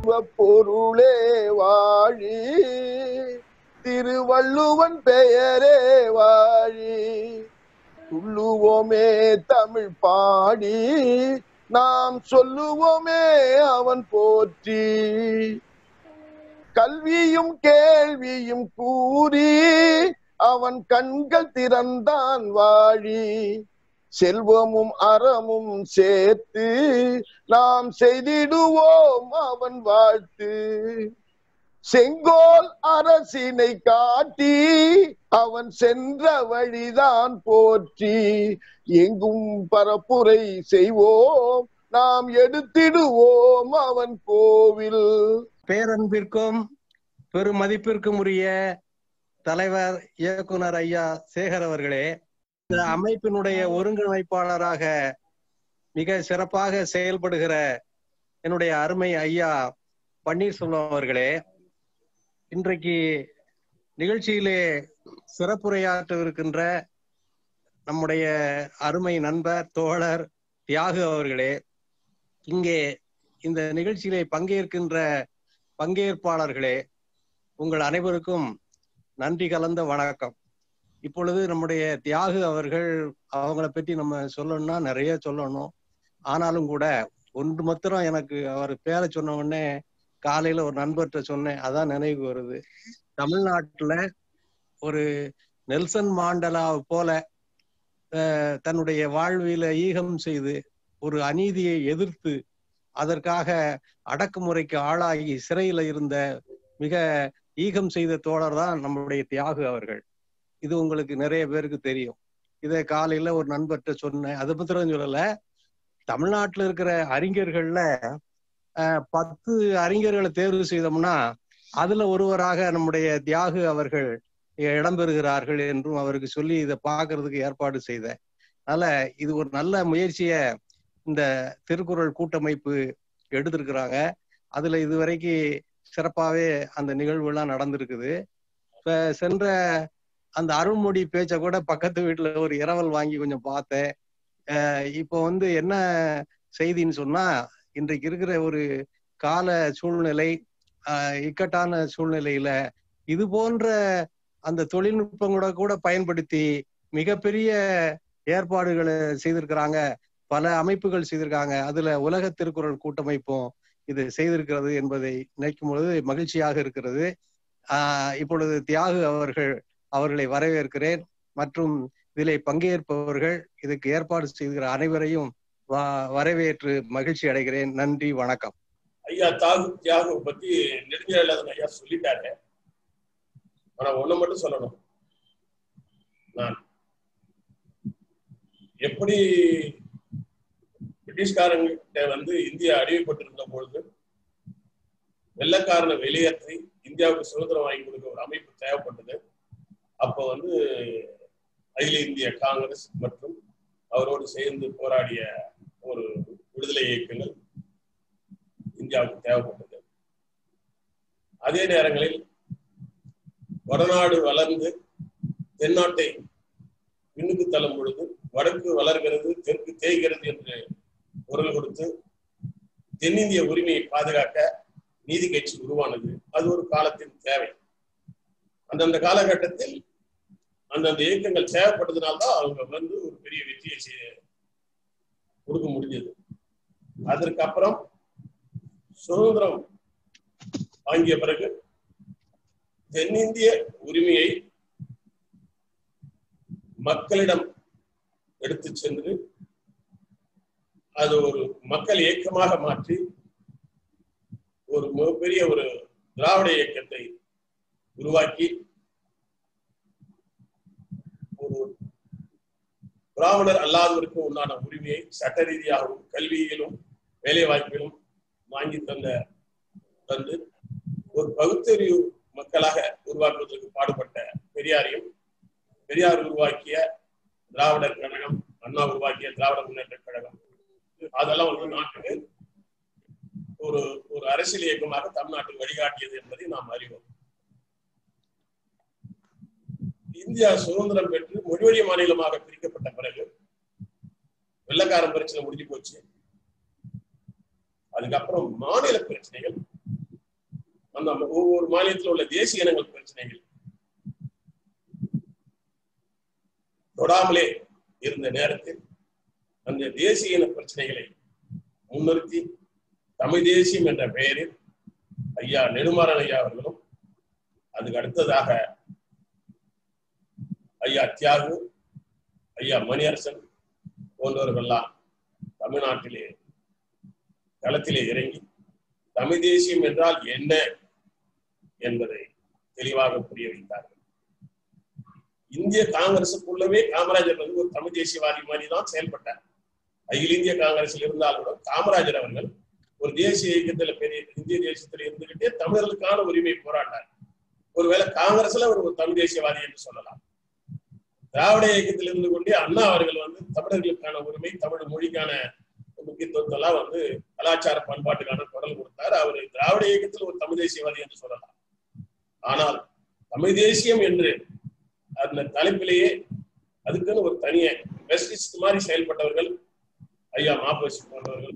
பொருளே வாழி திருவள்ளுவன் பெயரே வாழி துள்ளுவோமே தமிழ் பாடி நாம் சொல்லுவோமே அவன் போற்றி கல்வியும் கேள்வியும் கூறி அவன் கண்கள் திறந்தான் வாழி செல்வமும் அறமும் சேர்த்து நாம் செய்திடுவோம் அவன் வாழ்த்து செங்கோல் அரசினை காட்டி அவன் சென்ற வழிதான் போற்றி எங்கும் பரப்புரை செய்வோம் நாம் எடுத்திடுவோம் அவன் கோவில் பேரன்பிற்கும் பெருமதிப்பிற்கும் உரிய தலைவர் இயக்குனர் ஐயா சேகர் அவர்களே இந்த அமைப்பினுடைய ஒருங்கிணைப்பாளராக மிக சிறப்பாக செயல்படுகிற என்னுடைய அருமை ஐயா பன்னீர்செல்வம் அவர்களே இன்றைக்கு நிகழ்ச்சியிலே சிறப்புரையாற்றவிருக்கின்ற நம்முடைய அருமை நண்பர் தோழர் தியாகு அவர்களே இங்கே இந்த நிகழ்ச்சியிலே பங்கேற்கின்ற பங்கேற்பாளர்களே உங்கள் அனைவருக்கும் நன்றி கலந்த வணக்கம் இப்பொழுது நம்முடைய தியாகு அவர்கள் அவங்கள பற்றி நம்ம சொல்லணும்னா நிறைய சொல்லணும் ஆனாலும் கூட ஒன்று மாத்திரம் எனக்கு அவர் பேரை சொன்ன உடனே காலையில ஒரு நண்பர்கிட்ட சொன்னேன் அதான் நினைவு வருது தமிழ்நாட்டுல ஒரு நெல்சன் மாண்டலா போல அஹ், தன்னுடைய வாழ்வில ஈகம் செய்து ஒரு அநீதியை எதிர்த்து அதற்காக அடக்குமுறைக்கு ஆளாகி சிறையில இருந்த மிக ஈகம் செய்த தோழர் தான் நம்முடைய தியாகு அவர்கள் இது உங்களுக்கு நிறைய பேருக்கு தெரியும் இதை காலையில ஒரு நண்பர்கிட்ட சொன்னேன் அதை பத்திரம் சொல்லல தமிழ்நாட்டுல இருக்கிற அறிஞர்கள்ல அஹ், பத்து அறிஞர்களை தேர்வு செய்தோம்னா அதுல ஒருவராக நம்முடைய தியாகு அவர்கள் இடம்பெறுகிறார்கள் என்றும் அவருக்கு சொல்லி இதை பார்க்கிறதுக்கு ஏற்பாடு செய்தேன் அதனால இது ஒரு நல்ல முயற்சிய இந்த திருக்குறள் கூட்டமைப்பு எடுத்திருக்கிறாங்க அதுல இதுவரைக்கு சிறப்பாவே அந்த நிகழ்வு எல்லாம் நடந்திருக்குது இப்ப சென்ற அந்த அருள்மொழி பேச்ச கூட பக்கத்து வீட்டுல ஒரு இரவல் வாங்கி கொஞ்சம் பார்த்தேன் அஹ் இப்போ வந்து என்ன செய்தின்னு சொன்னா இன்றைக்கு இருக்கிற ஒரு கால சூழ்நிலை ஆஹ் இக்கட்டான சூழ்நிலையில இது போன்ற அந்த தொழில்நுட்பங்களோட கூட பயன்படுத்தி மிகப்பெரிய ஏற்பாடுகளை செய்திருக்கிறாங்க பல அமைப்புகள் செய்திருக்காங்க அதுல உலக திருக்குறள் கூட்டமைப்பும் இது செய்திருக்கிறது என்பதை நினைக்கும் பொழுது மகிழ்ச்சியாக இருக்கிறது ஆஹ் இப்பொழுது தியாகு அவர்கள் அவர்களை வரவேற்கிறேன் மற்றும் இதிலே பங்கேற்பவர்கள் இதுக்கு ஏற்பாடு செய்கிற அனைவரையும் வ- வரவேற்று மகிழ்ச்சி அடைகிறேன் நன்றி வணக்கம் ஐயா தாகு தியாகு பத்தி நெடுஞ்செழியன் ஐயா சொல்லிட்டாரு ஆனா ஒண்ணு மட்டும் சொல்லணும் நான் எப்படி பிரிட்டிஷ்காரங்கிட்ட வந்து இந்தியா அடிமைப்பட்டிருந்த பொழுது வெள்ளக்காரனை வெளியேற்றி இந்தியாவுக்கு சுதந்திரம் வாங்கி கொடுக்க ஒரு அமைப்பு தேவைப்பட்டது அப்போ வந்து அகில இந்திய காங்கிரஸ் மற்றும் அவரோடு சேர்ந்து போராடிய ஒரு விடுதலை இயக்கங்கள் இந்தியாவுக்கு தேவைப்பட்டது அதே நேரங்களில் வடநாடு வளர்ந்து தென்னாட்டை பின்னுக்கு தள்ளும் பொழுது வடக்கு வளர்கிறது தெற்கு தேய்கிறது என்று குரல் கொடுத்து தென்னிந்திய உரிமையை பாதுகாக்க நீதி கட்சி உருவானது அது ஒரு காலத்தின் தேவை அந்தந்த காலகட்டத்தில் அந்தந்த இயக்கங்கள் தேவைப்பட்டதுனால்தான் அவங்க வந்து ஒரு பெரிய வெற்றியை செய்ய கொடுக்க முடிஞ்சது அதற்கு அப்புறம் சுதந்திரம் வாங்கிய பிறகு தென்னிந்திய உரிமையை மக்களிடம் எடுத்து சென்று அது ஒரு மக்கள் இயக்கமாக மாற்றி ஒரு மிகப்பெரிய ஒரு திராவிட இயக்கத்தை உருவாக்கி ஒரு பிராமணர் அல்லாதவருக்கு உண்டான உரிமையை சட்ட ரீதியாகவும் கல்வியிலும் வேலை வாய்ப்பிலும் வாங்கி தந்த தந்து ஒரு பகுத்தறிவு மக்களாக உருவாக்குவதற்கு பாடுபட்ட பெரியாரையும் பெரியார் உருவாக்கிய திராவிடர் கழகம் அண்ணா உருவாக்கிய திராவிட முன்னேற்ற கழகம் அதெல்லாம் வந்து நாட்டுக்கு ஒரு ஒரு அரசியல் இயக்கமாக தமிழ்நாட்டுக்கு வழிகாட்டியது என்பதை நாம் அறிவோம் இந்தியா சுதந்திரம் பெற்று மொழிவழி மாநிலமாக பிரிக்கப்பட்ட பிறகு வெள்ளக்காரன் பிரச்சனை முடிஞ்சு போச்சு அதுக்கப்புறம் மாநில பிரச்சனைகள் அந்த ஒவ்வொரு மாநிலத்தில் உள்ள தேசிய இனங்கள் பிரச்சனைகள் தொடாமலே இருந்த நேரத்தில் அந்த தேசிய இன பிரச்சனைகளை முன்னிறுத்தி தமிழ் தேசியம் என்ற பெயரில் ஐயா நெடுமாறன் ஐயா அவர்களும் அதுக்கு அடுத்ததாக ஐயா தியாகு ஐயா மணியரசன் போன்றவர்கள்லாம் தமிழ்நாட்டிலே களத்திலே இறங்கி தமிழ் தேசியம் என்றால் என்ன என்பதை தெளிவாக புரிய வைத்தார்கள் இந்திய காங்கிரசுக்குள்ளவே காமராஜர் வந்து ஒரு தமிழ் தேசியவாதி மாதிரி தான் செயல்பட்டார் அகில இந்திய காங்கிரஸில் இருந்தாலும் கூட காமராஜர் அவர்கள் ஒரு தேசிய இயக்கத்துல பெரிய இந்திய தேசியத்துல இருந்துகிட்டே தமிழர்களுக்கான உரிமை போராடினார் ஒருவேளை காங்கிரஸ்ல ஒரு தமிழ் தேசியவாதி என்று சொல்லலாம் திராவிட இயக்கத்தில் இருந்து கொண்டே அண்ணா அவர்கள் வந்து தமிழர்களுக்கான உரிமை தமிழ் மொழிக்கான முக்கியத்துவத்தெல்லாம் வந்து கலாச்சார பண்பாட்டுக்கான குரல் கொடுத்தார் அவர் திராவிட இயக்கத்தில் ஒரு தமிழ் தேசியவாதி என்று சொல்லலாம் ஆனால் தமிழ் தேசியம் என்று அந்த தலைப்பிலேயே அதுக்குன்னு ஒரு தனிய வெஸ்டிஸ்ட் மாதிரி செயல்பட்டவர்கள் ஐயா மாப்பசி போன்றவர்கள்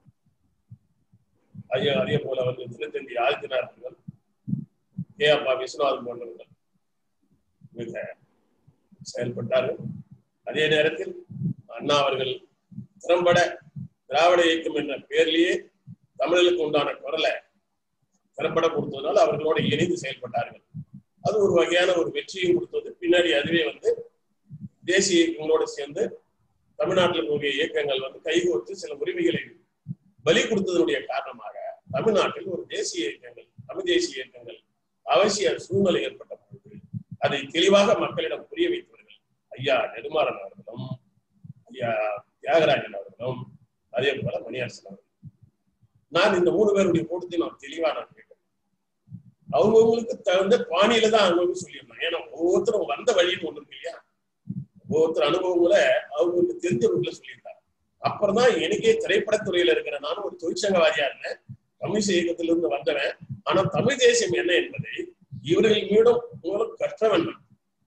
ஐயா அதே போல வந்து திருத்தந்தி ஆதித்யநாத் அவர்கள் கே அப்பா விஸ்வநாதன் போன்றவர்கள் மிக செயல்பட்டார்கள் அதே நேரத்தில் அண்ணா அவர்கள் திறம்பட திராவிட இயக்கம் என்ற பெயரிலேயே தமிழர்களுக்கு உண்டான குரலை திறம்பட கொடுத்ததால் அவர்களோடு இணைந்து செயல்பட்டார்கள் அது ஒரு வகையான ஒரு வெற்றியும் கொடுத்தது பின்னாடி அதுவே வந்து தேசிய இயக்கங்களோடு சேர்ந்து தமிழ்நாட்டில் இருக்கக்கூடிய இயக்கங்கள் வந்து கைகோர்த்து சில உரிமைகளை பலி கொடுத்ததனுடைய காரணமாக தமிழ்நாட்டில் ஒரு தேசிய இயக்கங்கள் தமிழ் தேசிய இயக்கங்கள் அவசிய சூழ்நிலை ஏற்பட்ட பொழுது அதை தெளிவாக மக்களிடம் புரிய வைத்தவர்கள் ஐயா நெடுமாறன் அவர்களும் ஐயா தியாகராஜன் அவர்களும் அதே போல மணியரசன் அவர்களும் நான் இந்த மூணு பேருடைய கூட்டத்தை நான் தெளிவா நான் கேட்கிறேன் அவங்கவுங்களுக்கு தகுந்த பாணியில தான் அவங்களுக்கு சொல்லியிருந்தாங்க ஏன்னா ஒவ்வொருத்தரும் வந்த வழின்னு ஒண்ணு இருக்கு இல்லையா ஒவ்வொருத்தர் அனுபவங்களை அவங்களுக்கு தெரிஞ்ச ரூட்ல சொல்லியிருந்தாங்க அப்புறம் தான் எனக்கே திரைப்படத்துறையில இருக்கிற நானும் ஒரு தொழிற்சங்கவாதியா இருந்தேன் கம்யூனிஸ்ட் இயக்கத்திலிருந்து வந்தவன் ஆனா தமிழ் தேசியம் என்ன என்பதை இவர்கள் மீண்டும் மூலம் கற்றவன் நான்.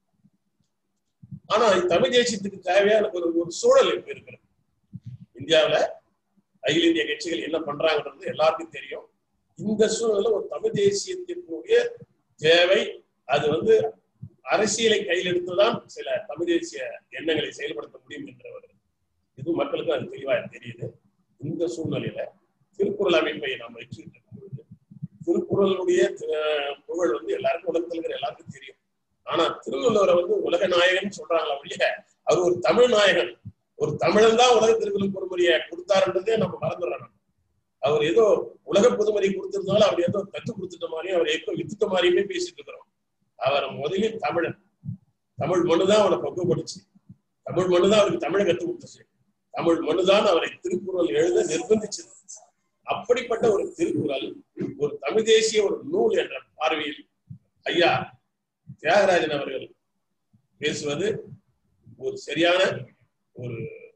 ஆனா தமிழ் தேசியத்துக்கு தேவையான ஒரு ஒரு சூழல் இப்ப இருக்கிறது இந்தியாவுல அகில இந்திய கட்சிகள் என்ன பண்றாங்கன்றது எல்லாருக்கும் தெரியும் இந்த சூழல்ல ஒரு தமிழ் தேசியத்திற்குரிய தேவை அது வந்து அரசியலை கையில் எடுத்துதான் சில தமிழ் தேசிய எண்ணங்களை செயல்படுத்த முடியும் என்றவர் இது மக்களுக்கு அது தெளிவா தெரியுது இந்த சூழ்நிலையில திருக்குறள் அமைப்பை நாம் வச்சுக்கிட்டு இருக்கும் பொழுது திருக்குறளுடைய அஹ், புகழ் வந்து எல்லாருக்கும் உலகத்தில் இருக்கிற எல்லாருக்கும் தெரியும் ஆனா திருவள்ளுவரை வந்து உலக நாயகன் சொல்றாங்களா ஒழிய அவர் ஒரு தமிழ் நாயகன் ஒரு தமிழன் தான் உலக திருக்குறள் பொறுமுறையை கொடுத்தாருன்றதே நம்ம மறந்துடுறோம் நம்ம. அவர் ஏதோ உலக பொதுமறை கொடுத்திருந்தாலும் அவர் ஏதோ கத்து கொடுத்துட்ட மாதிரியும் அவர் ஏதோ வித்துட்ட மாதிரியுமே பேசிட்டு இருக்கிறோம் அவர் முதலில் தமிழன் தமிழ் மண்ணுதான் அவனை பக்குவப்படுச்சு தமிழ் மண்ணுதான் அவருக்கு தமிழை கத்து கொடுத்துச்சு தமிழ் மண்ணுதான் அவரை திருக்குறள் எழுத நிர்பந்திச்சது அப்படிப்பட்ட ஒரு திருக்குறள் ஒரு தமிழ் தேசிய ஒரு நூல் என்ற பார்வையில் ஐயா தியாகராஜன் அவர்கள் பேசுவது ஒரு சரியான ஒரு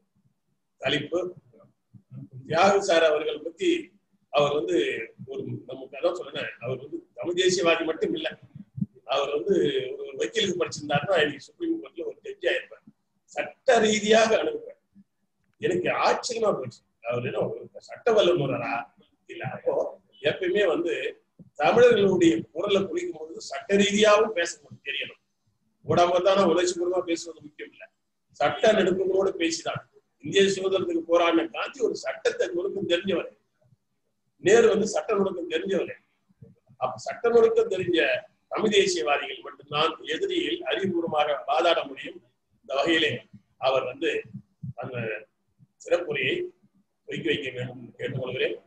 தலைப்பு தியாகு சார் அவர்கள் பத்தி அவர் வந்து ஒரு நமக்கு அதான் சொன்னேன் அவர் வந்து தமிழ் தேசியவாதி மட்டும் இல்லை அவர் வந்து ஒரு ஒரு வக்கீலுக்கு படிச்சிருந்தாருன்னா இன்னைக்கு சுப்ரீம் கோர்ட்ல ஒரு ஜட்ஜி ஆயிருப்பார் சட்ட ரீதியாக அணுகுவார் எனக்கு ஆச்சரியமா போச்சு அவர் என்ன ஒரு சட்ட வல்லுநரா இல்ல அப்போ எப்பயுமே வந்து தமிழர்களுடைய குரலை குளிக்கும் போது சட்ட ரீதியாகவும் பேச தெரியணும் உடம்பு தானே உணர்ச்சிபூர்வமா பேசுவது முக்கியம் இல்ல சட்ட நெடுக்கங்களோடு பேசிதான் இந்திய சுதந்திரத்துக்கு போராடின காந்தி ஒரு சட்டத்தை நுணுக்கம் தெரிஞ்சவர் நேரு வந்து சட்ட நுணுக்கம் தெரிஞ்சவர் அப்ப சட்ட நுணுக்கம் தெரிஞ்ச தமிழ் தேசியவாதிகள் மட்டும்தான் எதிரியில் அறிவுபூர்வமாக வாதாட முடியும் இந்த வகையிலே அவர் வந்து அந்த சிறப்புரையை வைக்க வைக்க வேண்டும் என்று கேட்டுக்கொள்கிறேன்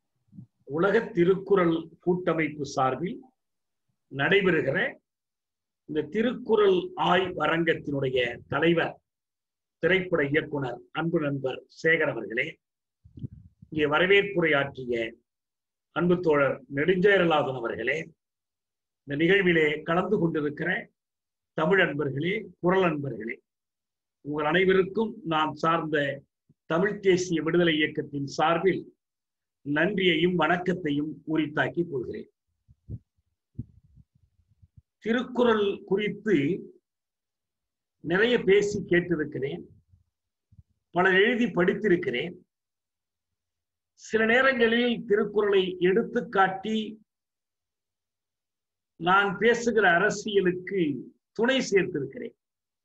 உலக திருக்குறள் கூட்டமைப்பு சார்பில் நடைபெறுகிற இந்த திருக்குறள் ஆய்வரங்கத்தினுடைய தலைவர் திரைப்பட இயக்குனர் அன்பு நண்பர் சேகர் அவர்களே இங்கே வரவேற்புரையாற்றிய அன்பு தோழர் நெடுஞ்செயலாதன் அவர்களே இந்த நிகழ்விலே கலந்து கொண்டிருக்கிற தமிழ் அன்பர்களே குரல் அன்பர்களே உங்கள் அனைவருக்கும் நான் சார்ந்த தமிழ் தேசிய விடுதலை இயக்கத்தின் சார்பில் நன்றியையும் வணக்கத்தையும் உரித்தாக்கி கொள்கிறேன் திருக்குறள் குறித்து நிறைய பேசி கேட்டிருக்கிறேன் பலர் எழுதி படித்திருக்கிறேன் சில நேரங்களில் திருக்குறளை எடுத்து காட்டி நான் பேசுகிற அரசியலுக்கு துணை சேர்த்திருக்கிறேன்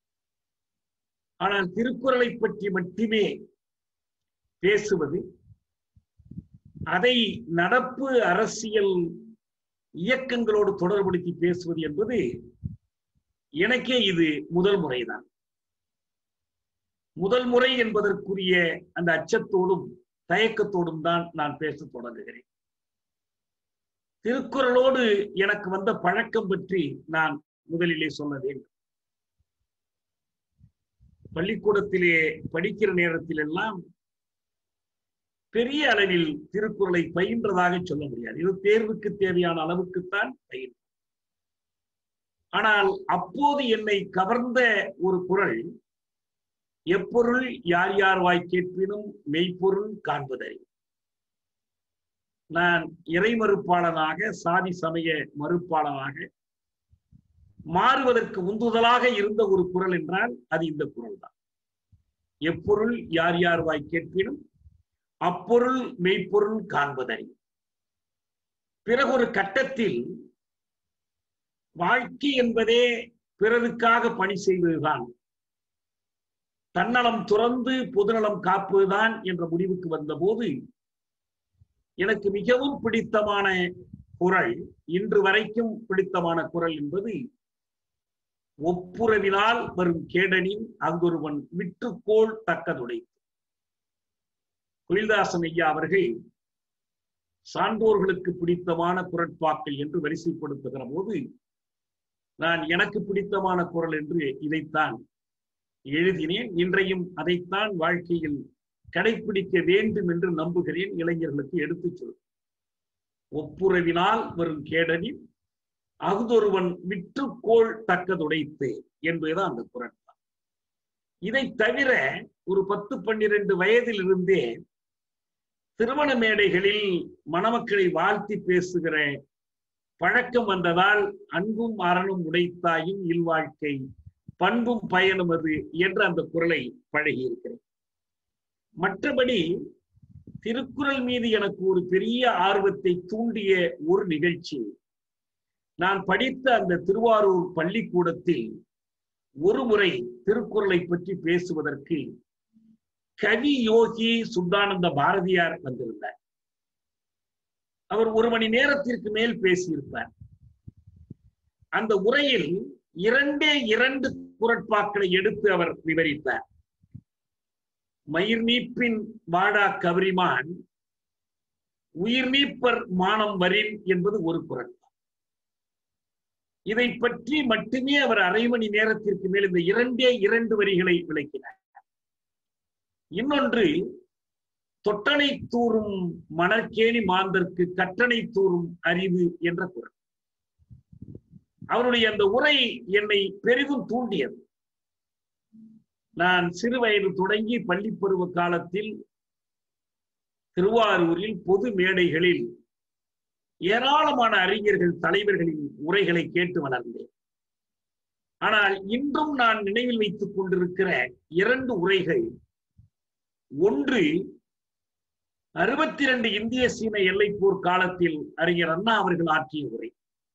ஆனால் திருக்குறளை பற்றி மட்டுமே பேசுவது அதை நடப்பு அரசியல் இயக்கங்களோடு தொடர்படுத்தி பேசுவது என்பது எனக்கே இது முதல் முறைதான் முதல் முறை என்பதற்குரிய அந்த அச்சத்தோடும் தயக்கத்தோடும் தான் நான் பேச தொடங்குகிறேன் திருக்குறளோடு எனக்கு வந்த பழக்கம் பற்றி நான் முதலிலே சொல்ல வேண்டும் பள்ளிக்கூடத்திலே படிக்கிற நேரத்தில் எல்லாம் பெரிய அளவில் திருக்குறளை பயின்றதாக சொல்ல முடியாது இது தேர்வுக்கு தேவையான அளவுக்குத்தான் பயிர் ஆனால் அப்போது என்னை கவர்ந்த ஒரு குரல் எப்பொருள் யார் யார் வாய் கேட்பினும் மெய்ப்பொருள் காண்பதறி நான் இறை மறுப்பாளனாக சாதி சமய மறுப்பாளனாக மாறுவதற்கு உந்துதலாக இருந்த ஒரு குரல் என்றால் அது இந்த குரல் தான் எப்பொருள் யார் யார் வாய் கேட்பினும் அப்பொருள் மெய்ப்பொருள் காண்பதறி பிறகு ஒரு கட்டத்தில் வாழ்க்கை என்பதே பிறருக்காக பணி செய்வதுதான் தன்னலம் துறந்து பொதுநலம் காப்பதுதான் என்ற முடிவுக்கு வந்தபோது எனக்கு மிகவும் பிடித்தமான குரல் இன்று வரைக்கும் பிடித்தமான குரல் என்பது ஒப்புரவினால் வரும் கேடனின் அங்கொருவன் விற்றுக்கோள் தக்கதுடை குயில்தாசன் ஐயா அவர்கள் சான்றோர்களுக்கு பிடித்தமான குரட்பாக்கள் என்று வரிசைப்படுத்துகிற போது நான் எனக்கு பிடித்தமான குரல் என்று இதைத்தான் எழுதினேன் இன்றையும் அதைத்தான் வாழ்க்கையில் கடைபிடிக்க வேண்டும் என்று நம்புகிறேன் இளைஞர்களுக்கு எடுத்துச் சொல் ஒப்புரவினால் வரும் கேடனில் அகுதொருவன் விற்றுக்கோள் தக்கதுடைத்து என்பதுதான் அந்த குரல் இதை தவிர ஒரு பத்து பன்னிரண்டு வயதில் இருந்தே திருமண மேடைகளில் மணமக்களை வாழ்த்தி பேசுகிற பழக்கம் வந்ததால் அன்பும் அறனும் உடைத்தாயும் இல்வாழ்க்கை பண்பும் பயனும் அது என்ற அந்த குரலை பழகி இருக்கிறேன் மற்றபடி திருக்குறள் மீது எனக்கு ஒரு பெரிய ஆர்வத்தை தூண்டிய ஒரு நிகழ்ச்சி நான் படித்த அந்த திருவாரூர் பள்ளிக்கூடத்தில் ஒரு முறை திருக்குறளை பற்றி பேசுவதற்கு கவி யோகி சுத்தானந்த பாரதியார் வந்திருந்தார் அவர் ஒரு மணி நேரத்திற்கு மேல் பேசியிருப்பார் அந்த உரையில் இரண்டே இரண்டு குரட்பாக்களை எடுத்து அவர் விவரித்தார் மயிர் நீப்பின் வாடா கவரிமான் உயிர் நீப்பர் மானம் வரின் என்பது ஒரு குரல் இதை பற்றி மட்டுமே அவர் அரை மணி நேரத்திற்கு மேல் இந்த இரண்டே இரண்டு வரிகளை விளக்கினார் இன்னொன்று தொட்டனை தூறும் மணற்கேணி மாந்தற்கு கட்டணை தூறும் அறிவு என்ற குரல் அவருடைய அந்த உரை என்னை பெரிதும் தூண்டியது நான் சிறு வயது தொடங்கி பள்ளி பருவ காலத்தில் திருவாரூரில் பொது மேடைகளில் ஏராளமான அறிஞர்கள் தலைவர்களின் உரைகளை கேட்டு வளர்ந்தேன் ஆனால் இன்றும் நான் நினைவில் வைத்துக் கொண்டிருக்கிற இரண்டு உரைகள் ஒன்று அறுபத்தி இரண்டு இந்திய சீன எல்லைப்போர் காலத்தில் அறிஞர் அண்ணா அவர்கள் ஆற்றிய உரை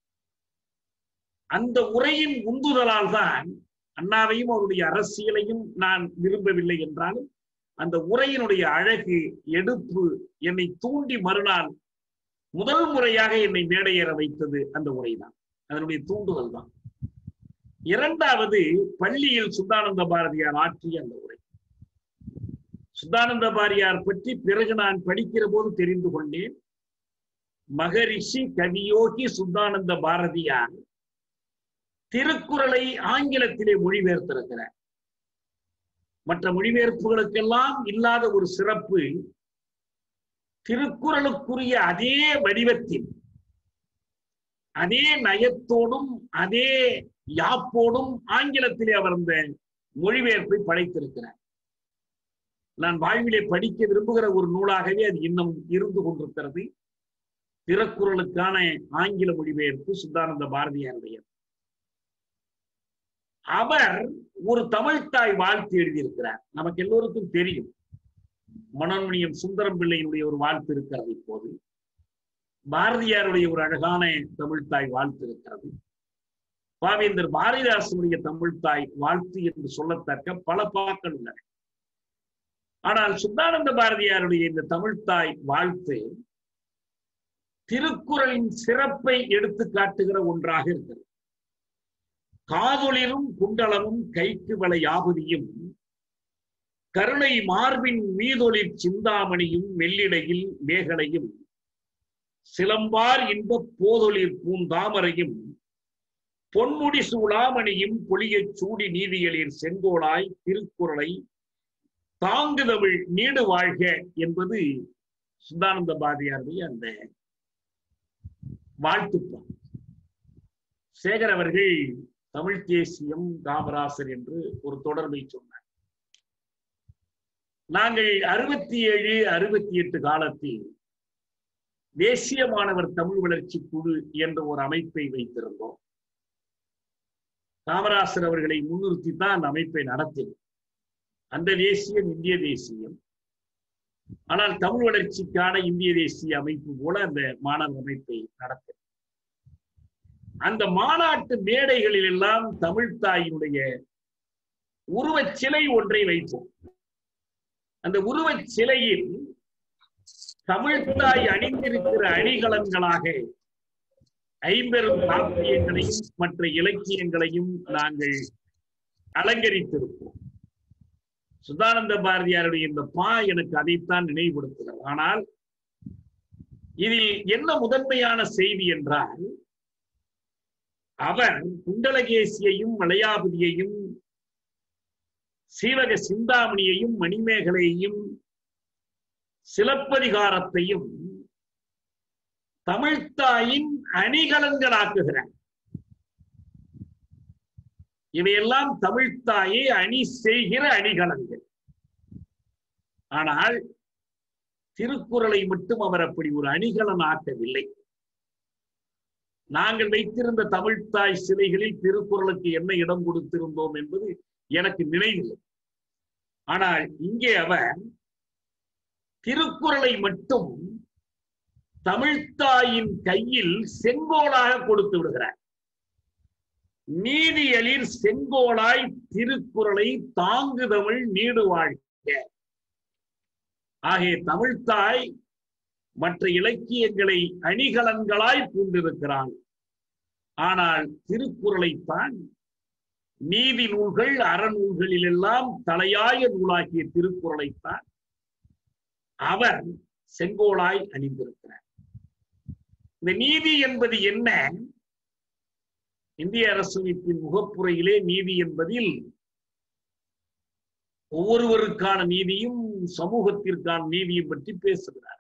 அந்த உரையின் உந்துதலால் தான் அண்ணாவையும் அவருடைய அரசியலையும் நான் விரும்பவில்லை என்றாலும் அந்த உரையினுடைய அழகு எடுப்பு என்னை தூண்டி மறுநாள் முதல் முறையாக என்னை மேடையேற வைத்தது அந்த உரைதான் அதனுடைய தூண்டுதல் தான் இரண்டாவது பள்ளியில் சுத்தானந்த பாரதியார் ஆற்றிய அந்த உரை சுத்தானந்த பாரதியார் பற்றி பிறகு நான் படிக்கிற போது தெரிந்து கொண்டேன் மகரிஷி கவியோகி சுத்தானந்த பாரதியார் திருக்குறளை ஆங்கிலத்திலே மொழிபெயர்த்திருக்கிறார் மற்ற மொழிபெயர்ப்புகளுக்கெல்லாம் இல்லாத ஒரு சிறப்பு திருக்குறளுக்குரிய அதே வடிவத்தில் அதே நயத்தோடும் அதே யாப்போடும் ஆங்கிலத்திலே அவர் அந்த மொழிபெயர்ப்பை படைத்திருக்கிறார் நான் வாழ்விலே படிக்க விரும்புகிற ஒரு நூலாகவே அது இன்னும் இருந்து கொண்டிருக்கிறது திருக்குறளுக்கான ஆங்கில மொழிபெயர்ப்பு சுத்தானந்த பாரதியாருடைய அவர் ஒரு தமிழ்தாய் வாழ்த்து எழுதியிருக்கிறார் நமக்கு எல்லோருக்கும் தெரியும் மனோன்மணியம் சுந்தரம் பிள்ளையினுடைய ஒரு வாழ்த்து இருக்கிறது இப்போது பாரதியாருடைய ஒரு அழகான தமிழ்த்தாய் வாழ்த்து இருக்கிறது பாவேந்தர் பாரதிதாசனுடைய தமிழ்த்தாய் வாழ்த்து என்று சொல்லத்தக்க பல பாக்கள் உள்ளன ஆனால் சுத்தானந்த பாரதியாருடைய இந்த தமிழ்த்தாய் வாழ்த்து திருக்குறளின் சிறப்பை எடுத்து காட்டுகிற ஒன்றாக இருக்கிறது காதொளிரும் குண்டலமும் கைக்கு வளை யாபதியும் கருணை மார்பின் மீதொளிர் சிந்தாமணியும் மெல்லிடையில் மேகலையும் சிலம்பார் இன்ப போதொளிர் பூந்தாமரையும் பொன்முடி சூளாமணியும் பொலியச் சூடி நீதியலில் செங்கோலாய் திருக்குறளை தாங்குதமிழ் நீடு வாழ்க என்பது சுத்தானந்த பாரதியாருடைய அந்த வாழ்த்துப்பான் சேகர் அவர்கள் தமிழ் தேசியம் காமராசர் என்று ஒரு தொடர்பை சொன்னார் நாங்கள் அறுபத்தி ஏழு அறுபத்தி எட்டு காலத்தில் தேசிய மாணவர் தமிழ் வளர்ச்சி குழு என்ற ஒரு அமைப்பை வைத்திருந்தோம் காமராசர் அவர்களை முன்னிறுத்தி தான் அந்த அமைப்பை நடத்தினோம் அந்த தேசியம் இந்திய தேசியம் ஆனால் தமிழ் வளர்ச்சிக்கான இந்திய தேசிய அமைப்பு போல அந்த மாணவர் அமைப்பை நடத்தினோம் அந்த மாநாட்டு மேடைகளில் எல்லாம் தமிழ்த்தாயினுடைய உருவச் சிலை ஒன்றை வைத்தோம் அந்த உருவச் சிலையில் தமிழ்த்தாய் அணிந்திருக்கிற அணிகலன்களாக ஐம்பெரும் காப்பியங்களையும் மற்ற இலக்கியங்களையும் நாங்கள் அலங்கரித்திருப்போம் சுதானந்த பாரதியாருடைய இந்த பா எனக்கு அதைத்தான் நினைவுபடுத்துகிறது ஆனால் இதில் என்ன முதன்மையான செய்தி என்றால் அவர் குண்டலகேசியையும் மலையாபதியையும் சீவக சிந்தாமணியையும் மணிமேகலையையும் சிலப்பதிகாரத்தையும் தமிழ்த்தாயின் அணிகலன்களாக்குகிறார் இவையெல்லாம் தமிழ்த்தாயை அணி செய்கிற அணிகலன்கள் ஆனால் திருக்குறளை மட்டும் அவர் அப்படி ஒரு அணிகலன் ஆக்கவில்லை நாங்கள் வைத்திருந்த தமிழ்த்தாய் சிலைகளில் திருக்குறளுக்கு என்ன இடம் கொடுத்திருந்தோம் என்பது எனக்கு நினைவில்லை ஆனால் இங்கே அவர் திருக்குறளை மட்டும் தமிழ்த்தாயின் கையில் செங்கோலாக கொடுத்து விடுகிறார் நீதியலில் செங்கோலாய் திருக்குறளை தாங்கு தமிழ் நீடு வாழ்க ஆகிய தமிழ்த்தாய் மற்ற இலக்கியங்களை அணிகலன்களாய் பூண்டிருக்கிறான் ஆனால் திருக்குறளைத்தான் நீதி நூல்கள் அறநூல்களில் எல்லாம் தலையாய நூலாகிய திருக்குறளைத்தான் அவர் செங்கோலாய் அணிந்திருக்கிறார் இந்த நீதி என்பது என்ன இந்திய அரசமைப்பின் முகப்புறையிலே நீதி என்பதில் ஒவ்வொருவருக்கான நீதியும் சமூகத்திற்கான நீதியை பற்றி பேசுகிறார்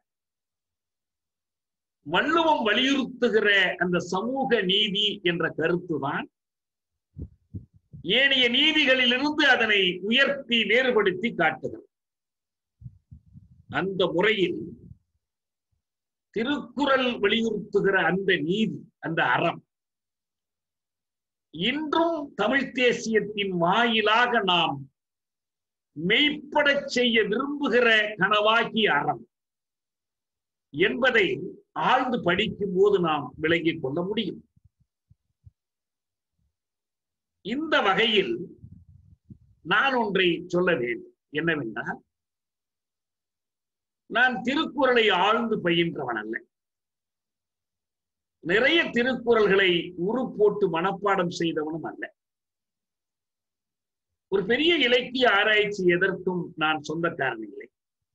வள்ளுவம் வலியுறுத்துகிற அந்த சமூக நீதி என்ற கருத்துதான் ஏனைய நீதிகளிலிருந்து அதனை உயர்த்தி வேறுபடுத்தி காட்டுகிறது அந்த முறையில் திருக்குறள் வலியுறுத்துகிற அந்த நீதி அந்த அறம் இன்றும் தமிழ் தேசியத்தின் வாயிலாக நாம் மெய்ப்படச் செய்ய விரும்புகிற கனவாகி அறம் என்பதை ஆழ்ந்து படிக்கும் போது நாம் விளங்கிக் கொள்ள முடியும் இந்த வகையில் நான் ஒன்றை சொல்ல வேண்டும் என்னவென்றால் நான் திருக்குறளை ஆழ்ந்து பயின்றவன் அல்ல நிறைய திருக்குறள்களை உரு போட்டு மனப்பாடம் செய்தவனும் அல்ல ஒரு பெரிய இலக்கிய ஆராய்ச்சி எதற்கும் நான் சொந்தக்காரன் இல்லை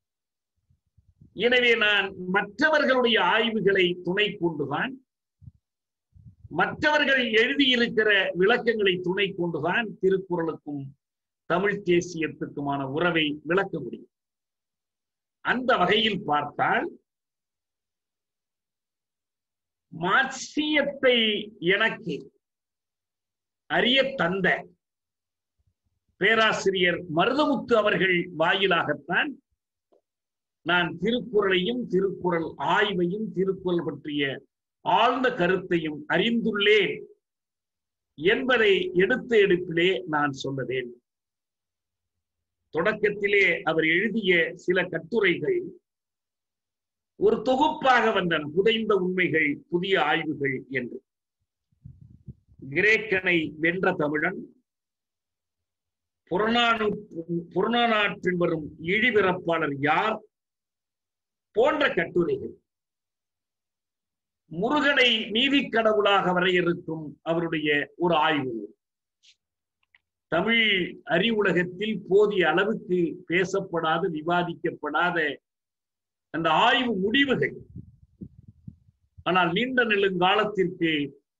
எனவே நான் மற்றவர்களுடைய ஆய்வுகளை துணை கொண்டுதான் மற்றவர்கள் எழுதியிருக்கிற விளக்கங்களை துணை கொண்டுதான் திருக்குறளுக்கும் தமிழ் தேசியத்துக்குமான உறவை விளக்க முடியும் அந்த வகையில் பார்த்தால் மார்க்சியத்தை எனக்கு அறிய தந்த பேராசிரியர் மருதமுத்து அவர்கள் வாயிலாகத்தான் நான் திருக்குறளையும் திருக்குறள் ஆய்வையும் திருக்குறள் பற்றிய ஆழ்ந்த கருத்தையும் அறிந்துள்ளேன் என்பதை எடுத்த எடுப்பிலே நான் சொல்ல வேண்டும் தொடக்கத்திலே அவர் எழுதிய சில கட்டுரைகள் ஒரு தொகுப்பாக வந்தன புதைந்த உண்மைகள் புதிய ஆய்வுகள் என்று கிரேக்கனை வென்ற தமிழன் புறநானூ புறநானூற்றில் வரும் இழிபிறப்பாளர் யார் போன்ற கட்டுரைகள் முருகனை நீதி கடவுளாக வரையறுக்கும் அவருடைய ஒரு ஆய்வு நூல். தமிழ் அறிவுலகத்தில் போதிய அளவுக்கு பேசப்படாத விவாதிக்கப்படாத அந்த ஆய்வு முடிவுகள் ஆனால் நீண்ட நெடுங்காலத்திற்கு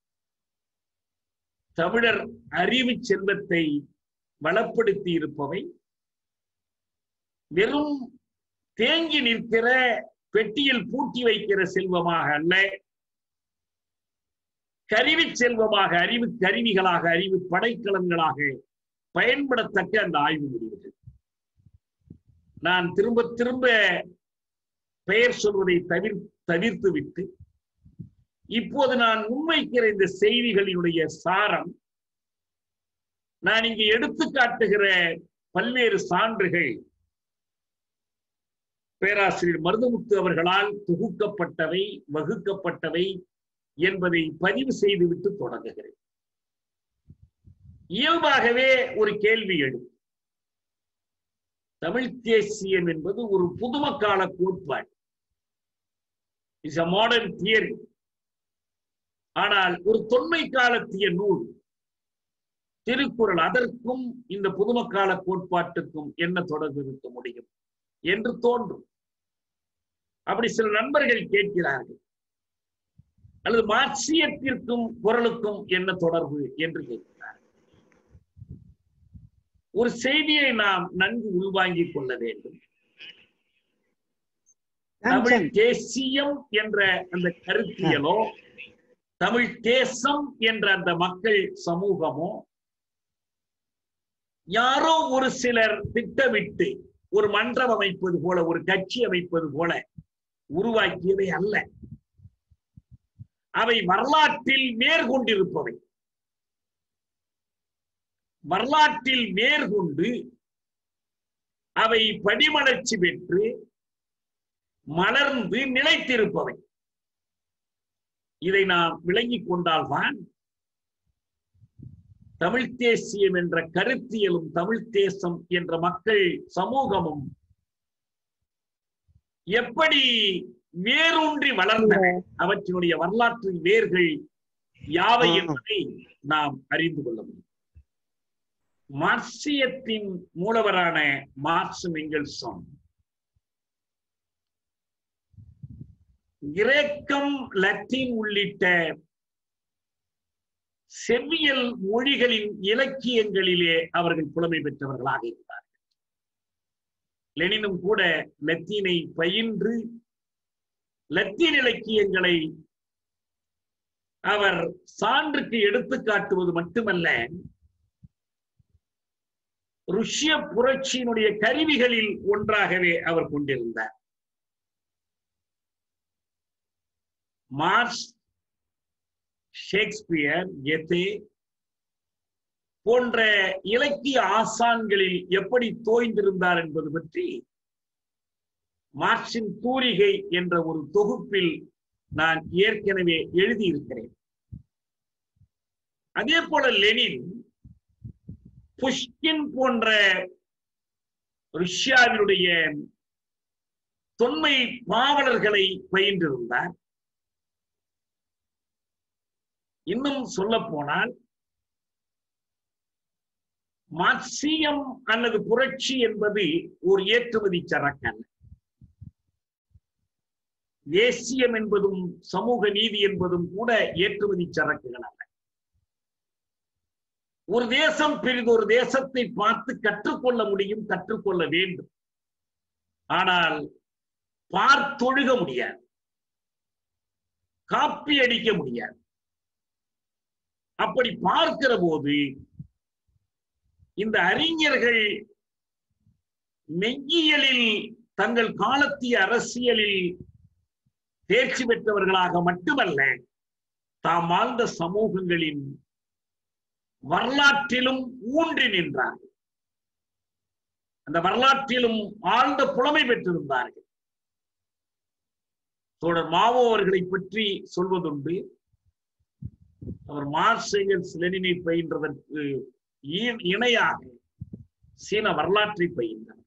தமிழர் அறிவு செல்வத்தை வளப்படுத்தி இருப்பவை வெறும் தேங்கி நிற்கிற பெட்டியில் பூட்டி வைக்கிற செல்வமாக அல்ல கருவி செல்வமாக அறிவு கருவிகளாக அறிவு படைக்கலன்களாக பயன்படத்தக்க அந்த ஆய்வு முடிவுகள் நான் திரும்ப திரும்ப பெயர் சொல்வதை தவிர் தவிர்த்து விட்டு இப்போது நான் முன்வைக்கிற இந்த செய்திகளினுடைய சாரம் நான் இங்கு எடுத்து காட்டுகிற பல்வேறு சான்றுகள் பேராசிரியர் மருதமுத்து அவர்களால் தொகுக்கப்பட்டவை வகுக்கப்பட்டவை என்பதை பதிவு செய்துவிட்டு தொடங்குகிறேன் இயல்பாகவே ஒரு கேள்வி எழும் தமிழ் தேசியம் என்பது ஒரு புதுமக்கால கோட்பாடு இஸ் அ மாடர்ன் தியரி ஆனால் ஒரு தொன்மை காலத்திய நூல் திருக்குறள் அதற்கும் இந்த புதுமக்கால கோட்பாட்டுக்கும் என்ன தொடர்பு இருக்க முடியும் என்று தோன்றும் அப்படி சில நண்பர்கள் கேட்கிறார்கள் அல்லது மார்க்சியத்திற்கும் குரலுக்கும் என்ன தொடர்பு என்று கேட்கிறார் ஒரு செய்தியை நாம் நன்கு உள்வாங்கிக் கொள்ள வேண்டும் தமிழ் தேசியம் என்ற அந்த கருத்தியலோ தமிழ் தேசம் என்ற அந்த மக்கள் சமூகமோ யாரோ ஒரு சிலர் திட்டமிட்டு ஒரு மன்றம் அமைப்பது போல ஒரு கட்சி அமைப்பது போல உருவாக்கியவை அல்ல அவை வரலாற்றில் மேற்கொண்டிருப்பவை வரலாற்றில் மேற்கொண்டு அவை படிமலர்ச்சி பெற்று மலர்ந்து நிலைத்திருப்பவை இதை நாம் விளங்கிக் கொண்டால்தான் தமிழ் தேசியம் என்ற கருத்தியலும் தமிழ் தேசம் என்ற மக்கள் சமூகமும் எப்படி வேரூன்றி வளர்ந்தன அவற்றினுடைய வரலாற்று வேர்கள் யாவை என்பதை நாம் அறிந்து கொள்ள முடியும் மார்க்சியத்தின் மூலவரான மார்க்ஸ் எங்கெல்சன் கிரேக்கம் லத்தீன் உள்ளிட்ட செவ்வியல் மொழிகளின் இலக்கியங்களிலே அவர்கள் புலமை பெற்றவர்களாக இருந்தார்கள் லெனினும் கூட லத்தீனை பயின்று லத்தீன் இலக்கியங்களை அவர் சான்றுக்கு எடுத்து காட்டுவது மட்டுமல்ல ருஷ்ய புரட்சியினுடைய கருவிகளில் ஒன்றாகவே அவர் கொண்டிருந்தார் மார்ஸ் ஷேக்ஸ்பியர் கெத்தே போன்ற இலக்கிய ஆசான்களில் எப்படி தோய்ந்திருந்தார் என்பது பற்றி மார்க்சின் தூரிகை என்ற ஒரு தொகுப்பில் நான் ஏற்கனவே எழுதியிருக்கிறேன் அதே போல லெனின் புஷ்கின் போன்ற ருஷ்யாவினுடைய தொன்மை பாவலர்களை பயின்றிருந்தார் இன்னும் சொல்ல போனால் மார்க்சியம் அல்லது புரட்சி என்பது ஒரு ஏற்றுமதி சரக்கல்ல தேசியம் என்பதும் சமூக நீதி என்பதும் கூட ஏற்றுமதி சரக்குகள் அல்ல ஒரு தேசம் பிறிதொரு தேசத்தை பார்த்து கற்றுக்கொள்ள முடியும் கற்றுக்கொள்ள வேண்டும் ஆனால் பார்த்தொழுக முடியாது காப்பி அடிக்க முடியாது அப்படி பார்க்கிற போது இந்த அறிஞர்கள் மெய்யியலில் தங்கள் காலத்திய அரசியலில் தேர்ச்சி பெற்றவர்களாக மட்டுமல்ல தாம் வாழ்ந்த சமூகங்களின் வரலாற்றிலும் ஊன்றி நின்றார்கள் அந்த வரலாற்றிலும் ஆழ்ந்த புலமை பெற்றிருந்தார்கள் தோழர் மாவோ அவர்களை பற்றி சொல்வதுண்டு அவர் மார்க்ஸ் லெனினை பயின்றதற்கு ஈ- இணையாக சீன வரலாற்றை பயின்றார்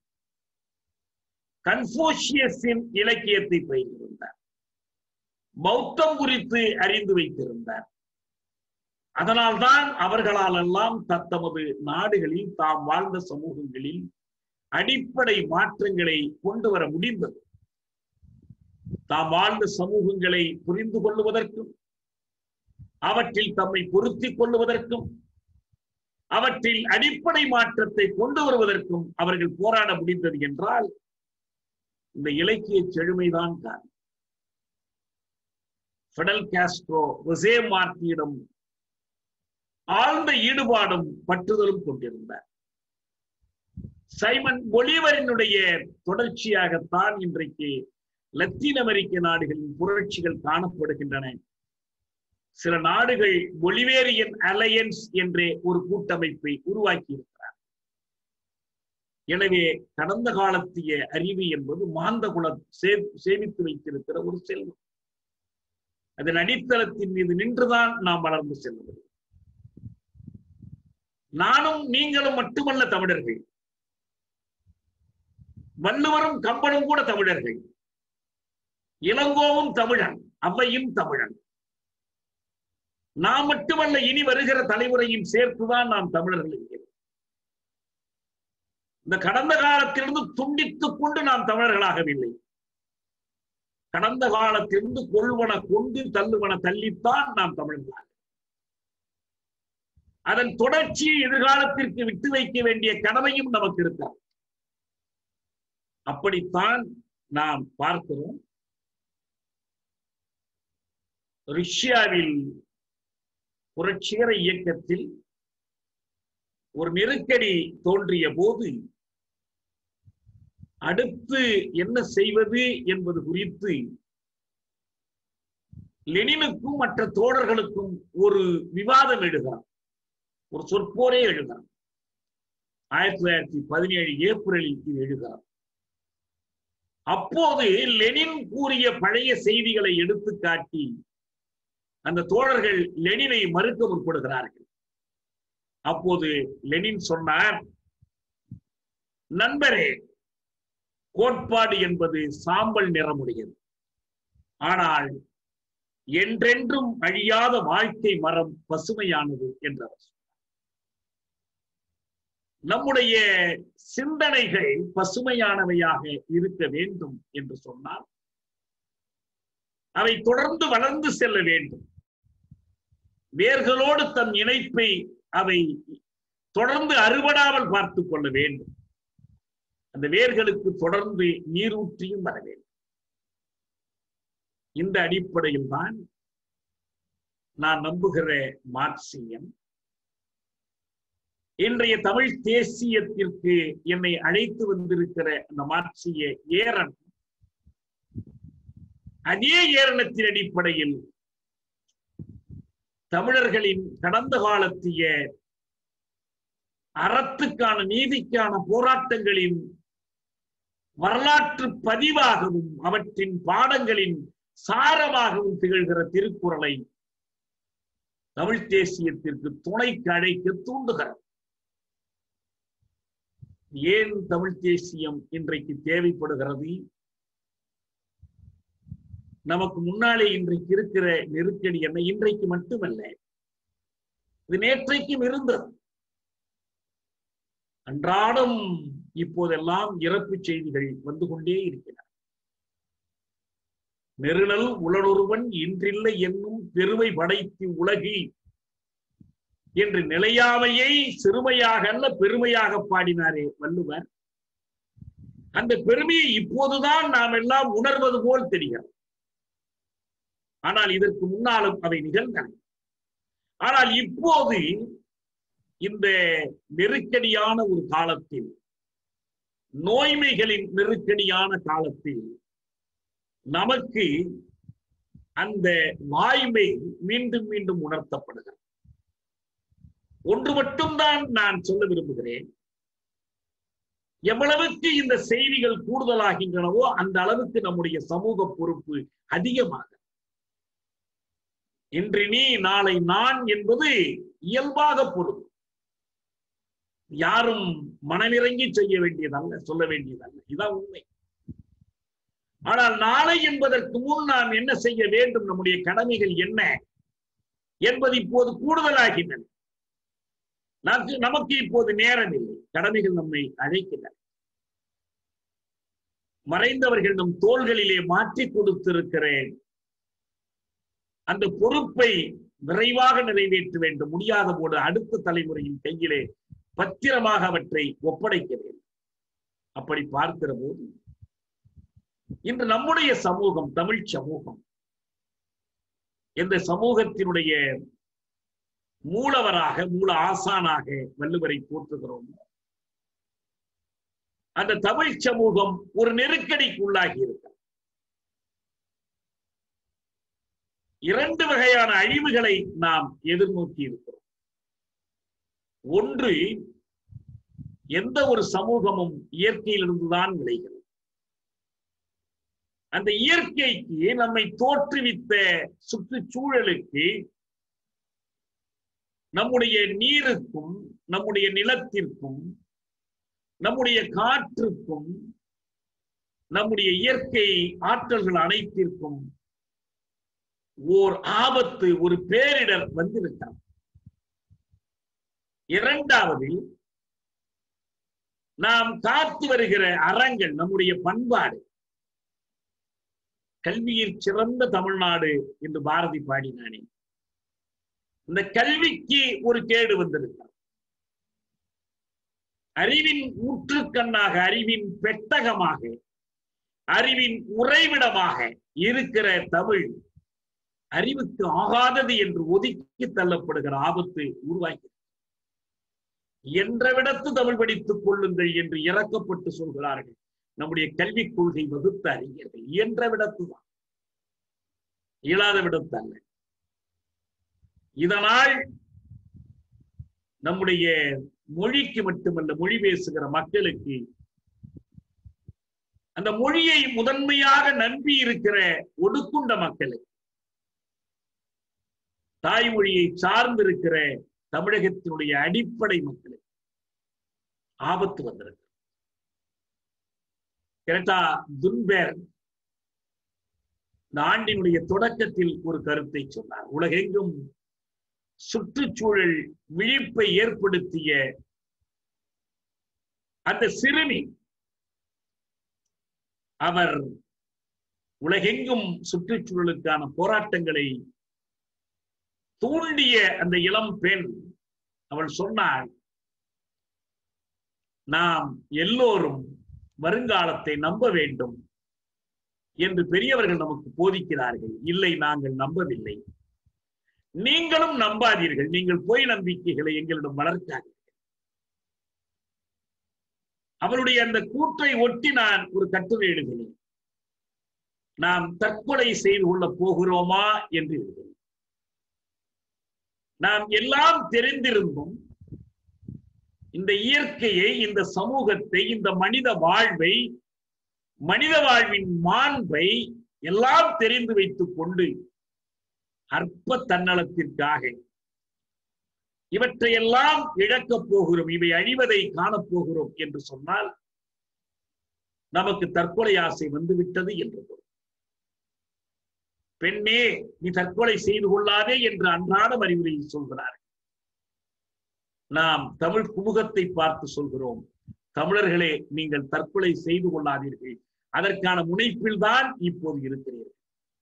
கன்ஃபூஷியஸின் இலக்கியத்தை பயின்றிருந்தார் பௌத்தம் குறித்து அறிந்து வைத்திருந்தார் அதனால்தான் அவர்களால் எல்லாம் தத்தமது நாடுகளில் தாம் வாழ்ந்த சமூகங்களில் அடிப்படை மாற்றங்களை கொண்டு வர முடிந்தது தாம் வாழ்ந்த சமூகங்களை புரிந்து கொள்ளுவதற்கும் அவற்றில் தம்மை பொருத்திக் கொள்ளுவதற்கும் அவற்றில் அடிப்படை மாற்றத்தை கொண்டு வருவதற்கும் அவர்கள் போராட முடிந்தது என்றால் இந்த இலக்கிய செழுமைதான் காரணம் ஃபெடல் காஸ்ட்ரோ ஒசே மார்த்தியிடம் ஆழ்ந்த ஈடுபாடும் பற்றுதலும் கொண்டிருந்தார் சைமன் பொலிவரினுடைய தொடர்ச்சியாகத்தான் இன்றைக்கு லத்தீன் அமெரிக்க நாடுகளின் புரட்சிகள் காணப்படுகின்றன சில நாடுகள் பொலிவேரியன் அலையன்ஸ் என்ற ஒரு கூட்டமைப்பை உருவாக்கி இருக்கிறார் எனவே கடந்த காலத்திய அறிவு என்பது மாந்த குல சே- சேமித்து வைத்திருக்கிற ஒரு செல்வம் அதன் அடித்தளத்தின் மீது நின்றுதான் நாம் வளர்ந்து செல்ல முடியும் நானும் நீங்களும் மட்டுமல்ல தமிழர்கள் வள்ளுவரும் கம்பனும் கூட தமிழர்கள் இளங்கோவும் தமிழன் அவ்வையும் தமிழன் நாம் மட்டுமல்ல இனி வருகிற தலைமுறையும் சேர்த்துதான் நாம் தமிழர்கள் என்கிறோம் இந்த கடந்த காலத்திலிருந்து துண்டித்துக் கொண்டு நாம் தமிழர்களாகவில்லை கடந்த காலத்திலிருந்து கொள்வன கொண்டு தள்ளுவன தள்ளித்தான் நாம் தமிழர்களாக அதன் தொடர்ச்சியை எதிர்காலத்திற்கு விட்டு வைக்க வேண்டிய கடமையும் நமக்கு இருக்கிறது அப்படித்தான் நாம் பார்க்கிறோம் ரஷ்யாவில் புரட்சிகர இயக்கத்தில் ஒரு நெருக்கடி தோன்றிய போது அடுத்து என்ன செய்வது என்பது குறித்து லெனினுக்கும் மற்ற தோழர்களுக்கும் ஒரு விவாதம் எழுகிறார் ஒரு சொற்போரே எழுகிறார் ஆயிரத்தி தொள்ளாயிரத்தி பதினேழு ஏப்ரலில் இது எழுகிறார் அப்போது லெனின் கூறிய பழைய செய்திகளை எடுத்து காட்டி அந்த தோழர்கள் லெனினை மறுக்க முற்படுகிறார்கள் அப்போது லெனின் சொன்னார் நண்பரே கோட்பாடு என்பது சாம்பல் நிறமுடையது ஆனால் என்றென்றும் அழியாத வாழ்க்கை மரம் பசுமையானது என்றவர் சொன்னார். நம்முடைய சிந்தனைகள் பசுமையானவையாக இருக்க வேண்டும் என்று சொன்னால் அவை தொடர்ந்து வளர்ந்து செல்ல வேண்டும் வேர்களோடு தன் இணைப்பை அவை தொடர்ந்து அறுபடாமல் பார்த்துக் கொள்ள வேண்டும் அந்த வேர்களுக்கு தொடர்ந்து நீரூற்றியும் வர வேண்டும் இந்த அடிப்படையில் தான் நான் நம்புகிற மார்க்சியம் இன்றைய தமிழ் தேசியத்திற்கு என்னை அழைத்து வந்திருக்கிற அந்த மார்க்சிய ஏரன் அதே ஏரணத்தின் அடிப்படையில் தமிழர்களின் கடந்த காலத்திய அறத்துக்கான நீதிக்கான போராட்டங்களின் வரலாற்று பதிவாகவும் அவற்றின் பாடங்களின் சாரமாகவும் திகழ்கிற திருக்குறளை தமிழ் தேசியத்திற்கு துணைக்கு அழைக்க தூண்டுகிறது ஏன் தமிழ் தேசியம் இன்றைக்கு தேவைப்படுகிறது நமக்கு முன்னாலே இன்றைக்கு இருக்கிற நெருக்கடி என்ன இன்றைக்கு மட்டுமல்ல இது நேற்றைக்கும் இருந்தது அன்றாடம் இப்போதெல்லாம் இறப்பு செய்திகள் வந்து கொண்டே இருக்கிறன நெருணல் உளனொருவன் இன்றில்லை என்னும் பெருமை படைத்து உலகில் என்று நிலையாமையை சிறுமையாக அல்ல பெருமையாக பாடினாரே வள்ளுவர் அந்த பெருமையை இப்போதுதான் நாம் எல்லாம் உணர்வது போல் தெரிகிறது ஆனால் இதற்கு முன்னாலும் அவை நிகழ்ந்தன ஆனால் இப்போது இந்த நெருக்கடியான ஒரு காலத்தில் நோய்மைகளின் நெருக்கடியான காலத்தில் நமக்கு அந்த வாய்மை மீண்டும் மீண்டும் உணர்த்தப்படுகிறது ஒன்று மட்டும்தான் நான் சொல்ல விரும்புகிறேன் எவ்வளவுக்கு இந்த செய்திகள் கூடுதலாகின்றனவோ அந்த அளவுக்கு நம்முடைய சமூக பொறுப்பு அதிகமாக இன்று நீ நாளை நான் என்பது இயல்பாக பொருள் யாரும் மனநிறங்கி செய்ய வேண்டியதல்ல சொல்ல வேண்டியதல்ல இதான் உண்மை ஆனால் நாளை என்பதற்கு முன் நாம் என்ன செய்ய வேண்டும் நம்முடைய கடமைகள் என்ன என்பது இப்போது கூடுதலாகின்றன நமக்கு நமக்கு இப்போது நேரம் இல்லை கடமைகள் நம்மை அழைக்கின்றன மறைந்தவர்கள் நம் தோள்களிலே மாற்றி கொடுத்திருக்கிறேன் அந்த பொறுப்பை விரைவாக நிறைவேற்ற வேண்டும் முடியாத போது அடுத்த தலைமுறையின் கையிலே பத்திரமாக அவற்றை ஒப்படைக்க வேண்டும் அப்படி பார்க்கிற போது இன்று நம்முடைய சமூகம் தமிழ் சமூகம் இந்த சமூகத்தினுடைய மூலவராக மூல ஆசானாக வள்ளுவரை போற்றுகிறோம் அந்த தமிழ் சமூகம் ஒரு நெருக்கடிக்கு உள்ளாகி இருக்கிறது இரண்டு வகையான அழிவுகளை நாம் எதிர்நோக்கி இருக்கிறோம் ஒன்று எந்த ஒரு சமூகமும் இயற்கையிலிருந்துதான் விளைகிறது அந்த இயற்கைக்கு நம்மை தோற்றுவித்த சுற்றுச்சூழலுக்கு நம்முடைய நீருக்கும் நம்முடைய நிலத்திற்கும் நம்முடைய காற்றுக்கும் நம்முடைய இயற்கை ஆற்றல்கள் அனைத்திற்கும் ஓர் ஆபத்து ஒரு பேரிடர் வந்திருக்கிறது இரண்டாவது நாம் காத்து வருகிற அறங்கள் நம்முடைய பண்பாடு கல்வியில் சிறந்த தமிழ்நாடு என்று பாரதி பாடினானே இந்த கல்விக்கு ஒரு கேடு வந்திருக்கிறது அறிவின் ஊற்றுக்கண்ணாக அறிவின் பெட்டகமாக அறிவின் உறைவிடமாக இருக்கிற தமிழ் அறிவுக்கு ஆகாதது என்று ஒதுக்கி தள்ளப்படுகிற ஆபத்து உருவாகி என்ற விடத்து தமிழ் படித்துக் கொள்ளுங்கள் என்று இறக்கப்பட்டு சொல்கிறார்கள் நம்முடைய கல்விக் கொள்கை வகுத்த அறிஞர்கள் இயன்ற விடத்துதான் இயலாத விடத்து அல்ல இதனால் நம்முடைய மொழிக்கு மட்டுமல்ல மொழி பேசுகிற மக்களுக்கு அந்த மொழியை முதன்மையாக நம்பி இருக்கிற ஒடுக்குண்ட மக்களுக்கு தாய்மொழியை சார்ந்திருக்கிற தமிழகத்தினுடைய அடிப்படை மக்களுக்கு ஆபத்து வந்திருக்கு கிரட்டா துன்பேர் இந்த ஆண்டினுடைய தொடக்கத்தில் ஒரு கருத்தை சொன்னார் உலகெங்கும் சுற்றுச்சூழல் விழிப்பை ஏற்படுத்திய அந்த சிறுமி அவர் உலகெங்கும் சுற்றுச்சூழலுக்கான போராட்டங்களை தூண்டிய அந்த இளம் பெண் அவள் சொன்னாள் நாம் எல்லோரும் வருங்காலத்தை நம்ப வேண்டும் என்று பெரியவர்கள் நமக்கு போதிக்கிறார்கள் இல்லை நாங்கள் நம்பவில்லை நீங்களும் நம்பாதீர்கள் நீங்கள் பொய் நம்பிக்கைகளை எங்களிடம் வளர்க்காதீர்கள் அவருடைய அந்த கூற்றை ஒட்டி நான் ஒரு கட்டுரை எழுதினேன் நாம் தற்கொலை செய்து கொள்ள போகிறோமா என்று எழுதினேன் நாம் எல்லாம் தெரிந்திருந்தும் இந்த இயற்கையை இந்த சமூகத்தை இந்த மனித வாழ்வை மனித வாழ்வின் மாண்பை எல்லாம் தெரிந்து வைத்துக் கொண்டு அற்ப தன்னலத்திற்காக இவற்றையெல்லாம் இழக்கப் போகிறோம் இவை அழிவதை காணப்போகிறோம் என்று சொன்னால் நமக்கு தற்கொலை ஆசை வந்துவிட்டது என்று பொருள் பெண்ணே நீ தற்கொலை செய்து கொள்ளாதே என்று அன்றாடம் அறிவுரையில் சொல்கிறார் நாம் தமிழ் குமுகத்தை பார்த்து சொல்கிறோம் தமிழர்களே நீங்கள் தற்கொலை செய்து கொள்ளாதீர்கள் அதற்கான முனைப்பில் தான் இப்போது இருக்கிறீர்கள்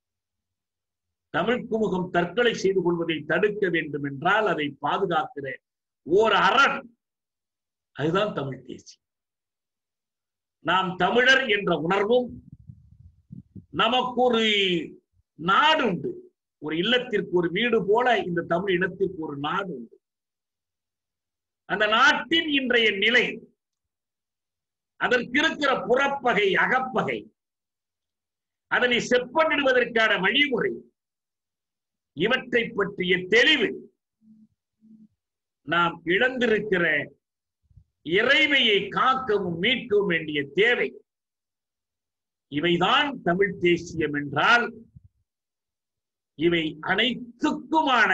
தமிழ் குமுகம் தற்கொலை செய்து கொள்வதை தடுக்க வேண்டும் என்றால் அதை பாதுகாக்கிற ஓர் அரண் அதுதான் தமிழ் தேசி நாம் தமிழர் என்ற உணர்வும் நமக்கு ஒரு நாடு உண்டு ஒரு இல்லத்திற்கு ஒரு வீடு போல இந்த தமிழ் இனத்திற்கு ஒரு நாடு உண்டு அந்த நாட்டின் இன்றைய நிலை அதற்கு இருக்கிற புறப்பகை அகப்பகை அதனை செப்பனிடுவதற்கான வழிமுறை இவற்றை பற்றிய தெளிவு நாம் இழந்திருக்கிற இறைமையை காக்கவும் மீட்கவும் வேண்டிய தேவை இவைதான் தமிழ் தேசியம் என்றால் இவை அனைத்துக்குமான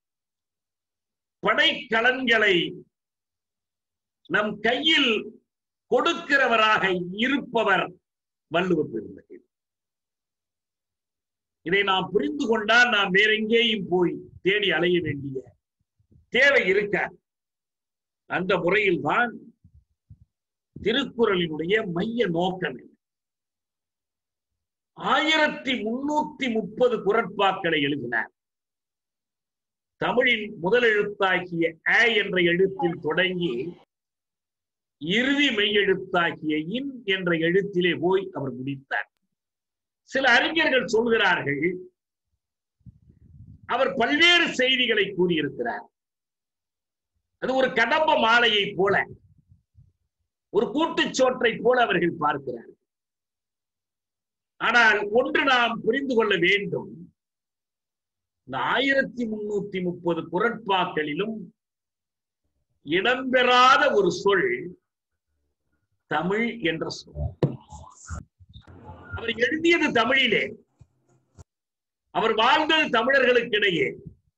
படைக்கலன்களை நம் கையில் கொடுக்கிறவராக இருப்பவர் வள்ளுவர் பெருந்தகை இதை நாம் புரிந்து கொண்டால் நாம் வேற எங்கேயும் போய் தேடி அலைய வேண்டிய தேவை இருக்க அந்த முறையில் தான் திருக்குறளினுடைய மைய நோக்கம் என்ன ஆயிரத்தி முன்னூத்தி முப்பது குரட்பாக்களை எழுதினார் தமிழின் முதல் எழுத்தாகிய அ என்ற எழுத்தில் தொடங்கி இறுதி மெய்யெழுத்தாகிய இன் என்ற எழுத்திலே போய் அவர் முடித்தார் சில அறிஞர்கள் சொல்கிறார்கள் அவர் பல்வேறு செய்திகளை கூறியிருக்கிறார் அது ஒரு கடம்ப மாலையை போல ஒரு கூட்டுச்சோற்றை போல அவர்கள் பார்க்கிறார்கள் ஆனால் ஒன்று நாம் புரிந்து கொள்ள வேண்டும் இந்த ஆயிரத்தி முன்னூத்தி முப்பது குரட்பாக்களிலும் இடம்பெறாத ஒரு சொல் தமிழ் என்ற சொல் அவர் எழுதியது தமிழிலே அவர் வாழ்ந்தது தமிழர்களுக்கிடையே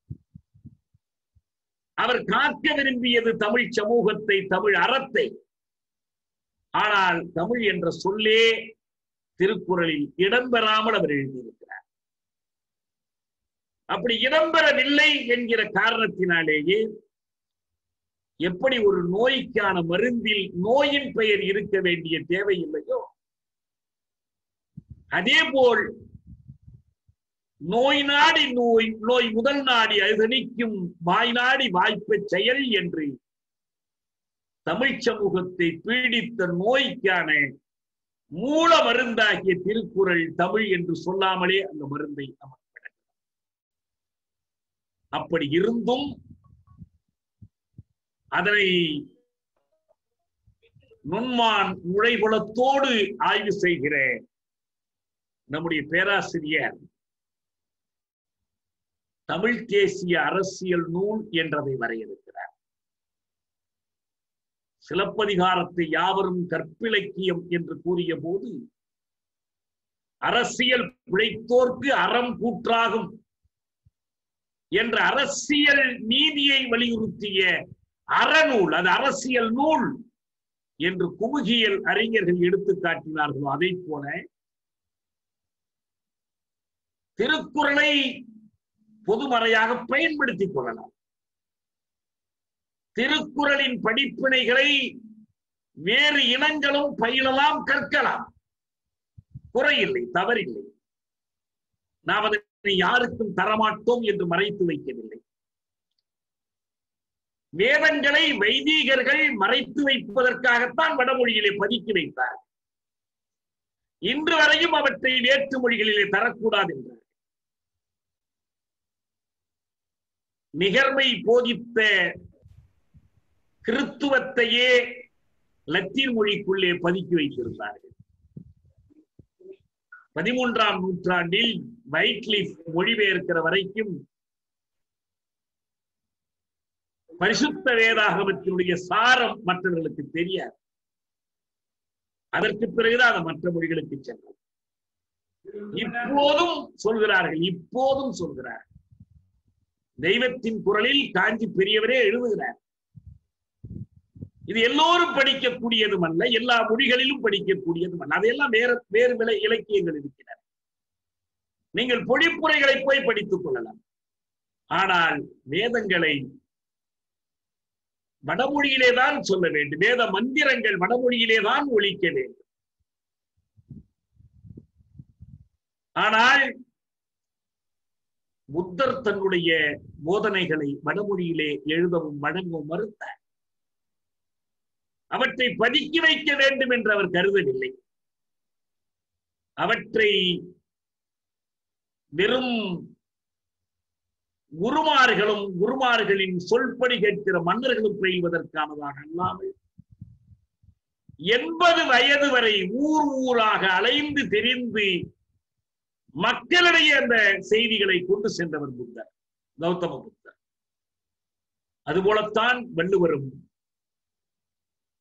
அவர் காக்க விரும்பியது தமிழ் சமூகத்தை தமிழ் அறத்தை ஆனால் தமிழ் என்ற சொல்லே திருக்குறளில் இடம்பெறாமல் அவர் எழுதியிருக்கிறார் அப்படி இடம்பெறவில்லை என்கிற காரணத்தினாலேயே எப்படி ஒரு நோய்க்கான மருந்தில் நோயின் பெயர் இருக்க வேண்டிய தேவை இல்லையோ அதே போல் நோய் நாடி நோய் நோய் முதல் நாடி அழுதணிக்கும் வாய் நாடி வாய்ப்ப செயல் என்று தமிழ் சமூகத்தை பீடித்த நோய்க்கான மூல மருந்தாகிய திருக்குறள் தமிழ் என்று சொல்லாமலே அந்த மருந்தை நமக்கு அப்படி இருந்தும் அதனை நுண்மான் உழைகுலத்தோடு ஆய்வு செய்கிற நம்முடைய பேராசிரியர் தமிழ் தேசிய அரசியல் நூல் என்றதை வரையறுக்கிறார் சிலப்பதிகாரத்தை யாவரும் கற்பிலக்கியம் என்று கூறிய போது அரசியல் பிழைத்தோர்க்கு அறம் கூற்றாகும் என்ற அரசியல் நீதியை வலியுறுத்திய அறநூல் அது அரசியல் நூல் என்று குமுகியல் அறிஞர்கள் எடுத்து காட்டினார்களோ அதை போல திருக்குறளை பொதுமறையாக பயன்படுத்திக் கொள்ளலாம் திருக்குறளின் படிப்பினைகளை வேறு இனங்களும் பயிலலாம் கற்கலாம் குறையில்லை தவறில்லை நாம் அதனை யாருக்கும் தரமாட்டோம் என்று மறைத்து வைக்கவில்லை வேதங்களை வைதீகர்கள் மறைத்து வைப்பதற்காகத்தான் வடமொழியிலே பதுக்கி வைத்தார் இன்று வரையும் அவற்றை வேற்று மொழிகளிலே தரக்கூடாது என்றார் நிகர்மை போதித்த கிறித்துவத்தையே லத்தீன் மொழிக்குள்ளே பதுக்கி வைத்திருந்தார்கள் பதிமூன்றாம் நூற்றாண்டில் வைட்லிஃப் மொழிபெயர்க்கிற வரைக்கும் பரிசுத்த வேதாகமத்தினுடைய சாரம் மற்றவர்களுக்கு தெரியாது அதற்கு பிறகுதான் அது மற்ற மொழிகளுக்கு சென்றது இப்போதும் சொல்கிறார்கள் இப்போதும் சொல்கிறார்கள் தெய்வத்தின் குரலில் காஞ்சி பெரியவரே எழுதுகிறார் இது எல்லோரும் படிக்கக்கூடியதும் அல்ல எல்லா மொழிகளிலும் படிக்கக்கூடியதும் அல்ல அதையெல்லாம் வேற வேறு விலை இலக்கியங்கள் இருக்கின்றன நீங்கள் பொழிப்புரைகளை போய் படித்துக் கொள்ளலாம் ஆனால் வேதங்களை வடமொழியிலே தான் சொல்ல வேண்டும் வேத மந்திரங்கள் வடமொழியிலே தான் ஒழிக்க வேண்டும் ஆனால் புத்தர் தன்னுடைய போதனைகளை வடமொழியிலே எழுதவும் வழங்கவும் மறுத்தார் அவற்றை பதுக்கி வைக்க வேண்டும் என்று அவர் கருதவில்லை அவற்றை வெறும் குருமார்களும் குருமார்களின் சொல்படி கேட்கிற மன்னர்களும் பெய்வதற்கானதாக அல்லாமல் எண்பது வயது வரை ஊர் ஊராக அலைந்து தெரிந்து மக்களிடையே அந்த செய்திகளை கொண்டு சென்றவர் புத்தர் கௌதம புத்தர் அதுபோலத்தான் வள்ளுவரும்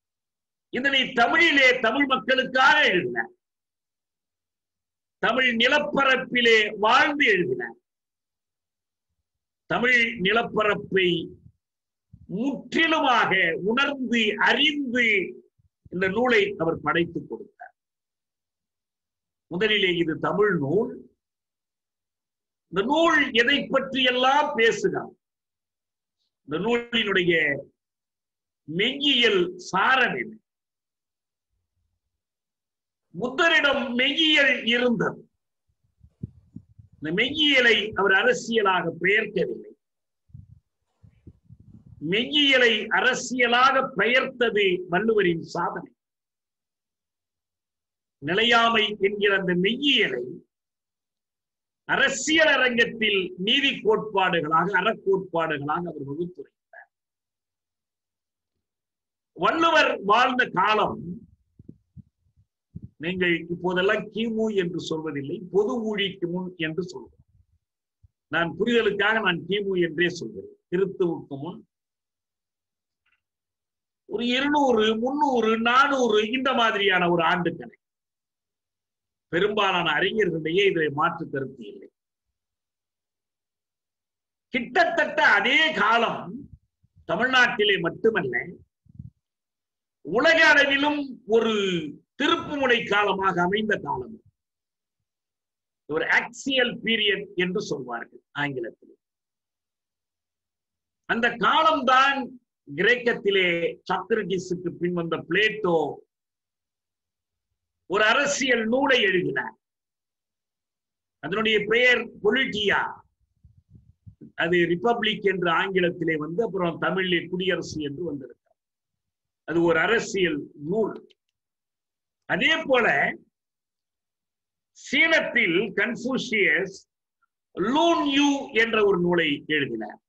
இதனை தமிழிலே தமிழ் மக்களுக்காக எழுதினார் தமிழ் நிலப்பரப்பிலே வாழ்ந்து எழுதினார் தமிழ் நிலப்பரப்பை முற்றிலுமாக உணர்ந்து அறிந்து இந்த நூலை அவர் படைத்துக் கொடுத்தார் முதலிலே இது தமிழ் நூல் இந்த நூல் எதை பற்றி எல்லாம் பேசுகிறார் இந்த நூலினுடைய மெய்யியல் சாரம் என்ன புத்தரிடம் மெய்யியல் இருந்தது இந்த மெய்யியலை அவர் அரசியலாக பெயர்க்கவில்லை மெய்யியலை அரசியலாக பெயர்த்தது வள்ளுவரின் சாதனை நிலையாமை என்கிற அந்த மெய்யியலை அரசியல் அரங்கத்தில் நீதி கோட்பாடுகளாக அறக்கோட்பாடுகளாக அவர் வகுத்துரைத்தார் வள்ளுவர் வாழ்ந்த காலம் நீங்கள் இப்போதெல்லாம் கிமு என்று சொல்வதில்லை பொது ஊழிக்கு முன் என்று சொல்வோம் நான் புரிதலுக்காக நான் கிமு என்றே சொல்கிறேன் கிறித்துவுக்கு முன் ஒரு இருநூறு முன்னூறு நானூறு இந்த மாதிரியான ஒரு ஆண்டு கணக்கு பெரும்பாலான அறிஞர்களிடையே இதில் மாற்று கருத்து இல்லை கிட்டத்தட்ட அதே காலம் தமிழ்நாட்டிலே மட்டுமல்ல உலக அளவிலும் ஒரு திருப்புமுனை காலமாக அமைந்த காலம் ஒரு ஆக்சியல் பீரியட் என்று சொல்வார்கள் ஆங்கிலத்தில் அந்த காலம்தான் கிரேக்கத்திலே சாக்ரட்டிஸுக்கு பின் வந்த பிளேட்டோ ஒரு அரசியல் நூலை எழுதினார் அதனுடைய பெயர் பொலிட்டியா அது ரிப்பப்ளிக் என்று ஆங்கிலத்திலே வந்து அப்புறம் தமிழிலே குடியரசு என்று வந்திருக்கிறது அது ஒரு அரசியல் நூல் அதே போல சீனத்தில் கன்ஃபூசியஸ் லூன் யூ என்ற ஒரு நூலை எழுதினார்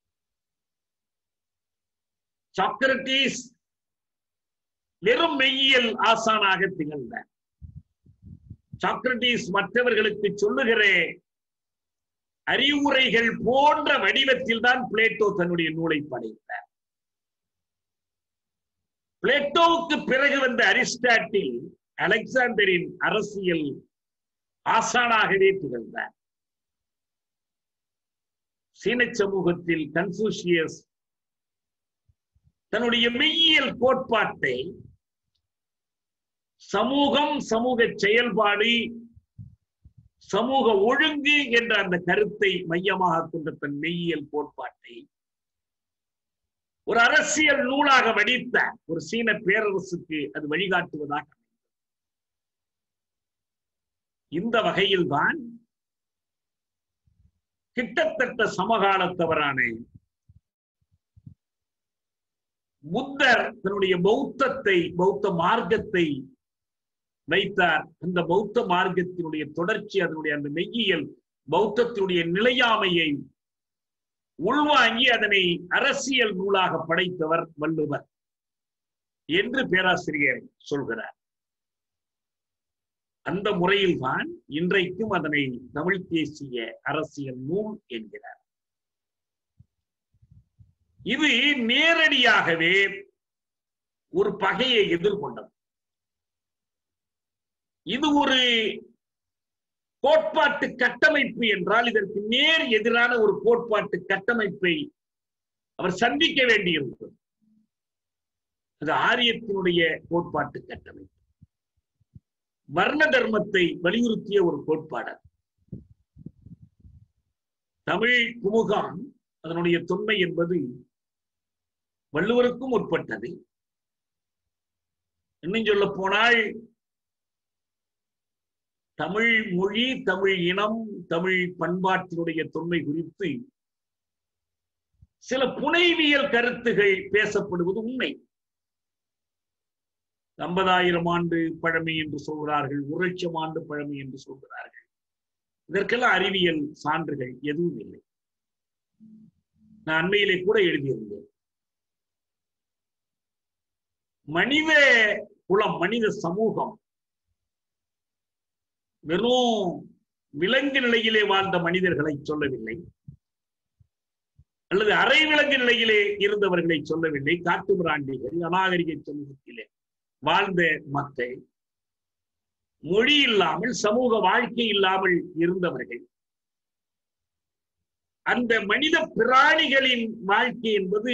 சாக்ரட்டிஸ் வெறும் மெய்யியல் ஆசானாக திகழ்ந்தார் சாக்ரட்டிஸ் மற்றவர்களுக்கு சொல்லுகிற அறிவுரைகள் போன்ற வடிவத்தில் தான் பிளேட்டோ தன்னுடைய நூலை படைத்தார் பிளேட்டோவுக்கு பிறகு வந்த அரிஸ்டாட்டில் அலெக்சாண்டரின் அரசியல் ஆசானாகவே திகழ்ந்தார் சீன சமூகத்தில் கன்ஃபூசியஸ் தன்னுடைய மெய்யியல் கோட்பாட்டை சமூகம் சமூக செயல்பாடு சமூக ஒழுங்கு என்ற அந்த கருத்தை மையமாக கொண்ட தன் மெய்யியல் கோட்பாட்டை ஒரு அரசியல் நூலாக வடித்த ஒரு சீன பேரரசுக்கு அது வழிகாட்டுவதாக இந்த வகையில்தான் கிட்டத்தட்ட சமகாலத்தவரான புத்தர் தன்னுடைய பௌத்தத்தை பௌத்த மார்க்கத்தை வைத்தார் அந்த பௌத்த மார்க்கத்தினுடைய தொடர்ச்சி அதனுடைய அந்த மெய்யியல் பௌத்தத்தினுடைய நிலையாமையை உள்வாங்கி அதனை அரசியல் நூலாக படைத்தவர் வள்ளுவர் என்று பேராசிரியர் சொல்கிறார் அந்த முறையில்தான் இன்றைக்கும் அதனை தமிழ் தேசிய அரசியல் நூல் என்கிறார் இது நேரடியாகவே ஒரு பகையை எதிர்கொண்டது இது ஒரு கோட்பாட்டு கட்டமைப்பு என்றால் இதற்கு நேர் எதிரான ஒரு கோட்பாட்டு கட்டமைப்பை அவர் சந்திக்க வேண்டியிருந்தது அது ஆரியத்தினுடைய கோட்பாட்டு கட்டமைப்பு வர்ண தர்மத்தை வலியுறுத்திய ஒரு கோட்பாடர் தமிழ் குமுகம் அதனுடைய தொன்மை என்பது வள்ளுவருக்கும் உட்பட்டது இன்னும் சொல்ல போனால் தமிழ் மொழி தமிழ் இனம் தமிழ் பண்பாட்டினுடைய தொன்மை குறித்து சில புனைவியல் கருத்துகள் பேசப்படுவது உண்மை ஐம்பதாயிரம் ஆண்டு பழமை என்று சொல்கிறார்கள் ஒரு லட்சம் ஆண்டு பழமை என்று சொல்கிறார்கள் இதற்கெல்லாம் அறிவியல் சான்றுகள் எதுவும் இல்லை நான் அண்மையிலே கூட எழுதியிருந்தேன் மனித குலம் மனித சமூகம் வெறும் விலங்கு நிலையிலே வாழ்ந்த மனிதர்களை சொல்லவில்லை அல்லது அரை விலங்கு நிலையிலே இருந்தவர்களை சொல்லவில்லை காட்டு மிராண்டிகள் அநாகரிக சமூகத்திலே வாழ்ந்த மக்கள் மொழி இல்லாமல் சமூக வாழ்க்கை இல்லாமல் இருந்தவர்கள் அந்த மனித பிராணிகளின் வாழ்க்கை என்பது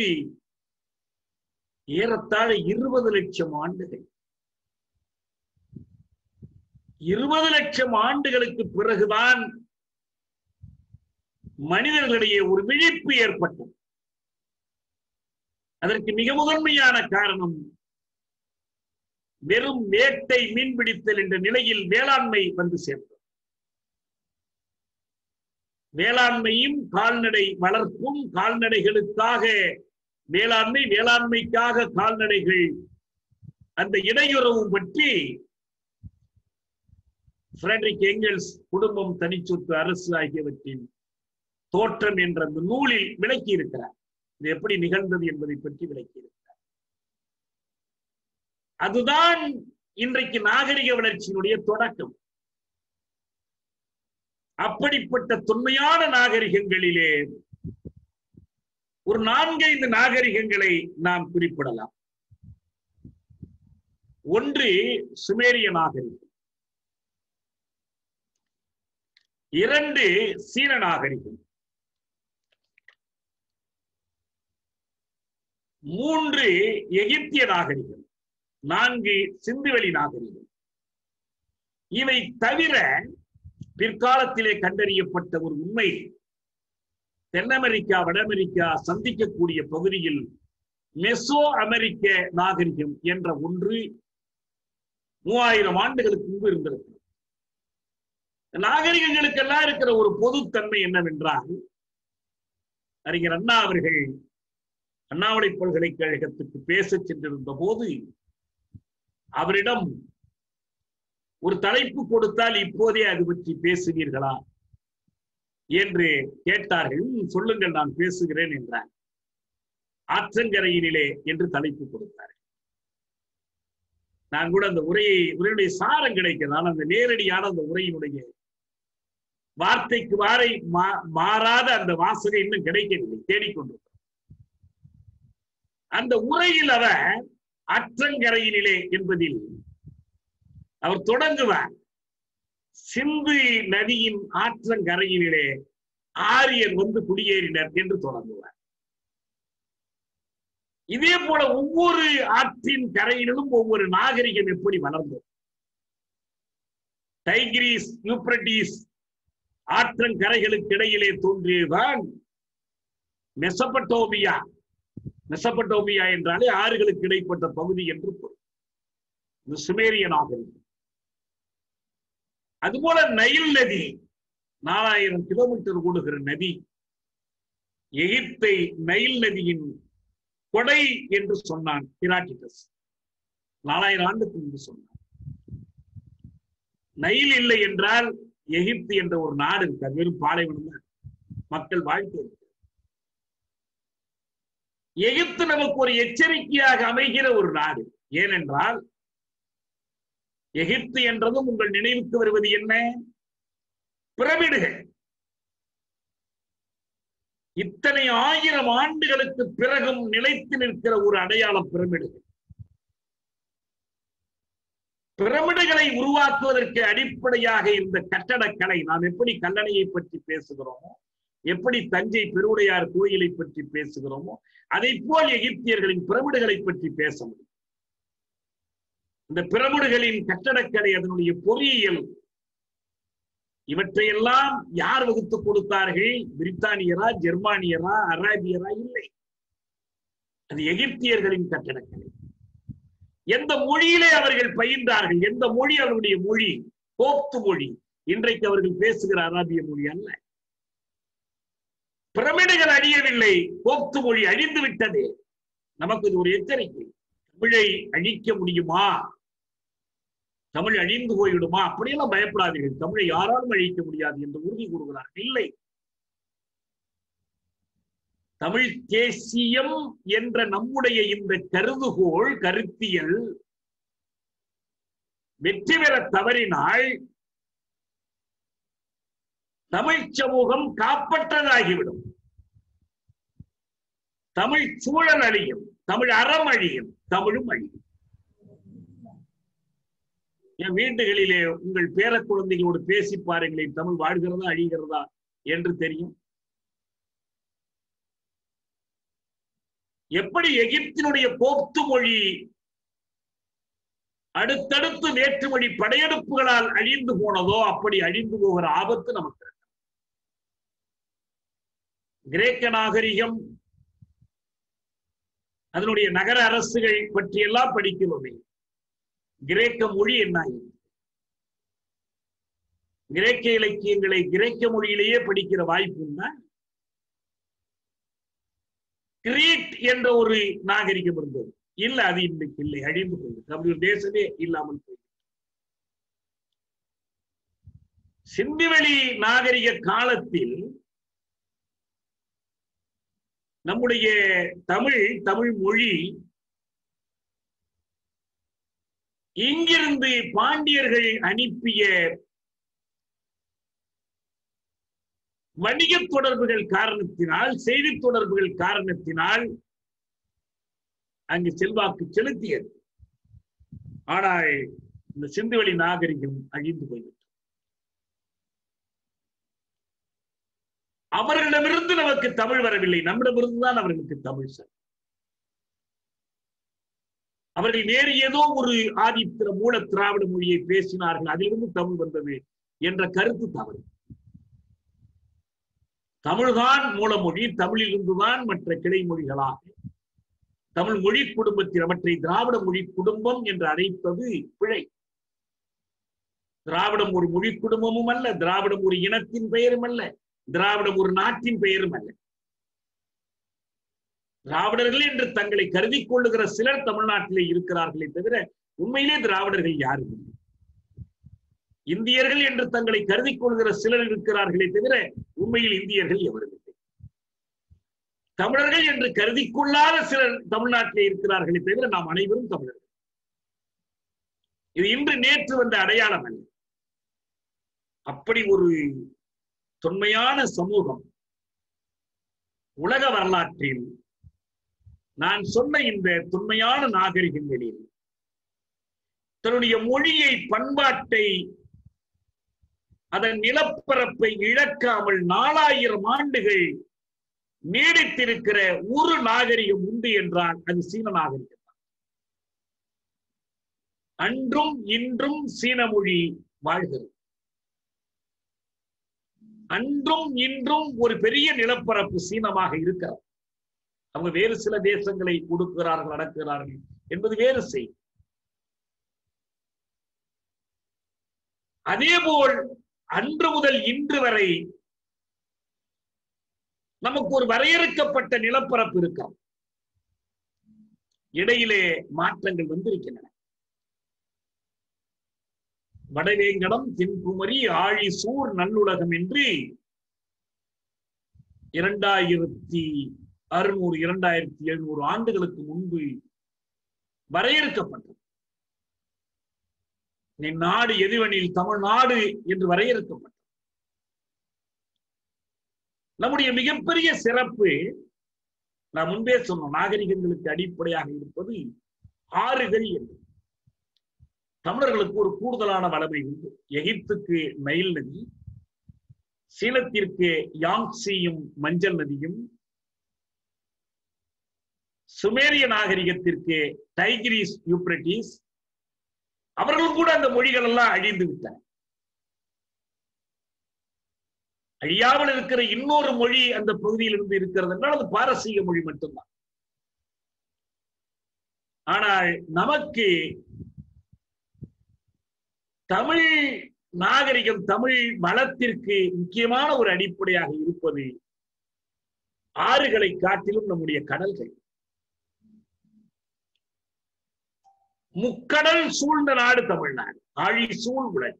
ஏறத்தாழ இருபது லட்சம் ஆண்டுகள் இருபது லட்சம் ஆண்டுகளுக்கு பிறகுதான் மனிதர்களிடையே ஒரு விழிப்பு ஏற்பட்டது அதற்கு மிக முதன்மையான காரணம் வெறும் வேட்டை மீன்பிடித்தல் என்ற நிலையில் வேளாண்மை வந்து சேர்ந்தது வேளாண்மையும் கால்நடை வளர்ப்பும் கால்நடைகளுக்காக வேளாண்மை வேளாண்மைக்காக கால்நடைகள் அந்த இடையுறவு பற்றி ஃபிரெட்ரிக் எங்கெல்ஸ் குடும்பம் தனிச்சொத்து அரசு ஆகியவற்றின் தோற்றம் என்ற அந்த நூலில் விளக்கி இருக்கிறார் இது எப்படி நிகழ்ந்தது என்பதை பற்றி விளக்கி இருக்கிறார் அதுதான் இன்றைக்கு நாகரிக வளர்ச்சியினுடைய தொடக்கம் அப்படிப்பட்ட தொன்மையான நாகரிகங்களிலே ஒரு நான்கைந்து நாகரிகங்களை நாம் குறிப்பிடலாம் ஒன்று சுமேரிய நாகரிகம் இரண்டு சீன நாகரிகம் மூன்று எகிப்திய நாகரிகம் நான்கு சிந்துவெளி நாகரிகம் இவை தவிர பிற்காலத்திலே கண்டறியப்பட்ட ஒரு உண்மை தென் அமெரிக்கா வட அமெரிக்கா சந்திக்கக்கூடிய பகுதியில் மெசோ அமெரிக்க நாகரிகம் என்ற ஒன்று மூவாயிரம் ஆண்டுகளுக்கு முன்பு இருந்திருக்கு நாகரிகங்களுக்கெல்லாம் இருக்கிற ஒரு பொதுத்தன்மை என்னவென்றால் அறிஞர் அண்ணா அவர்கள் அண்ணாமலை பல்கலைக்கழகத்துக்கு பேச சென்றிருந்த போது அவரிடம் ஒரு தலைப்பு கொடுத்தால் இப்போதே அது பற்றி பேசுவீர்களா என்று கேட்டார்கள் சொல்லுங்கள் நான் பேசுகிறேன் என்றார் ஆற்றங்கரையினிலே என்று தலைப்பு கொடுத்தார்கள் நான் கூட அந்த உரையை உரையுடைய சாரம் கிடைக்கிறான் அந்த நேரடியான அந்த உரையினுடைய வார்த்தைக்கு வாரை மாறாத அந்த வாசகம் இன்னும் கிடைக்கவில்லை தேடிக்கொண்டிருக்கிறார் அந்த உரையில் அவர் அற்றங்கரையினிலே என்பதில் அவர் தொடங்குவார் சிந்து நதியின் ஆற்றங்கரையினிலே ஆரியர் வந்து குடியேறினர் என்று தொடங்குவார் இதே போல ஒவ்வொரு ஆற்றின் கரையிலும் ஒவ்வொரு நாகரிகம் எப்படி வளர்ந்தது டைகிரிஸ் யூப்ரட்டிஸ் ஆற்றங்கரைகளுக்கு இடையிலே தோன்றியதுதான் மெசபட்டோமியா மெசபட்டோமியா என்றாலே ஆறுகளுக்கு இடைப்பட்ட பகுதி என்று பொருள் இது சுமேரிய நாகரிகம் அதுபோல நைல் நதி நாலாயிரம் கிலோமீட்டர் ஓடுகிற நதி எகிப்தை நைல் நதியின் கொடை என்று சொன்னான் பிராட்டிகஸ் நாலாயிரம் ஆண்டுக்கு முன்பு சொன்னான் நைல் இல்லை என்றால் எகிப்து என்ற ஒரு நாடு இருக்காது வெறும் பாலைவனம் தான் மக்கள் வாழ்க்கை இருக்கு எகிப்து நமக்கு ஒரு எச்சரிக்கையாக அமைகிற ஒரு நாடு ஏனென்றால் எகிப்து என்றதும் உங்கள் நினைவுக்கு வருவது என்ன பிரமிடுகள் இத்தனை ஆயிரம் ஆண்டுகளுக்கு பிறகும் நிலைத்து நிற்கிற ஒரு அடையாளம் பிரமிடுகள் பிரமிடுகளை உருவாக்குவதற்கு அடிப்படையாக இந்த கட்டடக்கலை நாம் எப்படி கல்லணையை பற்றி பேசுகிறோமோ எப்படி தஞ்சை பெருவுடையார் கோயிலை பற்றி பேசுகிறோமோ அதை போல் எகிப்தியர்களின் பிரமிடுகளை பற்றி பேச முடியும் இந்த பிரமிடுகளின் கட்டடக்கலை அதனுடைய பொறியியல் இவற்றையெல்லாம் யார் வகுத்து கொடுத்தார்கள் பிரித்தானியரா ஜெர்மானியரா அராபியரா இல்லை அது எகிப்தியர்களின் கட்டடக்கலை எந்த மொழியிலே அவர்கள் பயின்றார்கள் எந்த மொழி அவருடைய மொழி கோப்து மொழி இன்றைக்கு அவர்கள் பேசுகிற அராபிய மொழி அல்ல பிரமிடுகள் அழியவில்லை கோப்து மொழி அழிந்து விட்டது நமக்கு இது ஒரு எச்சரிக்கை தமிழை அழிக்க முடியுமா தமிழ் அழிந்து போய்விடுமா அப்படியெல்லாம் பயப்படாதீர்கள் தமிழை யாராலும் அழிக்க முடியாது என்று உறுதி கூறுகிறார்கள் இல்லை தமிழ் தேசியம் என்ற நம்முடைய இந்த கருதுகோள் கருத்தியல் வெற்றி பெற தவறினால் தமிழ் சமூகம் காப்பற்றதாகிவிடும் தமிழ் சூழல் அழியும் தமிழ் அறம் அழியும் தமிழும் அழியும் என் வீட்டுகளிலே உங்கள் பேர குழந்தைகளோடு பேசி பாருங்களேன் தமிழ் வாழ்கிறதா அழிகிறதா என்று தெரியும் எப்படி எகிப்தினுடைய கோப்து மொழி அடுத்தடுத்து வேற்றுமொழி படையெடுப்புகளால் அழிந்து போனதோ அப்படி அழிந்து போகிற ஆபத்து நமக்கு இருக்கு. கிரேக்க நாகரிகம் அதனுடைய நகர அரசுகள் பற்றியெல்லாம் படிக்கிறோமே கிரேக்க மொழி என்ன ஆயிற்று? கிரேக்க இலக்கியங்களை கிரேக்க மொழியிலேயே படிக்கிற வாய்ப்பு உண்டா கிரீட் என்ற ஒரு நாகரிகம் இருந்தது இல்ல அது இன்னைக்கு இல்லை அழிந்து போயிருக்கு அப்படி ஒரு தேசமே இல்லாமல் போயிருக்கு சிந்துவெளி நாகரிக காலத்தில் நம்முடைய தமிழ் தமிழ் மொழி இங்கிருந்து பாண்டியர்கள் அனுப்பிய வணிக தொடர்புகள் காரணத்தினால் செய்தி தொடர்புகள் காரணத்தினால் அங்கு செல்வாக்கு செலுத்தியது ஆனால் இந்த சிந்துவெளி நாகரிகம் அழிந்து போய்விட்டது அவர்களிடமிருந்து நமக்கு தமிழ் வரவில்லை நம்மிடமிருந்து தான் அவர்களுக்கு தமிழ் சார் அவர்கள் வேறு ஏதோ ஒரு ஆதித்திர மூல திராவிட மொழியை பேசினார்கள் அதிலிருந்து தமிழ் வந்தது என்ற கருத்து தவறு தமிழ்தான் மூலமொழி தமிழிலிருந்துதான் மற்ற கிளை மொழிகளாக தமிழ் மொழி குடும்பத்தில் அவற்றை திராவிட மொழி குடும்பம் என்று அழைப்பது பிழை திராவிடம் ஒரு மொழி குடும்பமும் அல்ல திராவிடம் ஒரு இனத்தின் பெயரும் அல்ல திராவிடம் ஒரு நாட்டின் பெயரும் அல்ல திராவிடர்கள் என்று தங்களை கருதி கொள்ளுகிற சிலர் தமிழ்நாட்டிலே இருக்கிறார்களே தவிர உண்மையிலே திராவிடர்கள் யாரும் இல்லை இந்தியர்கள் என்று தங்களை கருதி கொள்கிற சிலர் இருக்கிறார்களே தவிர உண்மையில் இந்தியர்கள் எவரும் இல்லை தமிழர்கள் என்று கருதி கொள்ளாத சிலர் தமிழ்நாட்டிலே இருக்கிறார்களே தவிர நாம் அனைவரும் தமிழர்கள் இது இன்று நேற்று வந்த அடையாளம் அல்ல அப்படி ஒரு தொன்மையான சமூகம் உலக வரலாற்றில் நான் சொன்ன இந்த தொன்மையான நாகரிகங்களில் தன்னுடைய மொழியை பண்பாட்டை அதன் நிலப்பரப்பை இழக்காமல் நாலாயிரம் ஆண்டுகள் நீடித்திருக்கிற ஒரு நாகரிகம் உண்டு என்றால் அது சீன நாகரிகம் தான் அன்றும் இன்றும் சீன மொழி வாழ்கிறது அன்றும் இன்றும் ஒரு பெரிய நிலப்பரப்பு சீனமாக இருக்கிறது அவங்க வேறு சில தேசங்களை கொடுக்கிறார்கள் நடக்கிறார்கள் என்பது வேறு செய்தி அதேபோல் அன்று முதல் இன்று வரை நமக்கு ஒரு வரையறுக்கப்பட்ட நிலப்பரப்பு இருக்கும் இடையிலே மாற்றங்கள் வந்திருக்கின்றன வடவேங்கடம் தென்குமரி ஆழி சூர் நல்லுலகம் என்று இரண்டாயிரத்தி அறுநூறு இரண்டாயிரத்தி எழுநூறு ஆண்டுகளுக்கு முன்பு வரையறுக்கப்பட்டது நீ நாடு எதுவெனில் தமிழ்நாடு என்று வரையறுக்கப்பட்டது நம்முடைய மிகப்பெரிய சிறப்பு நான் முன்பே சொன்னோம் நாகரிகங்களுக்கு அடிப்படையாக இருப்பது ஆறுகள் என்று தமிழர்களுக்கு ஒரு கூடுதலான வளமை உண்டு எகிப்துக்கு நைல் நதி சீனத்திற்கு யாங்சியும் மஞ்சள் நதியும் சுமேரிய நாகரிகத்திற்கு டைகிரிஸ் யூப்ரட்டிஸ் அவர்கள் கூட அந்த மொழிகள் எல்லாம் அழிந்து விட்டன அழியாமல் இருக்கிற இன்னொரு மொழி அந்த பகுதியில் இருந்து இருக்கிறது என்றால் அது பாரசீக மொழி மட்டும்தான் ஆனால் நமக்கு தமிழ் நாகரிகம் தமிழ் வளத்திற்கு முக்கியமான ஒரு அடிப்படையாக இருப்பது ஆறுகளை காட்டிலும் நம்முடைய கடல்கள் முக்கடல் சூழ்ந்த நாடு தமிழ்நாடு ஆழி சூழ் உலகு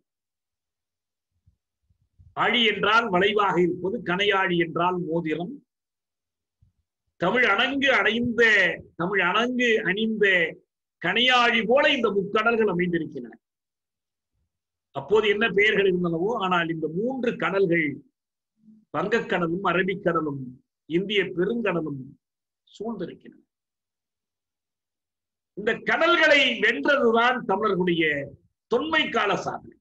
ஆழி என்றால் வளைவாக இருப்பது கனையாழி என்றால் மோதிரம் தமிழ் அணங்கு அடைந்த தமிழ் அணங்கு அணிந்த கனையாழி போல இந்த முக்கடல்கள் அமைந்திருக்கின்றன அப்போது என்ன பெயர்கள் இருந்தனவோ ஆனால் இந்த மூன்று கடல்கள் வங்கக்கடலும் அரபிக்கடலும் இந்திய பெருங்கடலும் சூழ்ந்திருக்கின்றன இந்த கடல்களை வென்றதுதான் தமிழர்களுடைய தொன்மை கால சாதனை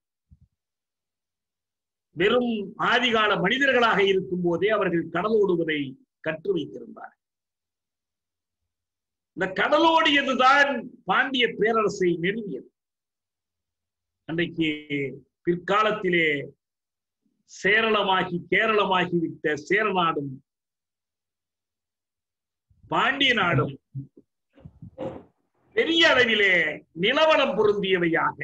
வெறும் ஆதிகால மனிதர்களாக இருக்கும் போதே அவர்கள் கடலோடுவதை கற்று வைத்திருந்தார் இந்த கடலோடியதுதான் பாண்டிய பேரரசை நெருங்கியது அன்றைக்கு பிற்காலத்திலே சேரளமாகி கேரளமாகி விட்ட சேரநாடும் பாண்டிய நாடும் பெரிய அளவிலே நிலவளம் பொருந்தியவையாக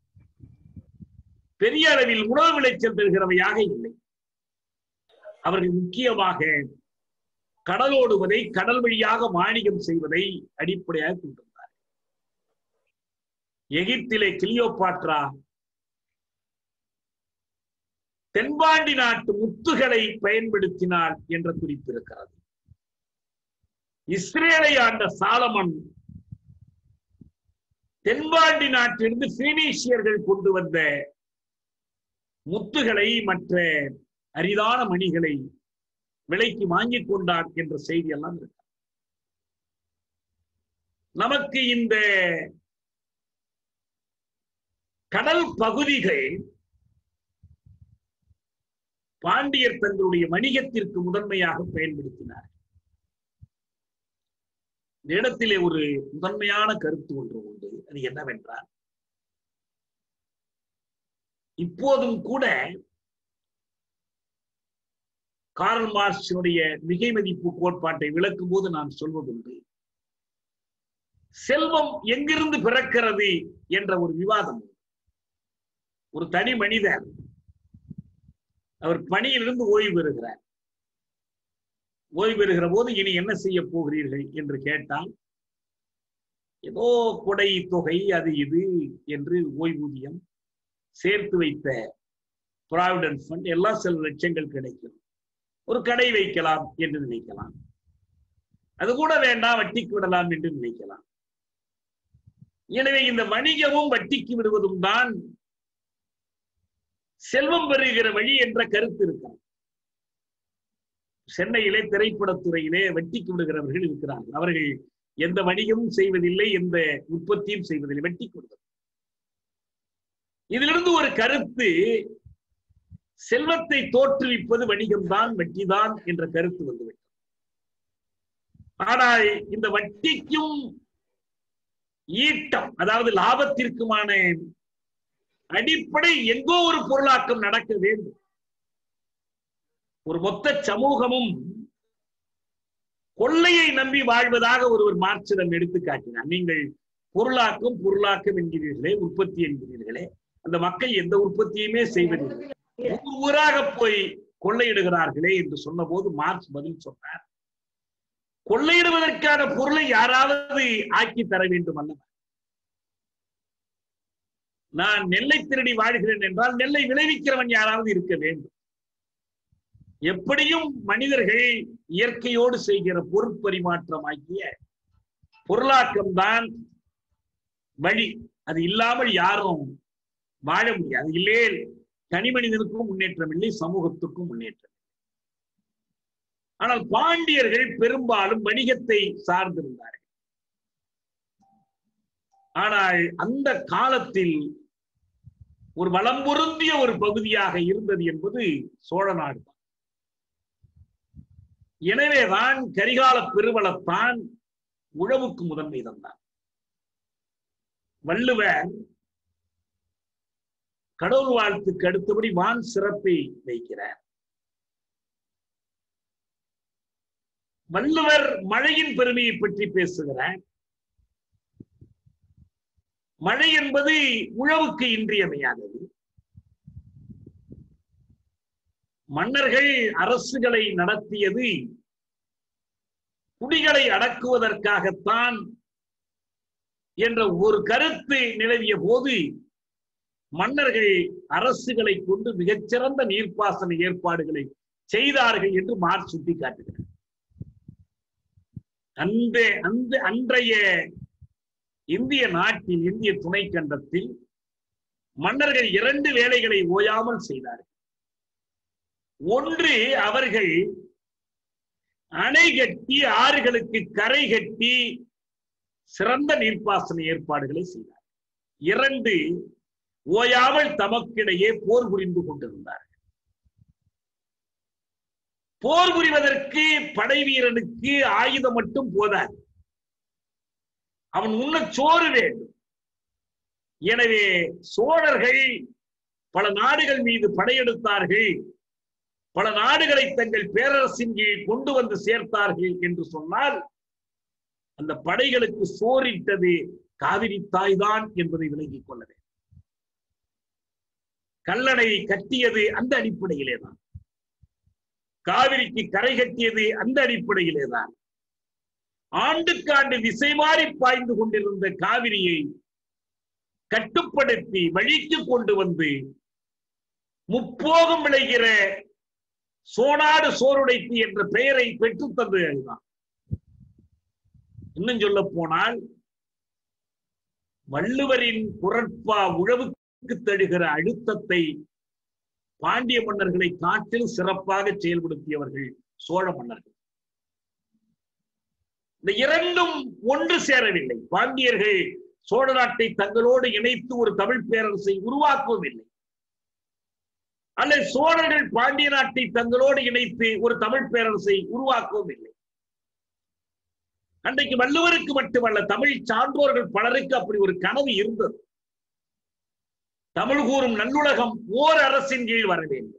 பெரிய அளவில் உணவு விளைச்சல் தருகிறவையாக இல்லை அவர்கள் முக்கியமாக கடலோடுவதை கடல் வழியாக வாணிகம் செய்வதை அடிப்படையாக கொண்டிருந்தார் எகிப்திலே கிளியோபாட்ரா தென்பாண்டி நாட்டு முத்துகளை பயன்படுத்தினார் என்ற குறிப்பு இருக்கிறது இஸ்ரேலை ஆண்ட சாலமன் தென்பாண்டி நாட்டிலிருந்து பீனீசியர்கள் கொண்டு வந்த முத்துகளை மற்ற அரிதான மணிகளை விலைக்கு வாங்கிக் கொண்டார் என்ற செய்தி எல்லாம் இருக்கு நமக்கு இந்த கடல் பகுதிகள் பாண்டியர் தங்களுடைய வணிகத்திற்கு முதன்மையாக பயன்படுத்தினார் இந்த இடத்திலே ஒரு முதன்மையான கருத்து ஒன்று உண்டு அது என்னவென்றால் இப்போதும் கூட கார்ல் மார்க்சினுடைய மிகை மதிப்பு கோட்பாட்டை விளக்கும் போது நான் சொல்வதுண்டு செல்வம் எங்கிருந்து பிறக்கிறது என்ற ஒரு விவாதம் உண்டு. ஒரு தனி மனிதர் அவர் பணியிலிருந்து ஓய்வு பெறுகிறார் ஓய்வு பெறுகிற போது இனி என்ன செய்ய போகிறீர்கள் என்று கேட்டால் ஏதோ கொடை தொகை அது இது என்று ஓய்வூதியம் சேர்த்து வைத்த ப்ராவிடன்ட் ஃபண்ட் எல்லாம் சில லட்சங்கள் கிடைக்கும் ஒரு கடை வைக்கலாம் என்று நினைக்கலாம் அது கூட வேண்டாம் வட்டிக்கு விடலாம் என்று நினைக்கலாம் எனவே இந்த வணிகமும் வட்டிக்கு விடுவதும் தான் செல்வம் பெறுகிற வழி என்ற கருத்து இருக்கிறது சென்னையிலே திரைப்படத்துறையிலே வட்டிக்கு விடுகிறவர்கள் இருக்கிறார்கள் அவர்கள் எந்த வணிகமும் செய்வதில்லை எந்த உற்பத்தியும் செய்வதில்லை வெட்டிக்கு விடுவது இதிலிருந்து ஒரு கருத்து செல்வத்தை தோற்றுவிப்பது வணிகம்தான் வட்டிதான் என்ற கருத்து வந்துவிட்டது ஆனால் இந்த வட்டிக்கும் ஈட்டம் அதாவது லாபத்திற்குமான அடிப்படை எங்கோ ஒரு பொருளாக்கம் நடக்க வேண்டும் ஒரு மொத்த சமூகமும் கொள்ளையை நம்பி வாழ்வதாக ஒருவர் மார்க்சிடம் எடுத்து காட்டினார் நீங்கள் பொருளாக்கம் பொருளாக்கம் என்கிறீர்களே உற்பத்தி என்கிறீர்களே அந்த மக்கள் எந்த உற்பத்தியுமே செய்வதில்லை ஊர் ஊராக போய் கொள்ளையிடுகிறார்களே என்று சொன்னபோது மார்க்ஸ் பதில் சொன்னார் கொள்ளையிடுவதற்கான பொருளை யாராவது ஆக்கி தர வேண்டும் அல்லவா நான் நெல்லை திருடி வாழ்கிறேன் என்றால் நெல்லை விளைவிக்கிறவன் யாராவது இருக்க வேண்டும் எப்படியும் மனிதர்கள் இயற்கையோடு செய்கிற பொருட்பரிமாற்றம் ஆகிய பொருளாக்கம் தான் வழி அது இல்லாமல் யாரும் வாழ முடியாது இல்லே தனி மனிதனுக்கும் முன்னேற்றம் இல்லை சமூகத்துக்கும் முன்னேற்றம் ஆனால் பாண்டியர்கள் பெரும்பாலும் வணிகத்தை சார்ந்திருந்தார்கள் ஆனால் அந்த காலத்தில் ஒரு வளம் பொருந்திய ஒரு பகுதியாக இருந்தது என்பது சோழ நாடு தான் எனவேதான் கரிகால பெருவளத்தான் உழவுக்கு முதன்மை தந்தார் வள்ளுவர் கடவுள் வாழ்த்துக்கு அடுத்தபடி வான் சிறப்பை வைக்கிறார் வள்ளுவர் மழையின் பெருமையை பற்றி பேசுகிறார் மழை என்பது உழவுக்கு இன்றியமையாதது மன்னர்கள் அரசுகளை நடத்தியது குடிகளை அடக்குவதற்காகத்தான் என்ற ஒரு கருத்து நிலவிய போது மன்னர்கள் அரசுகளை கொண்டு மிகச்சிறந்த நீர்ப்பாசன ஏற்பாடுகளை செய்தார்கள் என்று மார்க் சுட்டி காட்டுகிறார் அந்த அந்த அன்றைய இந்திய நாட்டில் இந்திய துணை கண்டத்தில் மன்னர்கள் இரண்டு வேலைகளை ஓயாமல் செய்தார்கள் ஒன்று அவர்கள் அணை கட்டி ஆறுகளுக்கு கரை கட்டி சிறந்த நீர்ப்பாசன ஏற்பாடுகளை செய்தார் இரண்டு ஓயாமல் தமக்கிடையே போர் புரிந்து கொண்டிருந்தார்கள் போர் புரிவதற்கு படை வீரனுக்கு ஆயுதம் மட்டும் போதாது அவன் உண்ண சோறு வேண்டும் எனவே சோழர்கள் பல நாடுகள் மீது படையெடுத்தார்கள் பல நாடுகளை தங்கள் பேரரசின் கீழ் கொண்டு வந்து சேர்த்தார்கள் என்று சொன்னால் அந்த படைகளுக்கு சோறிட்டது காவிரி தாய்தான் என்பதை விளங்கிக் கொள்ள வேண்டும் கல்லணை கட்டியது அந்த அடிப்படையிலே தான் காவிரிக்கு கரை கட்டியது அந்த அடிப்படையிலே தான் ஆண்டுக்காண்டு திசை மாறி பாய்ந்து கொண்டிருந்த காவிரியை கட்டுப்படுத்தி வழிக்கு கொண்டு வந்து முப்போகம் விளைகிற சோனாடு சோறுடைத்து என்ற பெயரை பெற்று தந்தது அதுதான் இன்னும் சொல்ல போனால் வள்ளுவரின் குரட்பா உழவுக்கு தழுகிற அழுத்தத்தை பாண்டிய மன்னர்களை காட்டில் சிறப்பாக செயல்படுத்தியவர்கள் சோழ மன்னர்கள் இந்த இரண்டும் ஒன்று சேரவில்லை பாண்டியர்கள் சோழ நாட்டை தங்களோடு இணைத்து ஒரு தமிழ் பேரரசை உருவாக்கவில்லை அல்லது சோழர்கள் பாண்டிய நாட்டை தங்களோடு இணைத்து ஒரு தமிழ் பேரரசை உருவாக்கவும் இல்லை அன்றைக்கு வள்ளுவருக்கு மட்டுமல்ல தமிழ் சான்றோர்கள் பலருக்கு அப்படி ஒரு கனவு இருந்தது தமிழ் கூறும் நல்லுலகம் ஓர் அரசின் கீழ் வர வேண்டும்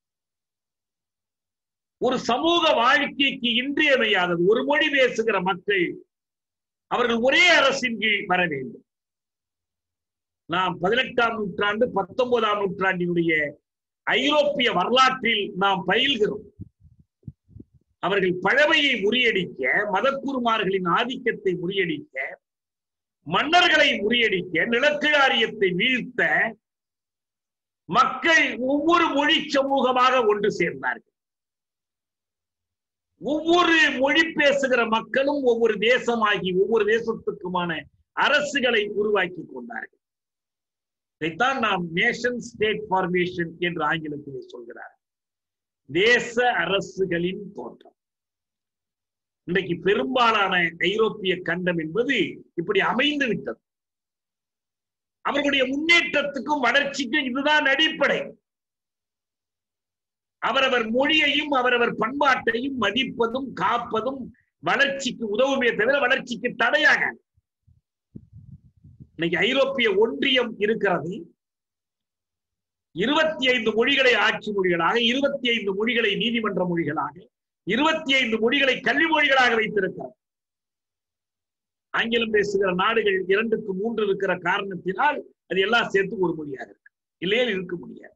ஒரு சமூக வாழ்க்கைக்கு இன்றியமையாதது ஒரு மொழி பேசுகிற மக்கள் அவர்கள் ஒரே அரசின் கீழ் வர வேண்டும் நாம் பதினெட்டாம் நூற்றாண்டு பத்தொன்பதாம் நூற்றாண்டினுடைய ஐரோப்பிய வரலாற்றில் நாம் பயில்கிறோம் அவர்கள் பழமையை முறியடிக்க மதக்குருமார்களின் ஆதிக்கத்தை முறியடிக்க மன்னர்களை முறியடிக்க நிலக்கிழாரியத்தை வீழ்த்த மக்கள் ஒவ்வொரு மொழி சமூகமாக ஒன்று சேர்ந்தார்கள் ஒவ்வொரு மொழி பேசுகிற மக்களும் ஒவ்வொரு தேசமாகி ஒவ்வொரு தேசத்துக்குமான அரசுகளை உருவாக்கி கொண்டார்கள் இதைத்தான் நாம் நேஷன் ஸ்டேட் ஃபார்மேஷன் என்று ஆங்கிலத்திலே சொல்கிறார் தேச அரசுகளின் தோற்றம் இன்றைக்கு பெரும்பாலான ஐரோப்பிய கண்டம் என்பது இப்படி அமைந்து விட்டது அவர்களுடைய முன்னேற்றத்துக்கும் வளர்ச்சிக்கும் இதுதான் அடிப்படை அவரவர் மொழியையும் அவரவர் பண்பாட்டையும் மதிப்பதும் காப்பதும் வளர்ச்சிக்கு உதவுமே தவிர வளர்ச்சிக்கு தடையாக இன்னைக்கு ஐரோப்பிய ஒன்றியம் இருக்கிறது இருபத்தி ஐந்து மொழிகளை ஆட்சி மொழிகளாக இருபத்தி ஐந்து மொழிகளை நீதிமன்ற மொழிகளாக இருபத்தி ஐந்து மொழிகளை கல்வி மொழிகளாக வைத்திருக்கிறது ஆங்கிலம் பேசுகிற நாடுகள் இரண்டுக்கு மூன்று இருக்கிற காரணத்தினால் அது எல்லாம் சேர்த்து ஒரு மொழியாக இருக்கு இல்லையே இருக்க முடியாது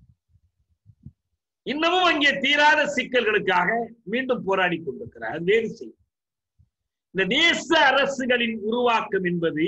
இன்னமும் அங்கே தீராத சிக்கல்களுக்காக மீண்டும் போராடி கொண்டிருக்கிறார் அது வேறு செய்யும் இந்த தேச அரசுகளின் உருவாக்கம் என்பது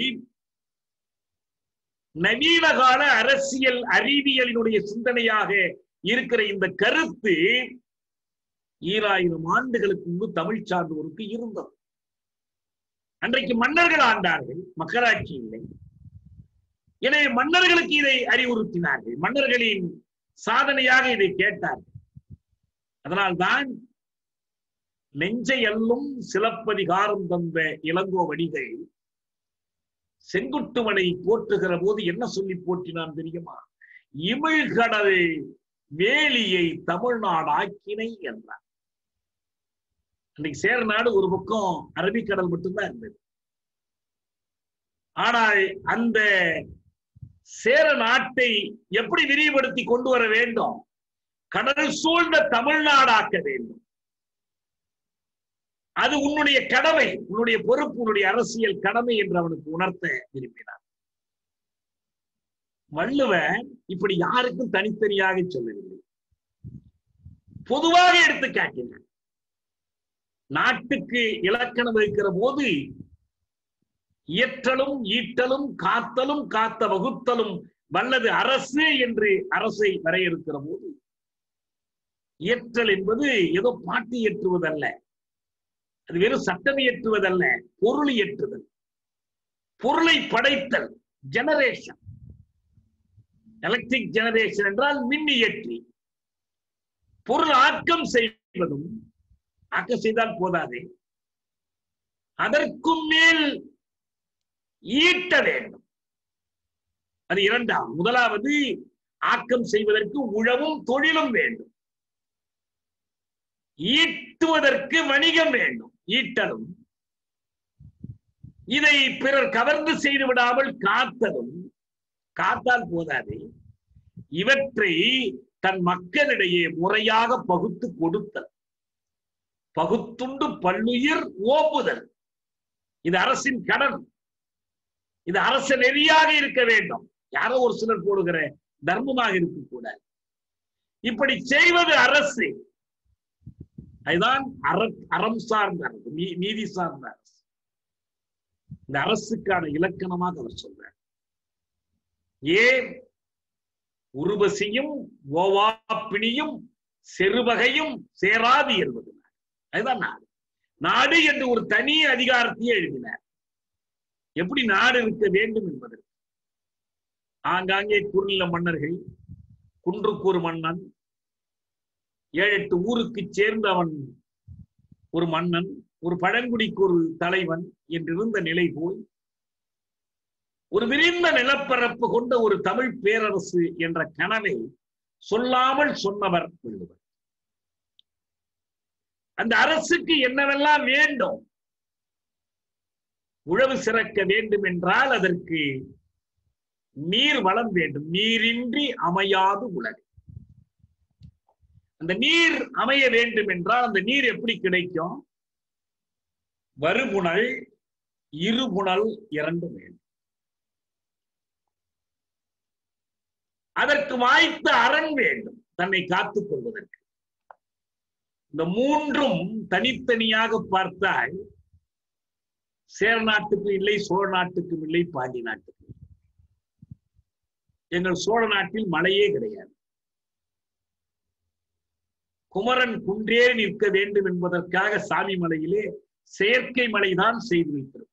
நவீன கால அரசியல் அறிவியலினுடைய சிந்தனையாக இருக்கிற இந்த கருத்து ஈராயிரம் ஆண்டுகளுக்கு முன்பு தமிழ் சார்ந்தோருக்கு இருந்தது அன்றைக்கு மன்னர்கள் ஆண்டார்கள் மக்களாட்சி இல்லை எனவே மன்னர்களுக்கு இதை அறிவுறுத்தினார்கள் மன்னர்களின் சாதனையாக இதை கேட்டார்கள் அதனால்தான் நெஞ்சை அல்லும் சிலப்பதிகாரம் தந்த இளங்கோவடிகள் செங்குட்டுவனை போற்றுகிற போது என்ன சொல்லி போற்றினான் தெரியுமா இமிழ்கடல் வேலியை தமிழ்நாடு ஆக்கினை என்றார் அன்னைக்கு சேர நாடு ஒரு பக்கம் அரபிக்கடல் மட்டும்தான் இருந்தது ஆனால் அந்த சேர நாட்டை எப்படி விரிவுபடுத்தி கொண்டு வர வேண்டும் கடல் சூழ்ந்த தமிழ்நாடாக்க வேண்டும் அது உன்னுடைய கடமை உன்னுடைய பொறுப்பு உன்னுடைய அரசியல் கடமை என்று அவனுக்கு உணர்த்த விரும்பினார் வள்ளுவன் இப்படி யாருக்கும் தனித்தனியாக சொல்லவில்லை பொதுவாக எடுத்து காட்டினார் நாட்டுக்கு இலக்கணம் வைக்கிற போது இயற்றலும் ஈட்டலும் காத்தலும் காத்த வகுத்தலும் வல்லது அரசு என்று அரசை வரையறுக்கிற போது இயற்றல் என்பது ஏதோ பாட்டு இயற்றுவதல்ல அது வெறும் சட்டம் இயற்றுவதல்ல பொருள் இயற்றுதல் பொருளை படைத்தல் ஜெனரேஷன் எலக்ட்ரிக் ஜெனரேஷன் என்றால் மின் இயற்றி பொருள் ஆக்கம் செய்வதும் ஆக்கம் செய்தால் போதாதே அதற்கும் மேல் ஈட்ட வேண்டும் அது இரண்டாம் முதலாவது ஆக்கம் செய்வதற்கு உழவும் தொழிலும் வேண்டும் ஈட்டுவதற்கு வணிகம் வேண்டும் ஈட்டலும் இதை பிறர் கவர்ந்து செய்து விடாமல் காத்தலும் காத்தால் போதாது இவற்றை தன் மக்களிடையே முறையாக பகுத்து கொடுத்தல் பகுத்துண்டு பல்லுயிர் ஓப்புதல் இது அரசின் கடன் இது அரச நெறியாக இருக்க வேண்டும் யாரோ ஒரு சிலர் போடுகிற தர்மமாக இருக்கக்கூடாது இப்படி செய்வது அரசு அதுதான் அற அறம் சார்ந்த அரசு நீ- நீதி சார்ந்த அரசு இந்த அரசுக்கான இலக்கணமாக அவர் சொல்றார் ஏன் உருவசியும் ஓவாப்பிணியும் செருவகையும் சேராது என்பது நாடு. அதுதான் நாடு நாடு என்று ஒரு தனி அதிகாரத்தையே எழுதினார் எப்படி நாடு இருக்க வேண்டும் என்பதற்கு ஆங்காங்கே குறுநில மன்னர்கள் குன்றுக்கூர் மன்னன் ஏழு எட்டு ஊருக்கு சேர்ந்தவன் ஒரு மன்னன் ஒரு பழங்குடிக்கு ஒரு தலைவன் என்றிருந்த நிலை போய் ஒரு விரிந்த நிலப்பரப்பு கொண்ட ஒரு தமிழ் பேரரசு என்ற கனவை சொல்லாமல் சொன்னவர் வள்ளுவர் அந்த அரசுக்கு என்னவெல்லாம் வேண்டும் உழவு சிறக்க வேண்டும் என்றால் அதற்கு நீர் வளம் வேண்டும் நீரின்றி அமையாது உலகு அந்த நீர் அமைய வேண்டும் என்றால் அந்த நீர் எப்படி கிடைக்கும் வருபுணல் இருபுணல் இரண்டு வேண்டும் அதற்கு வாய்த்த அரண் வேண்டும் தன்னை காத்துக் கொள்வதற்கு இந்த மூன்றும் தனித்தனியாக பார்த்தால் சேர நாட்டுக்கும் இல்லை சோழ நாட்டுக்கும் இல்லை பாண்டி நாட்டுக்கும் இல்லை. எங்கள் சோழ நாட்டில் மழையே கிடையாது குமரன் குன்றே நிற்க வேண்டும் என்பதற்காக சாமி மலையிலே செயற்கை மலைதான் செய்து வைத்திருக்கும்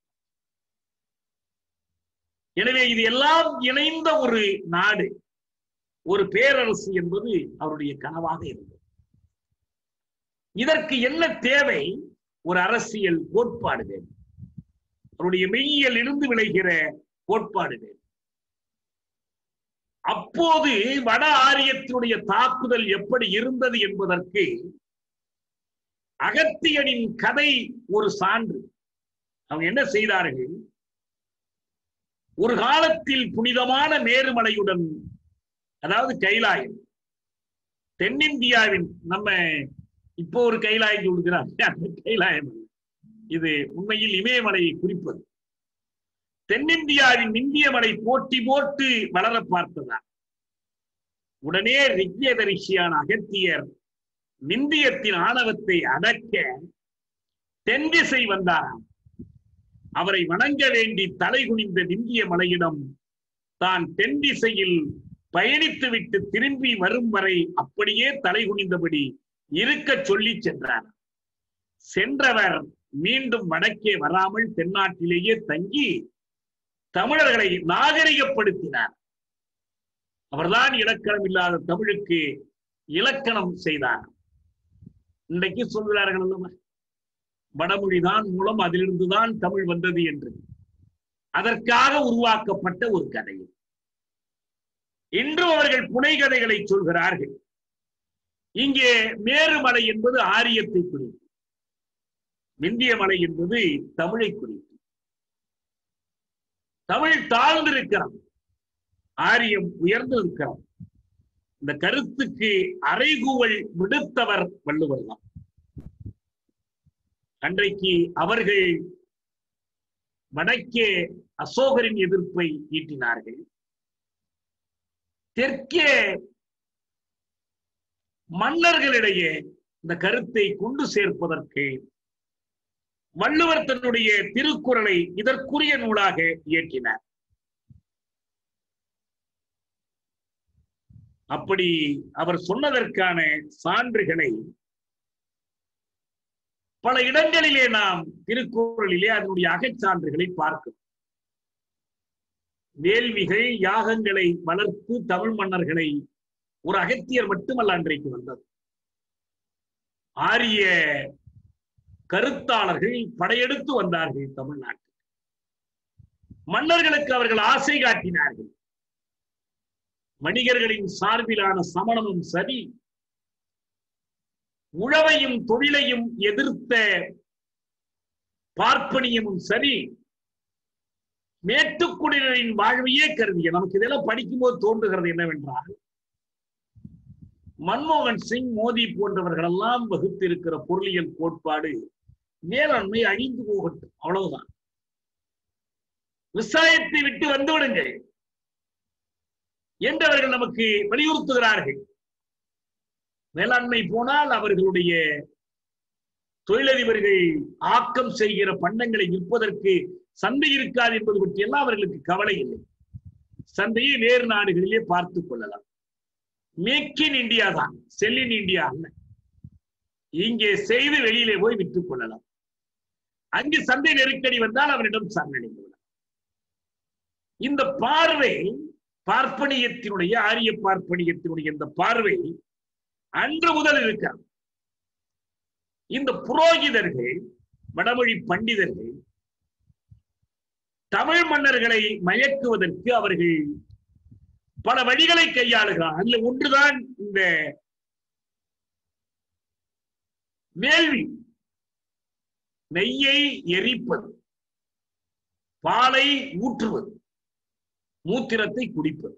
எனவே இது எல்லாம் இணைந்த ஒரு நாடு ஒரு பேரரசு என்பது அவருடைய கனவாக இருந்தது இதற்கு என்ன தேவை ஒரு அரசியல் கோட்பாடு வேண்டும் அவருடைய மெய்யியல் இருந்து விளைகிற கோட்பாடு வேண்டும் அப்போது வட ஆரியத்தினுடைய தாக்குதல் எப்படி இருந்தது என்பதற்கு அகத்தியனின் கதை ஒரு சான்று அவங்க என்ன செய்தார்கள் ஒரு காலத்தில் புனிதமான மேருமலையுடன் அதாவது கைலாயம் தென்னிந்தியாவின் நம்ம இப்போ ஒரு கைலாயம் சொல்கிறாங்க அந்த கைலாயம் அல்ல. இது உண்மையில் இமயமலையை குறிப்பது தென்னிந்தியாவின் இந்திய மலை போட்டி போட்டு வளர பார்த்ததா உடனே ரிக்வேத ரிஷியான அகத்தியர் விந்தியத்தின் ஆணவத்தை அடக்க தென் திசை வந்தாராம் அவரை வணங்க வேண்டி தலை குனிந்த விந்திய மலையிடம் தான் தென் திசையில் பயணித்துவிட்டு திரும்பி வரும் வரை அப்படியே தலை குனிந்தபடி இருக்க சொல்லி சென்றார் சென்றவர் மீண்டும் வடக்கே வராமல் தென்னாட்டிலேயே தங்கி தமிழர்களை நாகரிகப்படுத்தினார் அவர்தான் இலக்கணம் இல்லாத தமிழுக்கு இலக்கணம் செய்தார் இன்றைக்கு சொல்கிறார்கள் அல்லவா வடமொழிதான் மூலம் அதிலிருந்துதான் தமிழ் வந்தது என்று அதற்காக உருவாக்கப்பட்ட ஒரு கதை இன்றும் அவர்கள் புனைகதைகளை சொல்கிறார்கள் இங்கே மேருமலை என்பது ஆரியத்தை குறிக்கும் விந்திய மலை என்பது தமிழை குறிக்கும் தமிழ் தாழ்ந்திருக்கிறது ஆரியம் உயர்ந்து இருக்கிறது இந்த கருத்துக்கு அறைகூவல் விடுத்தவர் வள்ளுவர் தான் அன்றைக்கு அவர்கள் வடக்கே அசோகரின் எதிர்ப்பை ஈட்டினார்கள் தெற்கே மன்னர்களிடையே இந்த கருத்தை கொண்டு சேர்ப்பதற்கு வள்ளுவர் தன்னுடைய திருக்குறளை இதற்குரிய நூலாக இயற்றினார் அப்படி அவர் சொன்னதற்கான சான்றுகளை பல இடங்களிலே நாம் திருக்குறளிலே அதனுடைய அகச்சான்றுகளை பார்க்கிறோம் வேள்விகள் யாகங்களை வளர்த்து தமிழ் மன்னர்களை ஒரு அகத்தியர் மட்டுமல்ல அன்றைக்கு வந்தது ஆரிய கருத்தாளர்கள் படையெடுத்து வந்தார்கள் தமிழ்நாட்டில் மன்னர்களுக்கு அவர்கள் ஆசை காட்டினார்கள் வணிகர்களின் சார்பிலான சமணமும் சரி உழவையும் தொழிலையும் எதிர்த்த பார்ப்பனியமும் சரி மேட்டுக்குடியினரின் வாழ்வையே கருதிய நமக்கு இதெல்லாம் படிக்கும்போது தோன்றுகிறது என்னவென்றால் மன்மோகன் சிங் மோடி போன்றவர்கள் எல்லாம் வகுத்திருக்கிற பொருளியல் கோட்பாடு மேலாண்மை அழிந்து போகட்டும் அவ்வளவுதான் விவசாயத்தை விட்டு வந்து விடுங்கள் என்று அவர்கள் நமக்கு வலியுறுத்துகிறார்கள் மேலாண்மை போனால் அவர்களுடைய தொழிலதிபர்கள் ஆக்கம் செய்கிற பண்டங்களை விற்பதற்கு சந்தை இருக்காது என்பது பற்றி எல்லாம் அவர்களுக்கு கவலை இல்லை சந்தையை வேறு நாடுகளிலே பார்த்துக் கொள்ளலாம் மேக் இன் இந்தியா தான் செல் இன் இந்தியா அல்ல இங்கே செய்து வெளியிலே போய் விற்றுக் கொள்ளலாம் அங்கு சந்தை நெருக்கடி வந்தால் அவரிடம் சரணடைந்து விடலாம் இந்த பார்வை பார்ப்பனியத்தினுடைய ஆரிய பார்ப்பனியத்தினுடைய இந்த பார்வை அன்று முதல் இருக்கிறது இந்த புரோகிதர்கள் வடமொழி பண்டிதர்கள் தமிழ் மன்னர்களை மயக்குவதற்கு அவர்கள் பல வழிகளை கையாளுகிறார் அதுல ஒன்றுதான் இந்த வேள்வி நெய்யை எரிப்பது பாலை ஊற்றுவது மூத்திரத்தை குடிப்பது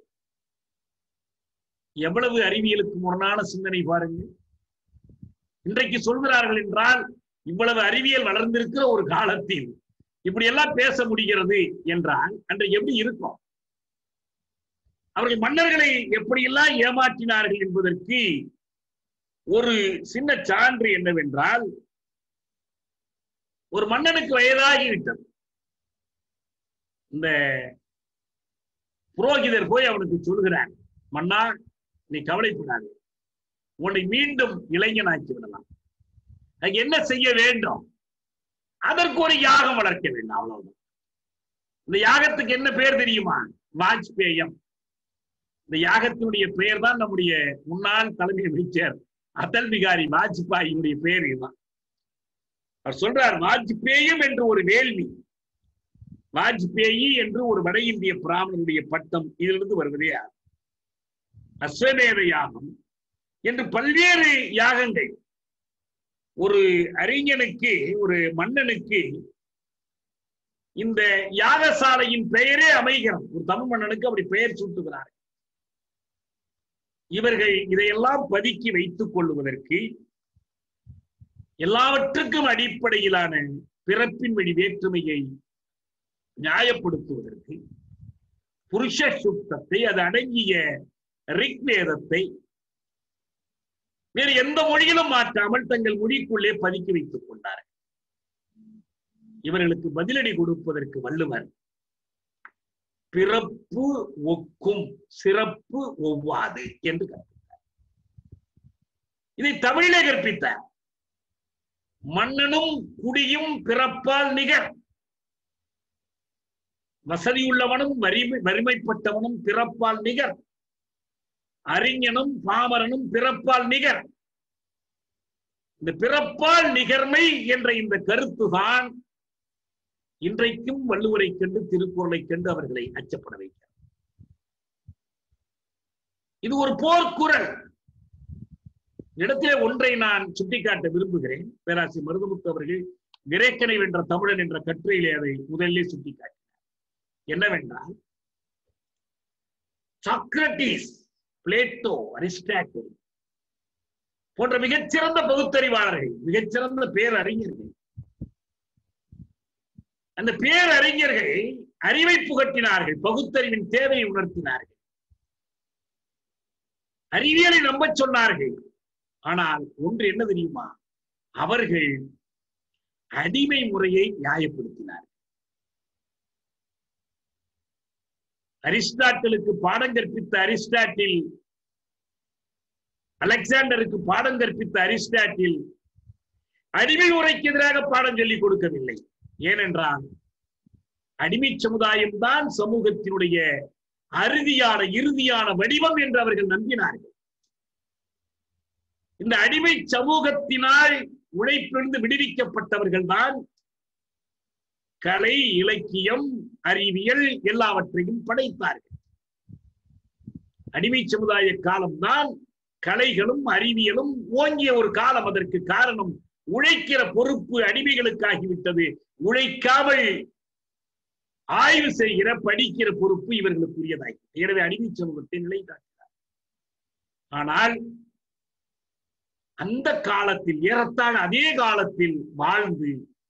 எவ்வளவு அறிவியலுக்கு முரணான சிந்தனை பாருங்கள் இன்றைக்கு சொல்கிறார்கள் என்றால் இவ்வளவு அறிவியல் வளர்ந்திருக்கிற ஒரு காலத்தில் இப்படி எல்லாம் பேச முடிகிறது என்றால் அன்றைக்கு எப்படி இருக்கும் அவர்கள் மன்னர்களை எப்படியெல்லாம் ஏமாற்றினார்கள் என்பதற்கு ஒரு சின்ன சான்று என்னவென்றால் ஒரு மன்னனுக்கு வயதாகிவிட்டது இந்த புரோகிதர் போய் அவனுக்கு சொல்கிறார் மன்னா நீ கவலைப்படாது உன்னை மீண்டும் இளைஞனாக்கி விடலாம் அதுக்கு என்ன செய்ய வேண்டும் அதற்கு ஒரு யாகம் வளர்க்க வேண்டும் அவ்வளவுதான் இந்த யாகத்துக்கு என்ன பேர் தெரியுமா வாஜ்பேயம் இந்த யாகத்தினுடைய பெயர் தான் நம்முடைய முன்னாள் தலைமை அமைச்சர் அடல் பிகாரி வாஜ்பாயினுடைய பெயர் இதுதான் அவர் சொல்றார் வாஜ்பேயம் என்று ஒரு வேள்வி வாஜ்பேயி என்று ஒரு வட இந்திய பிராமணனுடைய பட்டம் இதிலிருந்து வருவதே அஸ்வமேத யாகம் என்று பல்வேறு யாகங்கள் ஒரு அறிஞனுக்கு ஒரு மன்னனுக்கு இந்த யாகசாலையின் பெயரே அமைகிறது ஒரு தமிழ் மன்னனுக்கு அப்படி பெயர் சூட்டுகிறார் இவர்கள் இதையெல்லாம் பதுக்கி வைத்துக் கொள்வதற்கு எல்லாவற்றுக்கும் அடிப்படையிலான பிறப்பின் வழி வேற்றுமையை நியாயப்படுத்துவதற்கு புருஷ சுத்தத்தை அது அடங்கிய ரிக்வேதத்தை வேறு எந்த மொழியிலும் மாற்றாமல் தங்கள் மொழிக்குள்ளே பதுக்கி வைத்துக் கொண்டார்கள் இவர்களுக்கு பதிலடி கொடுப்பதற்கு வள்ளுவர் பிறப்பு ஒக்கும் சிறப்பு ஒவ்வாது என்று கற்பித்தார் இதை தமிழிலே கற்பித்தார் மன்னனும் குடியும் பிறப்பால் நிகர் வசதியுள்ளவனும் வறுமை வறுமைப்பட்டவனும் பிறப்பால் நிகர் அறிஞனும் பாமரனும் பிறப்பால் நிகர் இந்த பிறப்பால் நிகர்மை என்ற இந்த கருத்துதான் இன்றைக்கும் வள்ளுவரை கண்டு திருக்குறளை கண்டு அவர்களை அச்சப்பட வைக்கிறார் இது ஒரு போர்க்குரல் இடத்திலே ஒன்றை நான் சுட்டிக்காட்ட விரும்புகிறேன் பேராசிரியர் மருதமுத்து அவர்கள் கிரேக்கனை வென்ற தமிழன் என்ற கட்டுரையிலே அதை முதலிலே சுட்டிக்காட்டினார் என்னவென்றால் சாக்ரட்டிஸ் பிளேட்டோ அரிஸ்டாட்டில் போன்ற மிகச்சிறந்த பகுத்தறிவாளர்கள் மிகச்சிறந்த பேரறிஞர்கள் அந்த பேரறிஞர்கள் அறிவை புகட்டினார்கள் பகுத்தறிவின் தேவையை உணர்த்தினார்கள் அறிவியலை நம்பச் சொன்னார்கள் ஆனால் ஒன்று என்ன தெரியுமா அவர்கள் அடிமை முறையை நியாயப்படுத்தினார்கள் அரிஸ்டாட்டிலுக்கு பாடம் கற்பித்த அரிஸ்டாட்டில் அலெக்சாண்டருக்கு பாடம் கற்பித்த அரிஸ்டாட்டில் அடிமை முறைக்கு எதிராக பாடம் சொல்லிக் கொடுக்கவில்லை ஏனென்றால் அடிமை சமுதாயம் தான் சமூகத்தினுடைய அறுதியான இறுதியான வடிவம் என்று அவர்கள் நம்பினார்கள் இந்த அடிமை சமூகத்தினால் உழைப்பிலிருந்து விடுவிக்கப்பட்டவர்கள் தான் கலை இலக்கியம் அறிவியல் எல்லாவற்றையும் படைத்தார்கள் அடிமை சமுதாய காலம்தான் கலைகளும் அறிவியலும் ஓங்கிய ஒரு காலம் அதற்கு காரணம் உழைக்கிற பொறுப்பு அடிமைகளுக்காகிவிட்டது உழைக்காமல் ஆய்வு செய்கிற படிக்கிற பொறுப்பு இவர்களுக்குரியதாய் எனவே அடிமை சமூகத்தை நிலைநாட்டினார் ஆனால் அந்த காலத்தில் ஏறத்தாழ அதே காலத்தில் வாழ்ந்து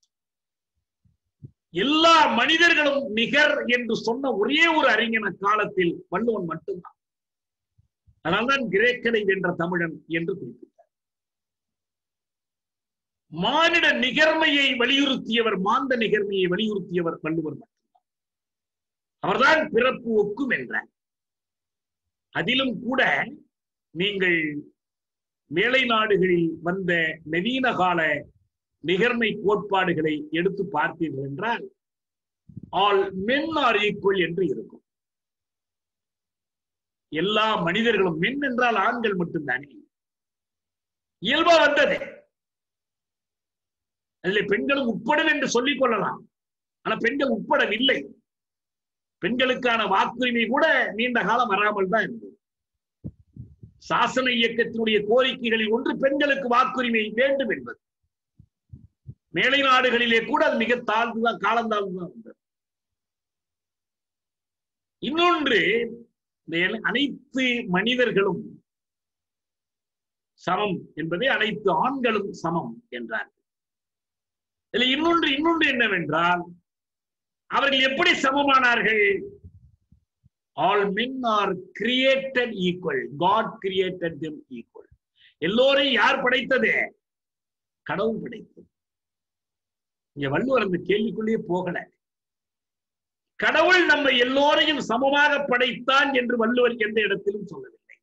எல்லா மனிதர்களும் நிகர் என்று சொன்ன ஒரே ஒரு அறிஞன காலத்தில் வள்ளுவன் மட்டும்தான் அதனால்தான் கிரேக்கனை வென்ற தமிழன் என்று குறிப்பிட்டார் மானிட நிகர்மையை வலியுறுத்தியவர் மாந்த நிகர்மையை வலியுறுத்தியவர் வள்ளுவர் மட்டும்தான் அவர்தான் பிறப்பு ஒக்கும் என்றார் அதிலும் கூட நீங்கள் மேலை நாடுகளில் வந்த நவீன கால நிகர்மை கோட்பாடுகளை எடுத்து பார்த்தீர்கள் என்றால் ஆல் மென் ஆர் ஈக்குவல் என்று இருக்கும் எல்லா மனிதர்களும் மென் என்றால் ஆண்கள் மட்டும்தானே இயல்பா வந்தது அதில் பெண்களும் உட்படும் என்று சொல்லிக் கொள்ளலாம் ஆனா பெண்கள் உட்படவில்லை பெண்களுக்கான வாக்குரிமை கூட நீண்ட காலம் வராமல் தான் இருந்தது சாசன இயக்கத்தினுடைய கோரிக்கைகளில் ஒன்று பெண்களுக்கு வாக்குரிமை வேண்டும் என்பது மேலை நாடுகளிலே கூட அது மிக தாழ்ந்துதான் காலந்தாழ்ந்துதான் வந்தது இன்னொன்று இந்த அனைத்து மனிதர்களும் சமம் என்பதை அனைத்து ஆண்களும் சமம் என்றார் இதுல இன்னொன்று இன்னொன்று என்னவென்றால் அவர்கள் எப்படி சமமானார்கள் all men are created equal God created them equal எல்லோரையும் யார் படைத்தது கடவுள் படைத்தது இங்க வள்ளுவர் அந்த கேள்விக்குள்ளேயே போகல கடவுள் நம்ம எல்லோரையும் சமமாக படைத்தான் என்று வள்ளுவர் எந்த இடத்திலும் சொல்லவில்லை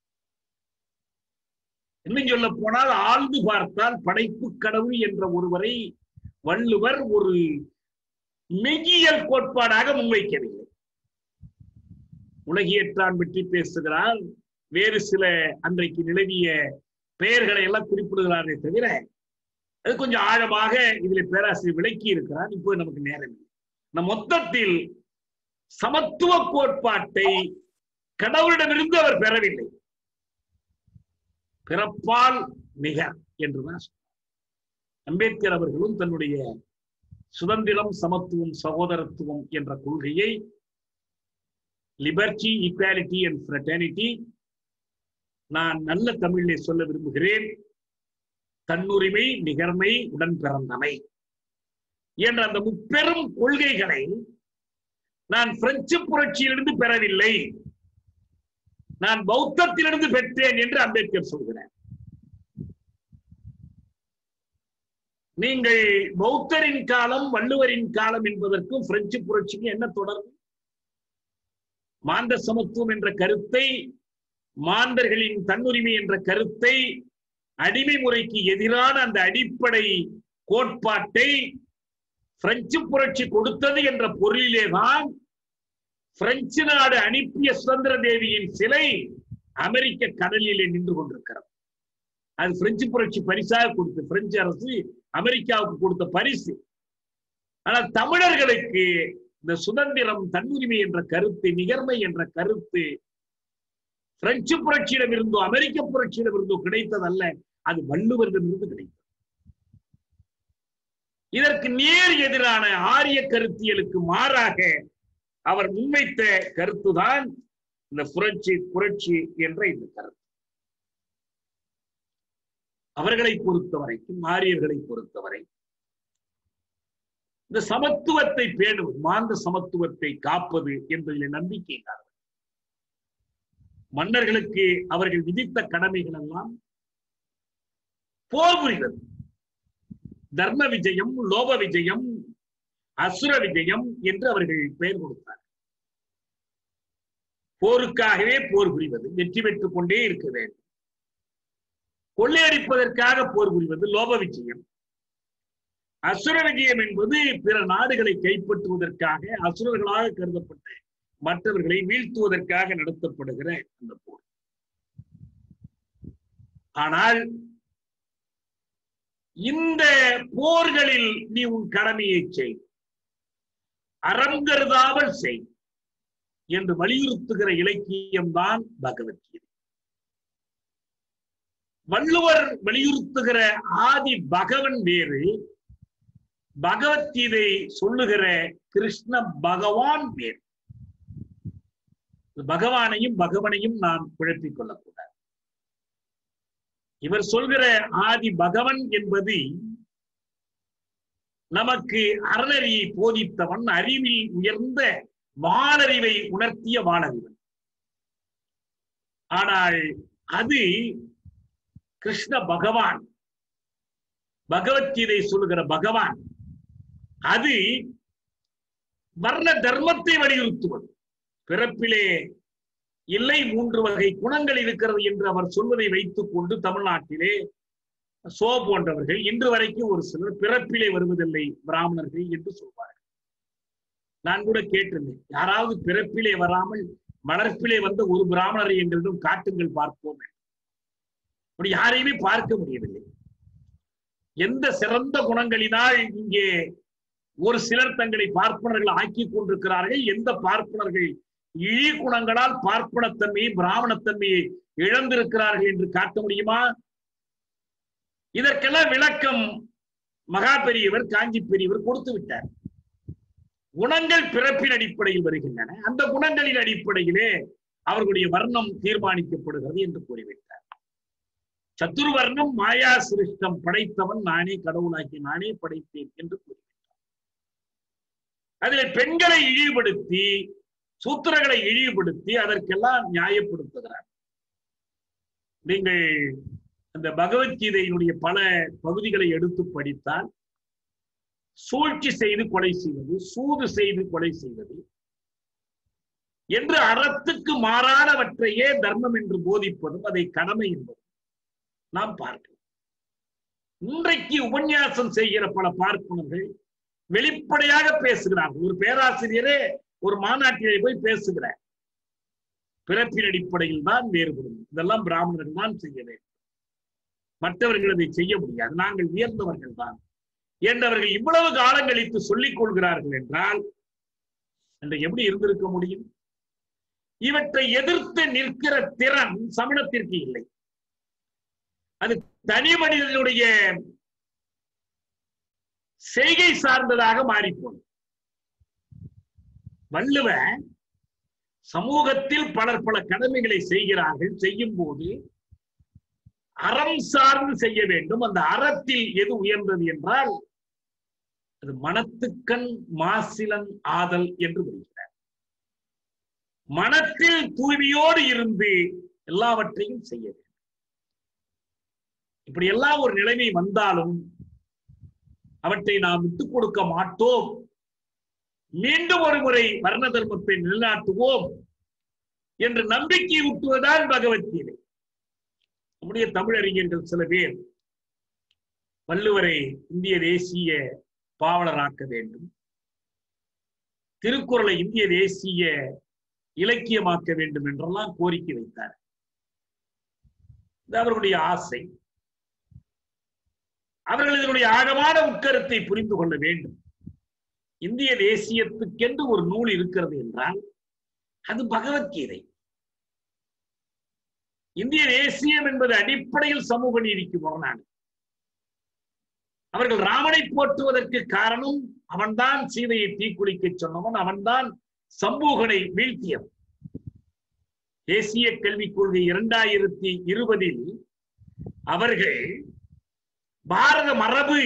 இன்னும் சொல்ல போனால் ஆழ்ந்து பார்த்தால் படைப்பு கடவுள் என்ற ஒருவரை வள்ளுவர் ஒரு மெய்யியல் கோட்பாடாக முன்வைக்கவில்லை உலகியற்றான் பற்றி பேசுகிறார் வேறு சில அன்றைக்கு நிலவிய பெயர்களை எல்லாம் குறிப்பிடுகிறாரே தவிர அது கொஞ்சம் ஆழமாக இதுல பேராசிரியர் விளக்கி இருக்கிறார் இப்போ நமக்கு நேரம் இல்லை நம் மொத்தத்தில் சமத்துவ கோட்பாட்டை கடவுளிடமிருந்து அவர் பெறவில்லை பிறப்பால் நிகர் என்றுதான் அம்பேத்கர் அவர்களும் தன்னுடைய சுதந்திரம் சமத்துவம் சகோதரத்துவம் என்ற கொள்கையை லிபர்டி ஈக்வாலிட்டி அண்ட் ஃப்ரெட்டர்னிட்டி நான் நல்ல தமிழிலே சொல்ல விரும்புகிறேன் தன்னுரிமை நிகர்மை உடன் பிறந்தமை என்ற அந்த முப்பெரும் கொள்கைகளை நான் பிரெஞ்சு புரட்சியிலிருந்து பெறவில்லை நான் பௌத்தத்திலிருந்து பெற்றேன் என்று அம்பேத்கர் சொல்கிறார் நீங்கள் பௌத்தரின் காலம் வள்ளுவரின் காலம் என்பதற்கும் பிரெஞ்சு புரட்சிக்கும் என்ன தொடர்பு மாந்த சமத்துவம் என்ற கருத்தை மாந்தர்களின் தன்னுரிமை என்ற கருத்தை அடிமை முறைக்கு எதிரான அந்த அடிப்படை கோட்பாட்டை பிரெஞ்சு புரட்சி கொடுத்தது என்ற பொருளிலேதான் பிரெஞ்சு நாடு அனுப்பிய சுதந்திர தேவியின் சிலை அமெரிக்க கடலிலே நின்று கொண்டிருக்கிறது அது பிரெஞ்சு புரட்சி பரிசாக கொடுத்து பிரெஞ்சு அரசு அமெரிக்காவுக்கு கொடுத்த பரிசு ஆனால் தமிழர்களுக்கு இந்த சுதந்திரம் தன்னுரிமை என்ற கருத்து நிகர்மை என்ற கருத்து பிரெஞ்சு புரட்சியிடம் இருந்தோ அமெரிக்க புரட்சியிடம் இருந்தோ கிடைத்ததல்ல அது வள்ளுவரிடமிருந்து கிடைத்தது இதற்கு நேர் எதிரான ஆரிய கருத்தியலுக்கு மாறாக அவர் முன்வைத்த கருத்துதான் இந்த புரட்சி புரட்சி என்ற இந்த கருத்து அவர்களை பொறுத்த வரைக்கும் ஆரியர்களை பொறுத்தவரை இந்த சமத்துவத்தை பேணுவது மாந்த சமத்துவத்தை காப்பது என்பதில் நம்பிக்கை மன்னர்களுக்கு அவர்கள் விதித்த கடமைகள் எல்லாம் போர் புரிவது தர்ம விஜயம் லோப விஜயம் அசுர விஜயம் என்று அவர்கள் பெயர் கொடுத்தார் போருக்காகவே போர் புரிவது வெற்றி பெற்றுக் கொண்டே இருக்க வேண்டும் கொள்ளையடிப்பதற்காக போர் புரிவது லோப விஜயம் அசுர விஜயம் என்பது பிற நாடுகளை கைப்பற்றுவதற்காக அசுரர்களாக கருதப்பட்ட மற்றவர்களை வீழ்த்துவதற்காக நடத்தப்படுகிற அந்த போர் ஆனால் இந்த போர்களில் நீ உன் கடமையை செய் அறம் கருதாமல் செய் என்று வலியுறுத்துகிற இலக்கியம்தான் பகவத்கீதை வள்ளுவர் வலியுறுத்துகிற ஆதி பகவன் வேறு பகவத்கீதை சொல்லுகிற கிருஷ்ண பகவான் வேறு பகவானையும் பகவனையும் நாம் குழப்பிக் கொள்ளக்கூடாது இவர் சொல்கிற ஆதி பகவன் என்பது நமக்கு அறநெறியை போதித்தவன் அறிவில் உயர்ந்த வாளறிவை உணர்த்திய வாளறிவன் ஆனால் அது கிருஷ்ண பகவான் பகவத்கீதை சொல்லுகிற பகவான் அது வர்ண தர்மத்தை வலியுறுத்துவது பிறப்பிலே இல்லை மூன்று வகை குணங்கள் இருக்கிறது என்று அவர் சொல்வதை வைத்துக் கொண்டு தமிழ்நாட்டிலே சோ போன்றவர்கள் இன்று வரைக்கும் ஒரு சிலர் பிறப்பிலே வருவதில்லை பிராமணர்கள் என்று சொல்வார்கள் நான் கூட கேட்டிருந்தேன் யாராவது பிறப்பிலே வராமல் வளர்ப்பிலே வந்த ஒரு பிராமணரை எங்களிடம் காட்டுங்கள் பார்ப்போம் அப்படி யாரையுமே பார்க்க முடியவில்லை எந்த சிறந்த குணங்களினால் இங்கே ஒரு சிலர் தங்களை பார்ப்பனர்கள் ஆக்கி கொண்டிருக்கிறார்கள் எந்த பார்ப்பனர்கள் இழி குணங்களால் பார்ப்பனத்தன்மையை பிராமணத்தன்மையை இழந்திருக்கிறார்கள் என்று காட்ட முடியுமா இதற்கெல்லாம் விளக்கம் மகா பெரியவர் காஞ்சி பெரியவர் கொடுத்து விட்டார் குணங்கள் பிறப்பின் அடிப்படையில் வருகின்றன அந்த குணங்களின் அடிப்படையிலே அவர்களுடைய வர்ணம் தீர்மானிக்கப்படுகிறது என்று கூறிவிட்டார் சத்துருவர்ணம் மாயா சிருஷ்டம் படைத்தவன் நானே கடவுளாக்கி நானே படைத்தேன் என்று கூறிவிட்டார் அதில் பெண்களை இழிவுபடுத்தி சூத்திரங்களை இழிவுபடுத்தி அதற்கெல்லாம் நியாயப்படுத்துகிறார் நீங்கள் அந்த பகவத்கீதையினுடைய பல பகுதிகளை எடுத்து படித்தால் சூழ்ச்சி செய்து கொலை செய்வது சூது செய்து கொலை செய்வது என்று அறத்துக்கு மாறானவற்றையே தர்மம் என்று போதிப்பதும் அதை கடமை என்பதும் நாம் பார்க்கலாம் இன்றைக்கு உபன்யாசம் செய்கிற பல பார்ப்பனர்கள் வெளிப்படையாக பேசுகிறார்கள் ஒரு பேராசிரியரே ஒரு மாநாட்டிலே போய் பேசுகிறார் பிறப்பின் அடிப்படையில் தான் வேறுபடும் இதெல்லாம் பிராமணர்கள் தான் செய்ய வேண்டும் மற்றவர்கள் அதை செய்ய முடியாது நாங்கள் உயர்ந்தவர்கள் தான் என்றவர்கள் இவ்வளவு காலம் கழித்து சொல்லிக் கொள்கிறார்கள் என்றால் என்று எப்படி இருந்திருக்க முடியும் இவற்றை எதிர்த்து நிற்கிற திறன் சமணத்திற்கு இல்லை அது தனி மனிதனுடைய செய்கை சார்ந்ததாக மாறிப்போம் வள்ளுவன் சமூகத்தில் பலர் பல கடமைகளை செய்கிறார்கள் செய்யும் போது அறம் சார்ந்து செய்ய வேண்டும் அந்த அறத்தில் எது உயர்ந்தது என்றால் அது மனத்துக்கண் மாசிலன் ஆதல் என்று வருகிறார் மனத்தில் தூய்மையோடு இருந்து எல்லாவற்றையும் செய்ய வேண்டும் இப்படி எல்லாம் ஒரு நிலைமை வந்தாலும் அவற்றை நாம் விட்டுக் கொடுக்க மாட்டோம் மீண்டும் ஒரு முறை வர்ண தர்மத்தை நிலைநாட்டுவோம் என்று நம்பிக்கை ஊட்டுவதுதான் பகவத்கீதை நம்முடைய தமிழறிஞர்கள் சில பேர் வள்ளுவரை இந்திய தேசிய பாவலராக்க வேண்டும் திருக்குறளை இந்திய தேசிய இலக்கியமாக்க வேண்டும் என்றெல்லாம் கோரிக்கை வைத்தார் இது அவர்களுடைய ஆசை அவர்கள் இதனுடைய ஆழமான உட்கருத்தை புரிந்து கொள்ள வேண்டும் இந்திய தேசியத்துக்கென்று ஒரு நூல் இருக்கிறது என்றால் அது பகவத்கீதை இந்திய தேசியம் என்பது அடிப்படையில் சமூக நீதிக்கு முரணானது அவர்கள் ராமனை போற்றுவதற்கு காரணம் அவன்தான் சீதையை தீக்குளிக்க சொன்னவன் அவன்தான் சம்பூகனை வீழ்த்தியவன் தேசிய கல்விக் கொள்கை இரண்டாயிரத்தி இருபதில் அவர்கள் பாரத மரபு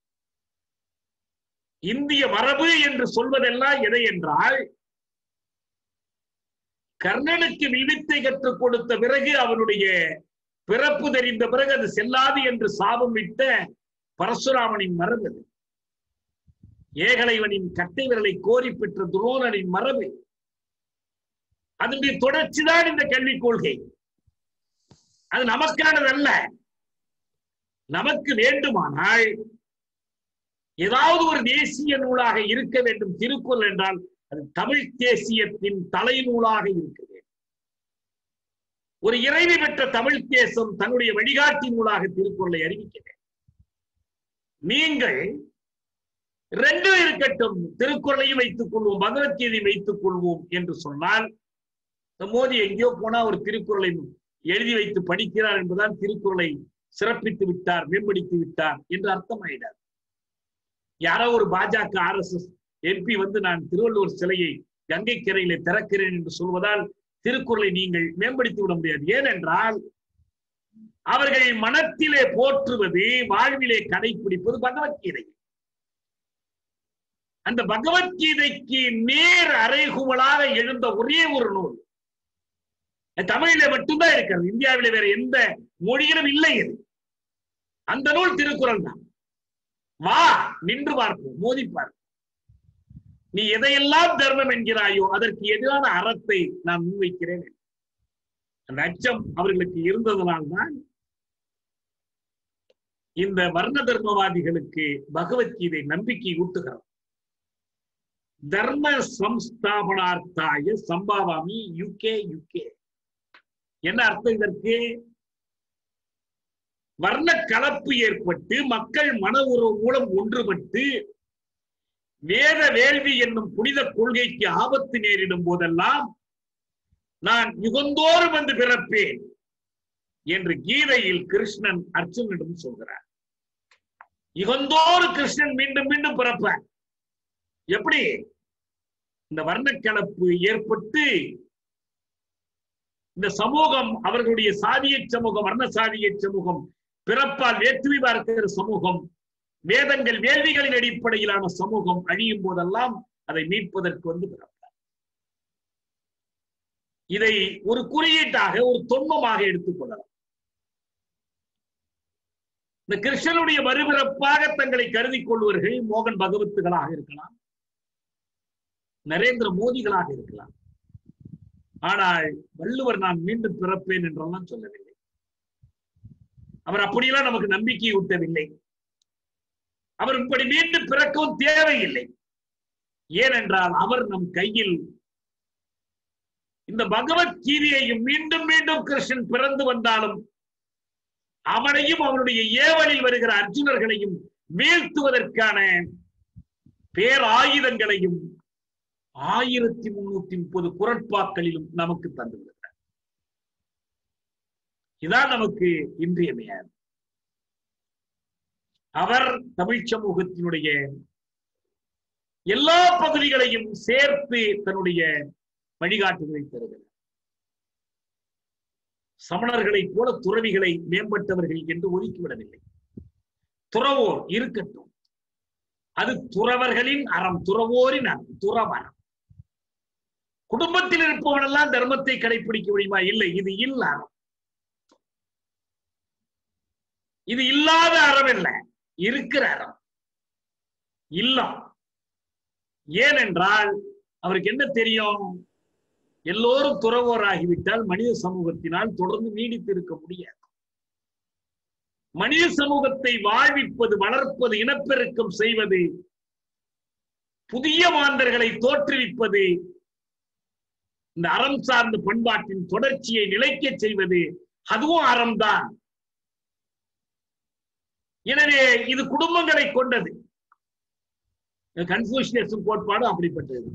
இந்திய மரபு என்று சொல்வதெல்லாம் எதை என்றால் கர்ணனுக்கு விவித்தை கற்றுக் கொடுத்த பிறகு அவனுடைய பிறப்பு தெரிந்த பிறகு அது செல்லாது என்று சாபம் விட்ட பரசுராமனின் மரபு அது ஏகலைவனின் கட்டை விரலை கோரி பெற்ற துரோணனின் மரபு அதனுடைய தொடர்ச்சிதான் இந்த கல்விக் கொள்கை அது நமக்கானதல்ல நமக்கு வேண்டுமானால் ஏதாவது ஒரு தேசிய நூலாக இருக்க வேண்டும் திருக்குறள் என்றால் அது தமிழ் தேசியத்தின் தலைநூலாக இருக்க வேண்டும் ஒரு இறைவி பெற்ற தமிழ் தேசம் தன்னுடைய வழிகாட்டி நூலாக திருக்குறளை அறிவிக்க வேண்டும் நீங்கள் ரெண்டும் இருக்கட்டும் திருக்குறளையும் வைத்துக் கொள்வோம் பகவத்கீதையும் வைத்துக் கொள்வோம் என்று சொன்னால் இந்த மோடி எங்கேயோ போனா ஒரு திருக்குறளை எழுதி வைத்து படிக்கிறார் என்பதால் திருக்குறளை சிறப்பித்து விட்டார் மேம்படுத்தி விட்டார் என்று அர்த்தமாயிடார் யாரோ ஒரு பாஜக ஆர் எஸ் எஸ் எம்பி வந்து நான் திருவள்ளுவர் சிலையை கங்கை கரையிலே திறக்கிறேன் என்று சொல்வதால் திருக்குறளை நீங்கள் மேம்படுத்தி விட முடியாது ஏனென்றால் அவர்கள் மனத்திலே போற்றுவது வாழ்விலே கடைபிடிப்பது பகவத்கீதை அந்த பகவத்கீதைக்கு நேர் அறைகுவலாக எழுந்த ஒரே ஒரு நூல் அது தமிழிலே மட்டும்தான் இருக்கிறது இந்தியாவிலே வேற எந்த மொழியிலும் இல்லை இது அந்த நூல் திருக்குறள் தான் வா நின்று பார்ப்போம் மோதி பார்ப்போம் நீ எதையெல்லாம் தர்மம் என்கிறாயோ அதற்கு எதிரான அறத்தை நான் முன்வைக்கிறேன் அந்த அச்சம் அவர்களுக்கு இருந்ததனால்தான் இந்த வர்ண தர்மவாதிகளுக்கு பகவத்கீதை நம்பிக்கை ஊட்டுகிறது தர்ம சம்ஸ்தாபனார்த்தாய சம்பாவாமி யுகே யுகே என்ன அர்த்தம் இதற்கு வர்ண கலப்பு ஏற்பட்டு மக்கள் மன உறவு மூலம் ஒன்றுபட்டு வேத வேள்வி என்னும் புனித கொள்கைக்கு ஆபத்து நேரிடும் போதெல்லாம் நான் யுகந்தோறும் வந்து பிறப்பேன் என்று கீதையில் கிருஷ்ணன் அர்ஜுனிடம் சொல்கிறார் யுகந்தோறு கிருஷ்ணன் மீண்டும் மீண்டும் பிறப்பார் எப்படி இந்த வர்ணக்கலப்பு ஏற்பட்டு இந்த சமூகம் அவர்களுடைய சாதிய சமூகம் வர்ண சாதிய சமூகம் பிறப்பால் வேற்றுமை பார்க்கிற சமூகம் வேதங்கள் வேள்விகளின் அடிப்படையிலான சமூகம் அழியும் போதெல்லாம் அதை மீட்பதற்கு வந்து பிறப்பார் இதை ஒரு குறியீட்டாக ஒரு தொன்மமாக எடுத்துக்கொள்ளலாம் இந்த கிருஷ்ணனுடைய மறுபிறப்பாக தங்களை கருதி கொள்வர்கள் மோகன் பகவத்துகளாக இருக்கலாம் நரேந்திர மோடிகளாக இருக்கலாம் ஆனால் வள்ளுவர் நான் மீண்டும் பிறப்பேன் என்றெல்லாம் சொல்லவில்லை அவர் அப்படியெல்லாம் நமக்கு நம்பிக்கை ஊட்டவில்லை அவர் இப்படி மீண்டும் பிறக்கவும் தேவையில்லை ஏனென்றால் அவர் நம் கையில் இந்த பகவத்கீதையையும் மீண்டும் மீண்டும் கிருஷ்ணன் பிறந்து வந்தாலும் அவனையும் அவனுடைய ஏவலில் வருகிற அர்ஜுனர்களையும் வீழ்த்துவதற்கான பேராயுதங்களையும் ஆயிரத்தி முன்னூத்தி முப்பது குரட்பாக்களிலும் நமக்கு தந்துவிடுகிறார் இதான் நமக்கு இன்றியமையாது அவர் தமிழ் சமூகத்தினுடைய எல்லா பகுதிகளையும் சேர்த்து தன்னுடைய வழிகாட்டுதலை தருகிறார் சமணர்களைப் போல துறவிகளை மேம்பட்டவர்கள் என்று ஒதுக்கிவிடவில்லை துறவோர் இருக்கட்டும் அது துறவர்களின் அறம் துறவோரின் அறம் துறவரம் குடும்பத்தில் இருப்பவனெல்லாம் தர்மத்தை கடைபிடிக்க முடியுமா இல்லை இது இல்ல அறம் இது இல்லாத அறம் இல்ல இருக்கிற அறம் இல்லம் ஏனென்றால் அவருக்கு என்ன தெரியும் எல்லோரும் துறவோராகிவிட்டால் மனித சமூகத்தினால் தொடர்ந்து நீடித்து இருக்க முடியாது மனித சமூகத்தை வாழ்விப்பது வளர்ப்பது இனப்பெருக்கம் செய்வது புதிய மாந்தர்களை தோற்றுவிப்பது இந்த அறம் சார்ந்த பண்பாட்டின் தொடர்ச்சியை நிலைக்க செய்வது அதுவும் அறம்தான் எனவே இது குடும்பங்களை கொண்டது கன்ஃபியூஷியஸும் கோட்பாடு அப்படிப்பட்டது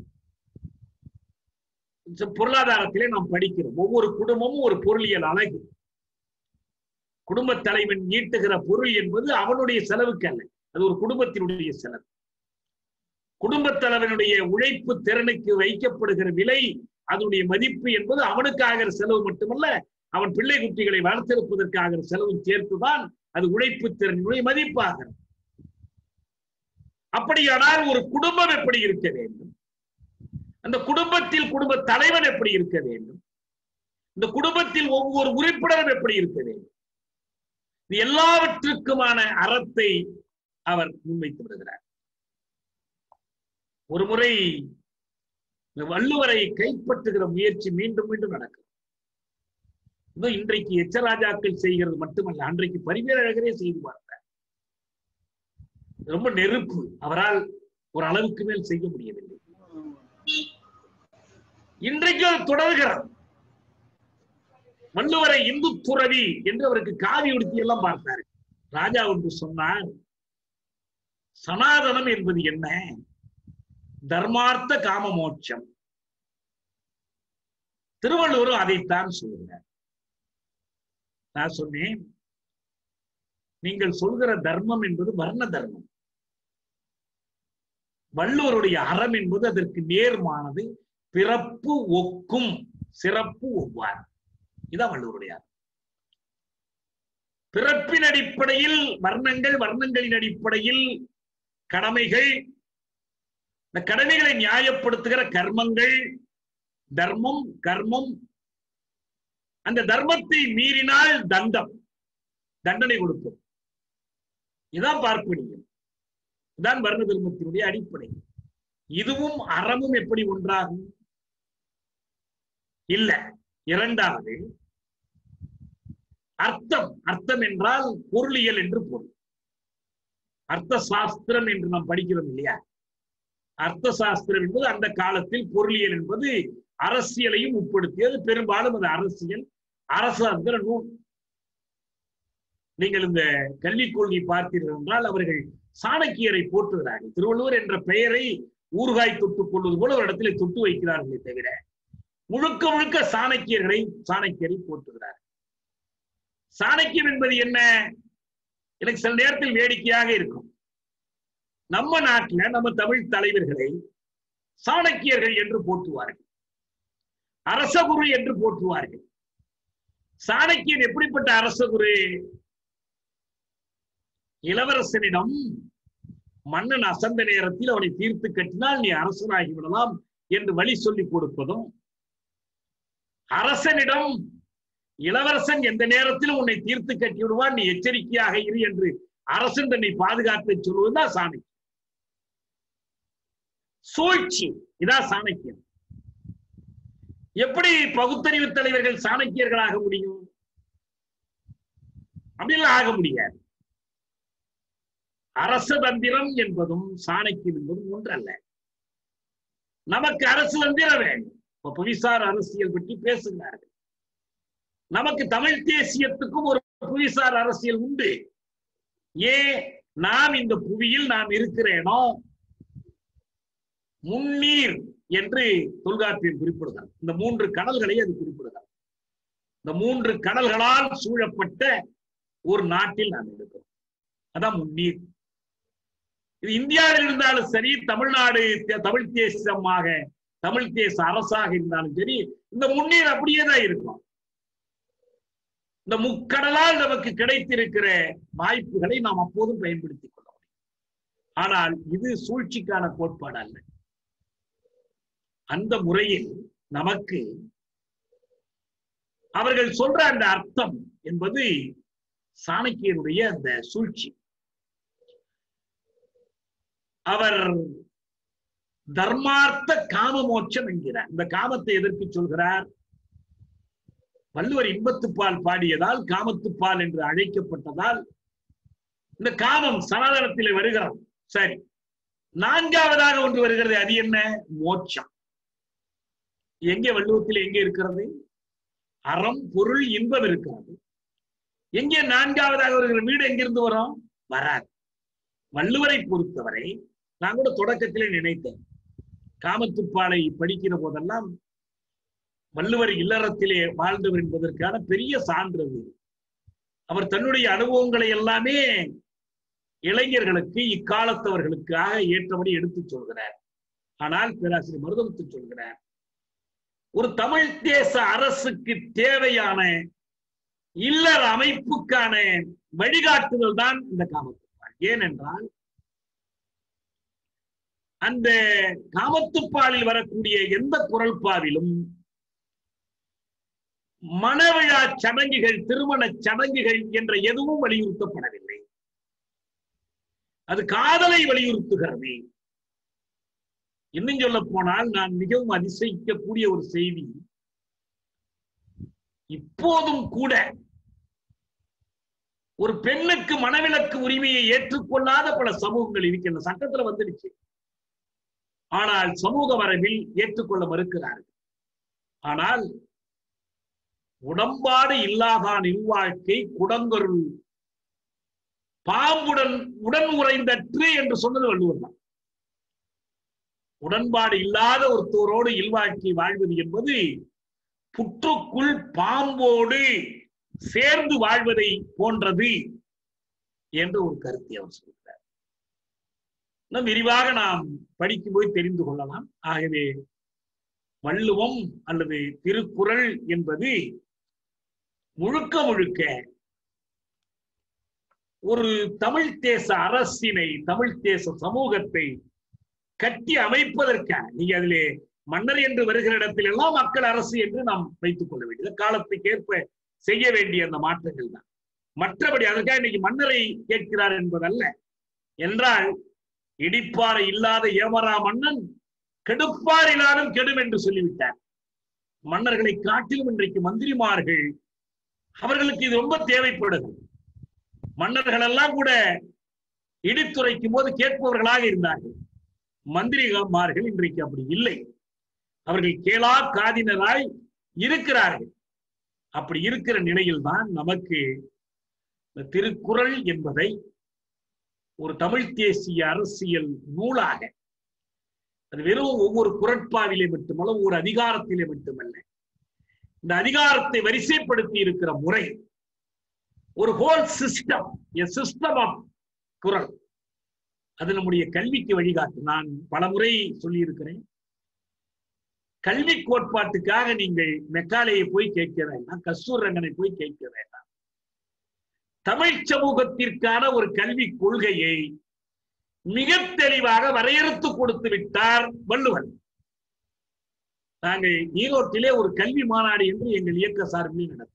பொருளாதாரத்திலே நாம் படிக்கிறோம் ஒவ்வொரு குடும்பமும் ஒரு பொருளியல் அழகு குடும்ப தலைவன் ஈட்டுகிற பொருள் என்பது அவனுடைய செலவுக்கு அல்ல அது ஒரு குடும்பத்தினுடைய செலவு குடும்ப தலைவனுடைய உழைப்பு திறனுக்கு வைக்கப்படுகிற விலை அதனுடைய மதிப்பு என்பது அவனுக்கு ஆகிற செலவு மட்டுமல்ல அவன் பிள்ளை குட்டிகளை வளர்த்தெடுப்பதற்காகிற செலவும் சேர்த்துதான் அது உழைப்பு திறனுடைய மதிப்பாகிறது அப்படியானால் ஒரு குடும்பம் எப்படி இருக்க வேண்டும் அந்த குடும்பத்தில் குடும்ப தலைவன் எப்படி இருக்க வேண்டும் இந்த குடும்பத்தில் ஒவ்வொரு உறுப்பினரும் எப்படி இருக்க வேண்டும் இது எல்லாவற்றுக்குமான அறத்தை அவர் முன்வைத்து விடுகிறார் ஒரு முறை வள்ளுவரை கைப்பற்றுகிற முயற்சி மீண்டும் மீண்டும் நடக்கும் இன்னும் இன்றைக்கு எச்சராஜாக்கள் செய்கிறது மட்டுமல்ல அன்றைக்கு பரிவேரழகரே செய்து பார்த்தார் ரொம்ப நெருப்பு அவரால் ஒரு அளவுக்கு மேல் செய்ய முடியவில்லை இன்றைக்கு அது தொடர்கிறது வள்ளுவரை இந்து துறவி என்று அவருக்கு காவி உடுத்தி எல்லாம் பார்த்தாரு ராஜா ஒன்று சொன்னார் சனாதனம் என்பது என்ன தர்மார்த்த காம மோட்சம் திருவள்ளுவரும் அதைத்தான் சொல்கிறார் நான் சொன்னேன் நீங்கள் சொல்கிற தர்மம் என்பது வர்ண தர்மம் வள்ளுவருடைய அறம் என்பது அதற்கு நேர்மானது பிறப்பு ஒக்கும் சிறப்பு ஒவ்வார் இதான் வள்ளுவருடைய அறம் பிறப்பின் அடிப்படையில் வர்ணங்கள் வர்ணங்களின் அடிப்படையில் கடமைகள் இந்த கடமைகளை நியாயப்படுத்துகிற கர்மங்கள் தர்மம் கர்மம் அந்த தர்மத்தை மீறினால் தண்டம் தண்டனை கொடுக்கும் இதான் பார்ப்பனியம் இதான் வர்ண தர்மத்தினுடைய அடிப்படை இதுவும் அறமும் எப்படி ஒன்றாகும் இல்ல இரண்டாவது அர்த்தம் அர்த்தம் என்றால் பொருளியல் என்று பொருள் அர்த்த சாஸ்திரம் என்று நாம் படிக்கிறோம் இல்லையா அர்த்த சாஸ்திரம் என்பது அந்த காலத்தில் பொருளியல் என்பது அரசியலையும் உட்படுத்தியது பெரும்பாலும் அது அரசியல் அரசாந்திர நூல் நீங்கள் இந்த கல்விக் கொள்கை பார்த்தீர்கள் என்றால் அவர்கள் சாணக்கியரை போற்றுகிறார்கள் திருவள்ளுவர் என்ற பெயரை ஊறுகாய் தொட்டுக் கொள்வது போல ஒரு இடத்துல தொட்டு வைக்கிறார்களே தவிர முழுக்க முழுக்க சாணக்கியர்களை சாணக்கியரை போற்றுகிறார் சாணக்கியம் என்பது என்ன எனக்கு சில நேரத்தில் வேடிக்கையாக இருக்கும் நம்ம நாட்டுல நம்ம தமிழ் தலைவர்களை சாணக்கியர்கள் என்று போற்றுவார்கள் அரசகுரு என்று போற்றுவார்கள் சாணக்கியன் எப்படிப்பட்ட அரசகுரு இளவரசனிடம் மன்னன் அசந்த நேரத்தில் அவனை தீர்த்து கட்டினால் நீ அரசனாகி விடலாம் என்று வழி சொல்லிக் கொடுப்பதும் அரசனிடம் இளவரசன் எந்த நேரத்திலும் உன்னை தீர்த்து கட்டி விடுவான் நீ எச்சரிக்கையாக இரு என்று அரசன் தன்னை பாதுகாத்து சொல்வதுதான் சாணக்கியம் சூழ்ச்சி இதான் சாணக்கியம் எப்படி பகுத்தறிவு தலைவர்கள் சாணக்கியர்களாக முடியும் அப்படிலாம் ஆக முடியாது அரச தந்திரம் என்பதும் சாணக்கியம் என்பதும் ஒன்றல்ல நமக்கு அரசு தந்திரம் வேண்டும் இப்ப புவிசார் அரசியல் பற்றி பேசுகிறார்கள் நமக்கு தமிழ் தேசியத்துக்கும் ஒரு புவிசார் அரசியல் உண்டு ஏன் நாம் இந்த புவியில் நாம் இருக்கிற இடம் முன்னீர் என்று தொல்காப்பியம் குறிப்பிடுகிறார் இந்த மூன்று கடல்களை அது குறிப்பிடுகிறார் இந்த மூன்று கடல்களால் சூழப்பட்ட ஒரு நாட்டில் நாம் இருக்கிறோம் அதான் முன்னீர் இது இந்தியாவில் இருந்தாலும் சரி தமிழ்நாடு தே- தமிழ் தேசமாக தமிழ் தேச அரசாக இருந்தாலும் சரி இந்த முன்னீர் அப்படியே தான் இருக்கும் இந்த முக்கடலால் நமக்கு கிடைத்திருக்கிற வாய்ப்புகளை நாம் அப்போதும் பயன்படுத்திக் கொள்ள முடியும் ஆனால் இது சூழ்ச்சிக்கான கோட்பாடு அல்ல அந்த முறையில் நமக்கு அவர்கள் சொல்ற அந்த அர்த்தம் என்பது சாணக்கியனுடைய அந்த சூழ்ச்சி அவர் தர்மார்த்த காம மோட்சம் என்கிறார் இந்த காமத்தை எதற்கு சொல்கிறார் வள்ளுவர் இன்பத்துப்பால் பாடியதால் காமத்துப்பால் என்று அழைக்கப்பட்டதால் இந்த காமம் சனாதனத்திலே வருகிறது சரி நான்காவதாக ஒன்று வருகிறது அது என்ன மோட்சம் எங்கே வள்ளுவத்தில் எங்கே இருக்கிறது அறம் பொருள் இன்பம் இருக்கிறது எங்கே நான்காவதாக வருகிற வீடு எங்கிருந்து வரும் வராது வள்ளுவரை பொறுத்தவரை நான் கூட தொடக்கத்திலே நினைத்தேன் காமத்துப்பாலை படிக்கிற போதெல்லாம் வள்ளுவர் இல்லறத்திலே வாழ்ந்தவர் என்பதற்கான பெரிய சான்று அது அவர் தன்னுடைய அனுபவங்களை எல்லாமே இளைஞர்களுக்கு இக்காலத்தவர்களுக்காக ஏற்றபடி எடுத்துச் சொல்கிறார் ஆனால் பேராசிரியர் மருதமுத்து சொல்கிறார் ஒரு தமிழ் தேச அரசுக்கு தேவையான இல்லற அமைப்புக்கான வழிகாட்டுதல் தான் இந்த காமத்துப்பால் ஏனென்றால் அந்த காமத்துப்பாலில் வரக்கூடிய எந்த குரல்பாவிலும் மணவிழா சடங்குகள் திருமண சடங்குகள் என்ற எதுவும் வலியுறுத்தப்படவில்லை அது காதலை வலியுறுத்துகிறது இன்னும் சொல்ல போனால் நான் மிகவும் அதிசயிக்கக்கூடிய ஒரு செய்தி இப்போதும் கூட ஒரு பெண்ணுக்கு மனவிலக்கு உரிமையை ஏற்றுக்கொள்ளாத பல சமூகங்கள் இருக்கின்றன சட்டத்துல வந்துடுச்சு ஆனால் சமூக வரவில் ஏற்றுக்கொள்ள மறுக்கிறார்கள் ஆனால் உடம்பாடு இல்லாதான் இல்வாழ்க்கை குடங்கருள் பாம்புடன் உடன் உறைந்தற்று என்று சொன்னது வள்ளுவர் தான் உடன்பாடு இல்லாத ஒருத்தோரோடு இல்வாழ்க்கை வாழ்வது என்பது புற்றுக்குள் பாம்போடு சேர்ந்து வாழ்வதை போன்றது என்று ஒரு கருத்தை அவர் சொல்கிறார் இன்னும் விரிவாக நாம் படிக்கும் போய் தெரிந்து கொள்ளலாம் ஆகவே வள்ளுவம் அல்லது திருக்குறள் என்பது முழுக்க முழுக்க ஒரு தமிழ் தேச அரசினை தமிழ் தேச சமூகத்தை கட்டி அமைப்பதற்கான நீங்க அதிலே மன்னர் என்று வருகிற இடத்தில் எல்லாம் மக்கள் அரசு என்று நாம் வைத்துக் கொள்ள வேண்டியது காலத்துக்கு ஏற்ப செய்ய வேண்டிய அந்த மாற்றங்கள் தான் மற்றபடி அதற்காக இன்னைக்கு மன்னரை கேட்கிறார் என்பதல்ல என்றால் இடிப்பாறை இல்லாத ஏமரா மன்னன் கெடுப்பார் இல்லாலும் கெடும் என்று சொல்லிவிட்டார் மன்னர்களை காட்டிலும் இன்றைக்கு மந்திரிமார்கள் அவர்களுக்கு இது ரொம்ப தேவைப்படுது மன்னர்கள் எல்லாம் கூட இடித்துரைக்கும் போது கேட்பவர்களாக இருந்தார்கள் மந்திரிமார்கள் இன்றைக்கு அப்படி இல்லை அவர்கள் கேளா காதினராய் இருக்கிறார்கள் அப்படி இருக்கிற நிலையில் தான் நமக்கு இந்த திருக்குறள் என்பதை ஒரு தமிழ் தேசிய அரசியல் நூலாக அது வெறும் ஒவ்வொரு குரட்பாவிலே மட்டுமல்ல ஒவ்வொரு அதிகாரத்திலே மட்டுமல்ல இந்த அதிகாரத்தை வரிசைப்படுத்தி இருக்கிற முறை ஒரு whole system a system of குரல் அது நம்முடைய கல்விக்கு வழிகாட்டு நான் பல முறை சொல்லி இருக்கிறேன் கல்வி கோட்பாட்டுக்காக நீங்கள் மெக்காலையை போய் கேட்க வேண்டாம் கஸ்தூர் ரங்கனை போய் கேட்க வேண்டாம் தமிழ் சமூகத்திற்கான ஒரு கல்வி கொள்கையை மிக தெளிவாக வரையறுத்து கொடுத்து விட்டார் வள்ளுவர் நாங்கள் ஈரோட்டிலே ஒரு கல்வி மாநாடு என்று எங்கள் இயக்க சார்பில் நடத்தினோம்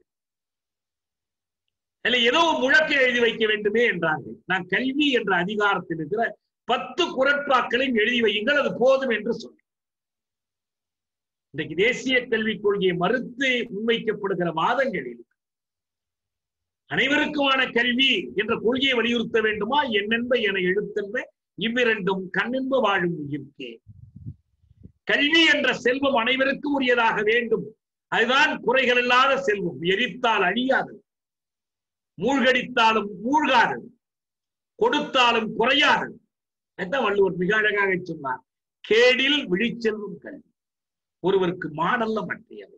அதுல ஏதோ முழக்கம் எழுதி வைக்க வேண்டுமே என்றார்கள் நான் கல்வி என்ற அதிகாரத்தில் இருக்கிற பத்து குரட்பாக்களையும் எழுதி வையுங்கள் அது போதும் என்று சொன்னேன் இன்றைக்கு தேசிய கல்விக் கொள்கையை மறுத்து முன்வைக்கப்படுகிற வாதங்களில் அனைவருக்குமான கல்வி என்ற கொள்கையை வலியுறுத்த வேண்டுமா என்னென்ப என எழுத்தென்ப இவ்விரண்டும் கண்ணென்ப வாழும் உயிர்க்கே கல்வி என்ற செல்வம் அனைவருக்கும் உரியதாக வேண்டும் அதுதான் குறைகள் இல்லாத செல்வம் எரித்தால் அழியாது மூழ்கடித்தாலும் மூழ்காது கொடுத்தாலும் குறையாது அதான் வள்ளுவர் மிக அழகாக சொன்னார் கேடில் விழிச்செல்வம் கல்வி ஒருவருக்கு மாடல்ல மற்றையவை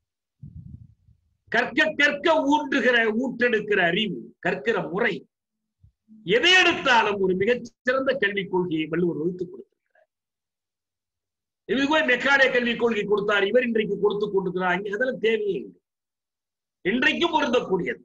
கற்க கற்க ஊற்றுகிற ஊற்றெடுக்கிற அறிவு கற்கிற முறை எதை எடுத்தாலும் ஒரு மிகச் சிறந்த கல்விக் கொள்கையை வள்ளுவர் வகுத்துக் கொடுத்திருக்கிறார் இது போய் மெக்கானிய கல்விக் கொள்கை கொடுத்தார் இவர் இன்றைக்கு கொடுத்து கொடுக்கிறார் அங்கே அதெல்லாம் தேவையே இல்லை இன்றைக்கும் பொருந்தக்கூடியது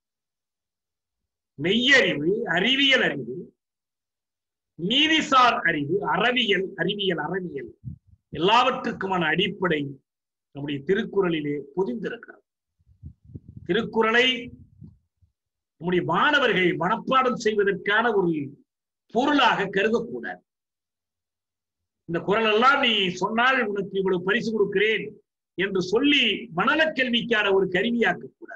மெய்யறிவு அறிவியல் அறிவு நீதிசார் அறிவு அறவியல் அறிவியல் அறவியல் எல்லாவற்றுக்குமான அடிப்படை நம்முடைய திருக்குறளிலே பொதிந்திருக்கிறது திருக்குறளை நம்முடைய மாணவர்கள் மனப்பாடம் செய்வதற்கான ஒரு பொருளாக கருதக்கூடாது இந்த குரல் எல்லாம் நீ சொன்னால் உனக்கு இவ்வளவு பரிசு கொடுக்கிறேன் என்று சொல்லி மனநலக் கல்விக்கான ஒரு கருவியாக்க கூடாது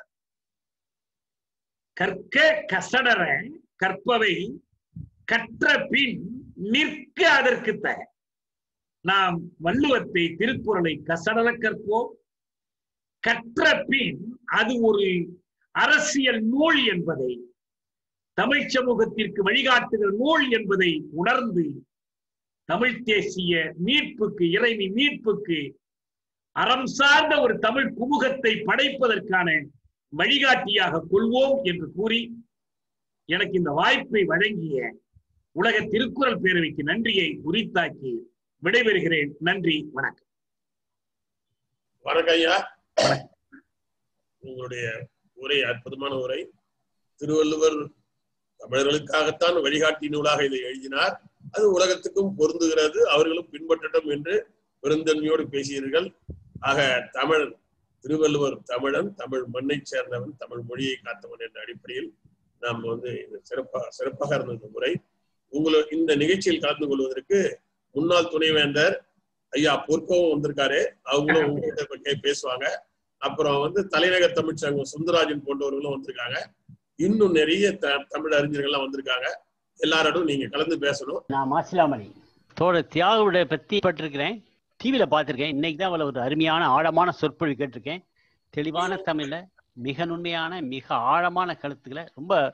கற்க கசடர கற்பவை கற்ற பின் நிற்க அதற்கு தக நாம் வள்ளுவத்தை திருக்குறளை கசடர கற்போம் கற்ற பின் அது ஒரு அரசியல் நூல் என்பதை தமிழ் சமூகத்திற்கு வழிகாட்டுகிற நூல் என்பதை உணர்ந்து தமிழ் தேசிய மீட்புக்கு இறைவி மீட்புக்கு அறம் சார்ந்த ஒரு தமிழ் குமுகத்தை படைப்பதற்கான வழிகாட்டியாக கொள்வோம் என்று கூறி எனக்கு இந்த வாய்ப்பை வழங்கிய உலக திருக்குறள் பேரவைக்கு நன்றியை உரித்தாக்கி விடைபெறுகிறேன் நன்றி வணக்கம் வணக்கம் ஐயா உங்களுடைய உரை அற்புதமான உரை திருவள்ளுவர் தமிழர்களுக்காகத்தான் வழிகாட்டி நூலாக இதை எழுதினார் அது உலகத்துக்கும் பொருந்துகிறது அவர்களும் பின்பற்றட்டும் என்று பெருந்தன்மையோடு பேசியீர்கள் ஆக தமிழ் திருவள்ளுவர் தமிழன் தமிழ் மண்ணை சேர்ந்தவன் தமிழ் மொழியை காத்தவன் என்ற அடிப்படையில் நாம் வந்து இது சிறப்பாக சிறப்பாக இருந்த இந்த முறை உங்களை இந்த நிகழ்ச்சியில் கலந்து கொள்வதற்கு முன்னாள் துணைவேந்தர் ஐயா பொற்கவும் வந்திருக்காரு அவங்களும் உங்ககிட்ட பேசுவாங்க அப்புறம் வந்து தலைநகர் தமிழ்ச்சங்கம் சுந்தராஜன் போன்றவர்களும் வந்திருக்காங்க இன்னும் நிறைய த தமிழ் அறிஞர்கள்லாம் வந்திருக்காங்க எல்லாரோடும் நீங்க கலந்து பேசணும் நான் மாசிலாமணி தோட தியாகுடைய பத்தி பட்டிருக்கிறேன் டிவியில பார்த்திருக்கேன் இன்னைக்கு தான் அவ்வளவு ஒரு அருமையான ஆழமான சொற்பொழிவு கேட்டிருக்கேன் தெளிவான தமிழ்ல மிக நுண்மையான மிக ஆழமான கருத்துக்களை ரொம்ப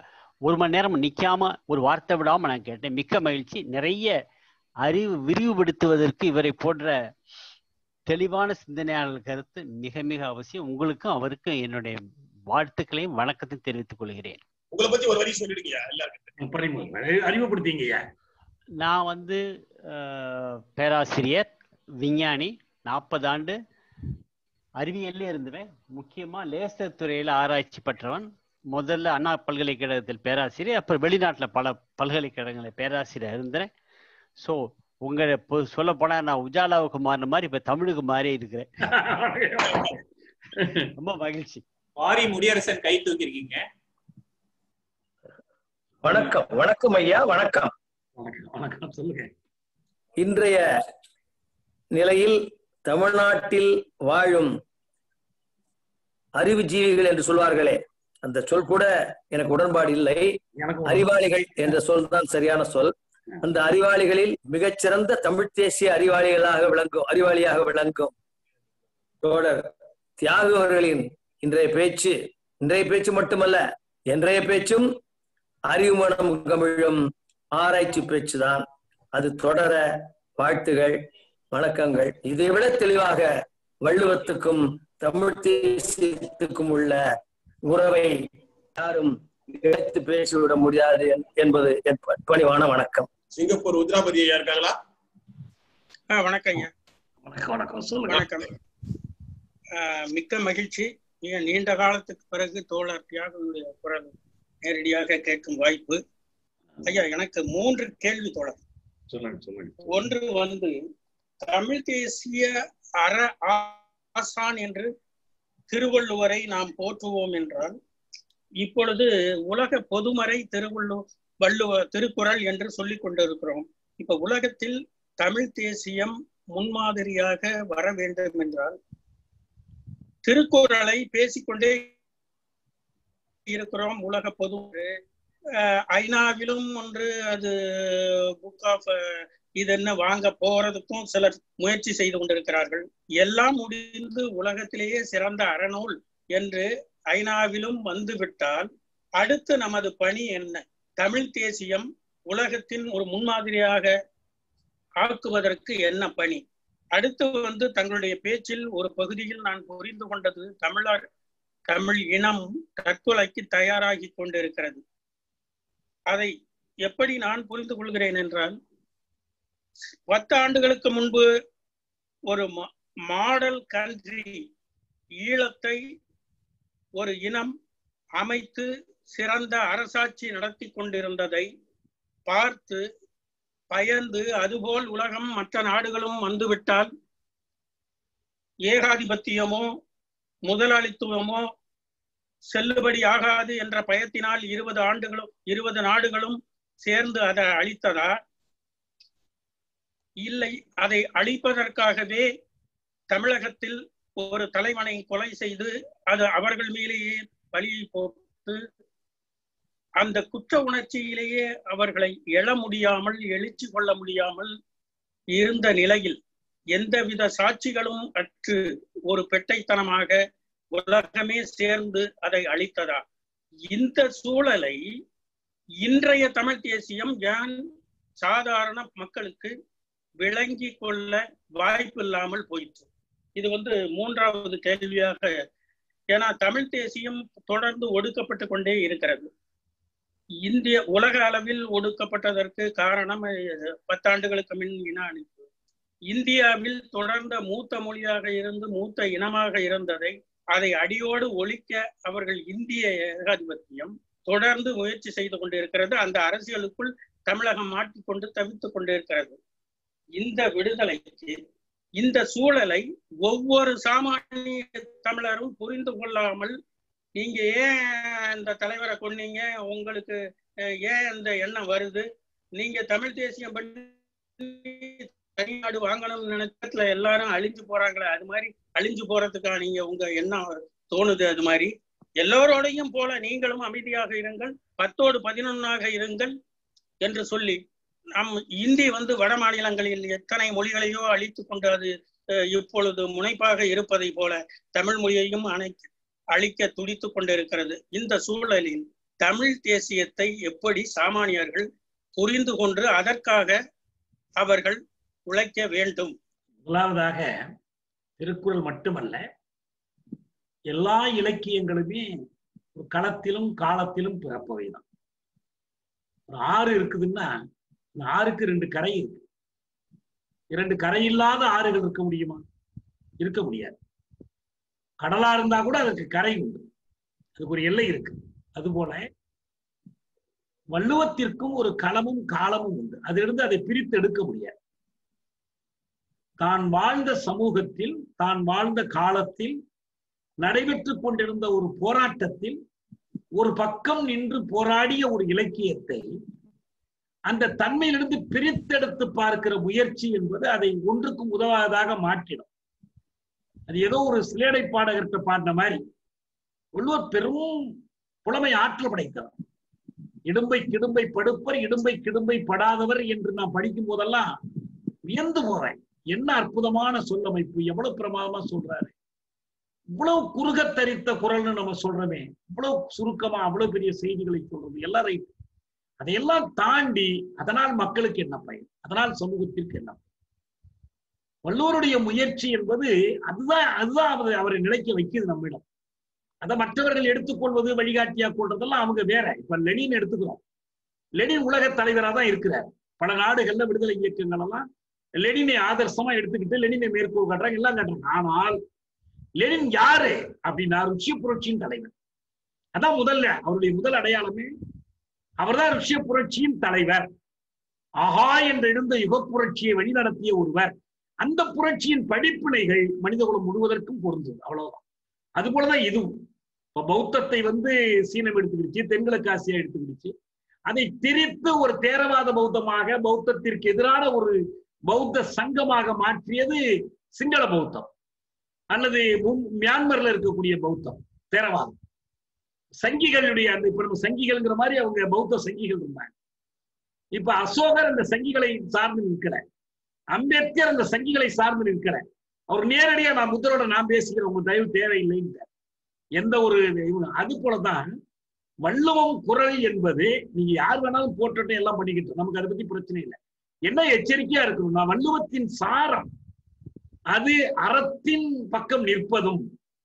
ஒரு மணி நேரம் நிக்காம ஒரு வார்த்தை விடாம நான் கேட்டேன் மிக்க மகிழ்ச்சி நிறைய அறிவு விரிவுபடுத்துவதற்கு இவரை போன்ற தெளிவான சிந்தனையாளர் கருத்து மிக மிக அவசியம் உங்களுக்கும் அவருக்கும் என்னுடைய வாழ்த்துக்களையும் வணக்கத்தையும் தெரிவித்துக் கொள்கிறேன் உங்களை பத்தி ஒரு வரி சொல்லிடுங்க எல்லாருக்கும் பரிமு- அறிமுகப்படுத்திங்கய்யா நான் வந்து அஹ், பேராசிரியர் விஞ்ஞானி நாற்பது ஆண்டு அறிவியல்லே இருந்துவேன் முக்கியமா லேசர் துறையில ஆராய்ச்சி பெற்றவன் முதல்ல அண்ணா பல்கலைக்கழகத்தில் பேராசிரியர் அப்புறம் வெளிநாட்டுல பல பல்கலைக்கழகங்களில் பேராசிரியர் இருந்தேன் ஸோ உங்களை சொல்ல போனா நான் உஜாலாவுக்கு மாறின மாதிரி இப்ப தமிழுக்கு மாறி இருக்கிறேன் ரொம்ப மகிழ்ச்சி மாரி முடியரசன் கை தூக்கிருக்கீங்க வணக்கம் வணக்கம் ஐயா வணக்கம் வணக்கம் வணக்கம் சொல்லுங்க இன்றைய நிலையில் தமிழ்நாட்டில் வாழும் அறிவுஜீவிகள் என்று சொல்வார்களே அந்த சொல் கூட எனக்கு உடன்பாடு இல்லை எனக்கு அறிவாளிகள் என்ற சொல் தான் சரியான சொல் அந்த அறிவாளிகளில் மிகச்சிறந்த தமிழ் தேசிய அறிவாளிகளாக விளங்கும் அறிவாளியாக விளங்கும் தோழர் தியாகு அவர்களின் இன்றைய பேச்சு இன்றைய பேச்சு மட்டுமல்ல இன்றைய பேச்சும் அறிவுமணம் கமிழும் ஆராய்ச்சி பேச்சுதான் அது தொடர வாழ்த்துகள் வணக்கங்கள் இதைவிட தெளிவாக வள்ளுவத்துக்கும் தமிழ் தேசியத்துக்கும் உள்ள உறவை யாரும் எடுத்து பேசிவிட முடியாது என்பது என் பணிவான வணக்கம் சிங்கப்பூர் உத்ராபதி ஐயா இருக்காங்களா ஆ வணக்கங்க வணக்கம் வணக்கம் சொல்லுங்க வணக்கம் ஆ, மிக்க மகிழ்ச்சி மிக நீண்ட காலத்துக்கு பிறகு தோழர் தியாகனுடைய குரல் நேரடியாக கேட்கும் வாய்ப்பு ஐயா எனக்கு மூன்று கேள்வி தோழர் சொல்லுங்க சொல்லுங்க ஒன்று வந்து தமிழ் தேசிய அற ஆசான் என்று திருவள்ளுவரை நாம் போற்றுவோம் என்றால் இப்பொழுது உலக பொதுமறை திருவள்ளு வள்ளுவ திருக்குறள் என்று சொல்லிக் கொண்டிருக்கிறோம் இப்ப உலகத்தில் தமிழ் தேசியம் முன்மாதிரியாக வர வேண்டும் என்றால் திருக்குறளை பேசிக்கொண்டே இருக்கிறோம் உலக பொது அஹ், ஐநாவிலும் ஒன்று அது புக் ஆஃப் இது என்ன வாங்க போறதுக்கும் சிலர் முயற்சி செய்து கொண்டிருக்கிறார்கள் எல்லாம் முடிந்து உலகத்திலேயே சிறந்த அறநூல் என்று ஐநாவிலும் வந்துவிட்டால் அடுத்து நமது பணி என்ன தமிழ் தேசியம் உலகத்தின் ஒரு முன்மாதிரியாக ஆக்குவதற்கு என்ன பணி அடுத்து வந்து தங்களுடைய பேச்சில் ஒரு பகுதியில் நான் புரிந்து கொண்டது தமிழர் தமிழ் இனம் தற்கொலைக்கு தயாராகி கொண்டிருக்கிறது அதை எப்படி நான் புரிந்து கொள்கிறேன் என்றால் பத்து ஆண்டுகளுக்கு முன்பு ஒரு மாடல் கண்ட்ரி ஈழத்தை ஒரு இனம் அமைத்து சிறந்த அரசாட்சி நடத்தி கொண்டிருந்ததை பார்த்து பயந்து அதுபோல் உலகம் மற்ற நாடுகளும் வந்துவிட்டால் ஏகாதிபத்தியமோ முதலாளித்துவமோ செல்லுபடி ஆகாது என்ற பயத்தினால் இருபது ஆண்டுகளும் இருபது நாடுகளும் சேர்ந்து அதை அழித்ததா இல்லை அதை அழிப்பதற்காகவே தமிழகத்தில் ஒரு தலைவனை கொலை செய்து அது அவர்கள் மேலேயே பலியை போட்டு அந்த குற்ற உணர்ச்சியிலேயே அவர்களை எழ முடியாமல் எழுச்சி கொள்ள முடியாமல் இருந்த நிலையில் எந்தவித சாட்சிகளும் அற்று ஒரு பெட்டைத்தனமாக உலகமே சேர்ந்து அதை அழித்ததா இந்த சூழலை இன்றைய தமிழ் தேசியம் ஏன் சாதாரண மக்களுக்கு விளங்கி கொள்ள வாய்ப்பு இல்லாமல் போயிற்று இது வந்து மூன்றாவது கேள்வியாக ஏன்னா தமிழ் தேசியம் தொடர்ந்து ஒடுக்கப்பட்டு கொண்டே இருக்கிறது இந்திய உலக அளவில் ஒடுக்கப்பட்டதற்கு காரணம் பத்தாண்டுகளுக்கு முன் இன அழிப்பு இந்தியாவில் தொடர்ந்த மூத்த மொழியாக இருந்து மூத்த இனமாக இருந்ததை அதை அடியோடு ஒழிக்க அவர்கள் இந்திய ஏகாதிபத்தியம் தொடர்ந்து முயற்சி செய்து கொண்டிருக்கிறது அந்த அரசியலுக்குள் தமிழகம் மாட்டிக்கொண்டு தவித்துக் கொண்டிருக்கிறது இந்த விடுதலைக்கு இந்த சூழலை ஒவ்வொரு சாமானிய தமிழரும் புரிந்து கொள்ளாமல் நீங்க ஏன் இந்த தலைவரை கொன்னீங்க உங்களுக்கு ஏன் இந்த எண்ணம் வருது நீங்க தமிழ் தேசியம் பண்ணி தனிநாடு வாங்கணும்னு நினைச்சதுல எல்லாரும் அழிஞ்சு போறாங்களே அது மாதிரி அழிஞ்சு போறதுக்கா நீங்க உங்க எண்ணம் தோணுது அது மாதிரி எல்லோரோடையும் போல நீங்களும் அமைதியாக இருங்கள் பத்தோடு பதினொன்னாக இருங்கள் என்று சொல்லி நம் இந்தி வந்து வட மாநிலங்களில் எத்தனை மொழிகளையோ அழித்து கொண்டு அது இப்பொழுது முனைப்பாக இருப்பதை போல தமிழ் மொழியையும் அனை அழிக்க துடித்து கொண்டிருக்கிறது இந்த சூழலில் தமிழ் தேசியத்தை எப்படி சாமானியர்கள் புரிந்து கொண்டு அதற்காக அவர்கள் உழைக்க வேண்டும் முதலாவதாக திருக்குறள் மட்டுமல்ல எல்லா இலக்கியங்களுமே ஒரு களத்திலும் காலத்திலும் பிறப்பவைதான் ஒரு ஆறு இருக்குதுன்னா அந்த ஆறுக்கு ரெண்டு கரை இருக்கு இரண்டு கரை இல்லாத ஆறுகள் இருக்க முடியுமா இருக்க முடியாது கடலா இருந்தா கூட அதற்கு கரை உண்டு அதுக்கு ஒரு எல்லை இருக்கு அதுபோல வள்ளுவத்திற்கும் ஒரு களமும் காலமும் உண்டு அதிலிருந்து அதை பிரித்து எடுக்க முடியாது தான் வாழ்ந்த சமூகத்தில் தான் வாழ்ந்த காலத்தில் நடைபெற்றுக் கொண்டிருந்த ஒரு போராட்டத்தில் ஒரு பக்கம் நின்று போராடிய ஒரு இலக்கியத்தை அந்த தன்மையிலிருந்து பிரித்தெடுத்து பார்க்கிற முயற்சி என்பது அதை ஒன்றுக்கும் உதவாததாக மாற்றிடும் அது ஏதோ ஒரு சிலேடை பாடகர்கிட்ட பாடின மாதிரி உள்ளூர் பெரும் புலமை ஆற்றல் படைத்தவர் இடும்பை கிடும்பை படுப்பர் இடும்பை கிடும்பை படாதவர் என்று நான் படிக்கும் போதெல்லாம் வியந்து போறேன் என்ன அற்புதமான சொல்லமைப்பு எவ்வளவு பிரமாதமா சொல்றாரு இவ்வளவு குறுக தரித்த குரல்னு நம்ம சொல்றோமே இவ்வளவு சுருக்கமா அவ்வளவு பெரிய செய்திகளை சொல்றது எல்லாம் ரைட் அதையெல்லாம் தாண்டி அதனால் மக்களுக்கு என்ன பயன் அதனால் சமூகத்திற்கு என்ன பயன் வள்ளுவருடைய முயற்சி என்பது அதுதான் அதுதான் அவர் அவரை நிலைக்க வைக்குது நம்மிடம் அதை மற்றவர்கள் எடுத்துக்கொள்வது வழிகாட்டியா கொள்றதெல்லாம் அவங்க வேற இப்ப லெனின் எடுத்துக்கிறோம் லெனின் உலக தலைவராக தான் இருக்கிறார் பல நாடுகள்ல விடுதலை இயக்கங்கள் எல்லாம் லெனினை ஆதர்சமா எடுத்துக்கிட்டு லெனினை மேற்கோள் காட்டுறாங்க எல்லாம் காட்டுறாங்க ஆனால் லெனின் யாரு அப்படின்னா ருஷ்ய புரட்சியின் தலைவர் அதான் முதல்ல அவருடைய முதல் அடையாளமே அவர்தான் ருஷ்ய புரட்சியின் தலைவர் ஆஹா என்று எழுந்த யுக புரட்சியை வழிநடத்திய ஒருவர் அந்த புரட்சியின் படிப்பினைகள் மனிதகுலம் முழுவதற்கும் பொருந்தது அவ்வளவுதான் அது போலதான் இதுவும் இப்ப பௌத்தத்தை வந்து சீனம் எடுத்துக்கிடுச்சு தென்கிழக்கு ஆசியா எடுத்துக்கிடுச்சு அதை திரித்து ஒரு தேரவாத பௌத்தமாக பௌத்தத்திற்கு எதிரான ஒரு பௌத்த சங்கமாக மாற்றியது சிங்கள பௌத்தம் அல்லது மியான்மர்ல இருக்கக்கூடிய பௌத்தம் தேரவாதம் சங்கிகளுடைய அந்த இப்ப நம்ம சங்கிகள்ங்கிற மாதிரி அவங்க பௌத்த சங்கிகள் இருந்தாங்க இப்ப அசோகர் அந்த சங்கிகளை சார்ந்து நிற்கிற அம்பேத்கர் அந்த சங்கிகளை சார்ந்து நிற்கிற அவர் நேரடியா நான் புத்தரோட நான் பேசிக்கிறேன் உங்க தயவு தேவையில்லைன்னு எந்த ஒரு அது போலதான் வள்ளுவம் குரல் என்பது நீங்க யார் வேணாலும் போட்டுட்டு எல்லாம் பண்ணிக்கிட்டு நமக்கு அதை பத்தி பிரச்சனை இல்லை என்ன எச்சரிக்கையா இருக்கணும்னா வள்ளுவத்தின் சாரம் அது அறத்தின் பக்கம் நிற்பதும்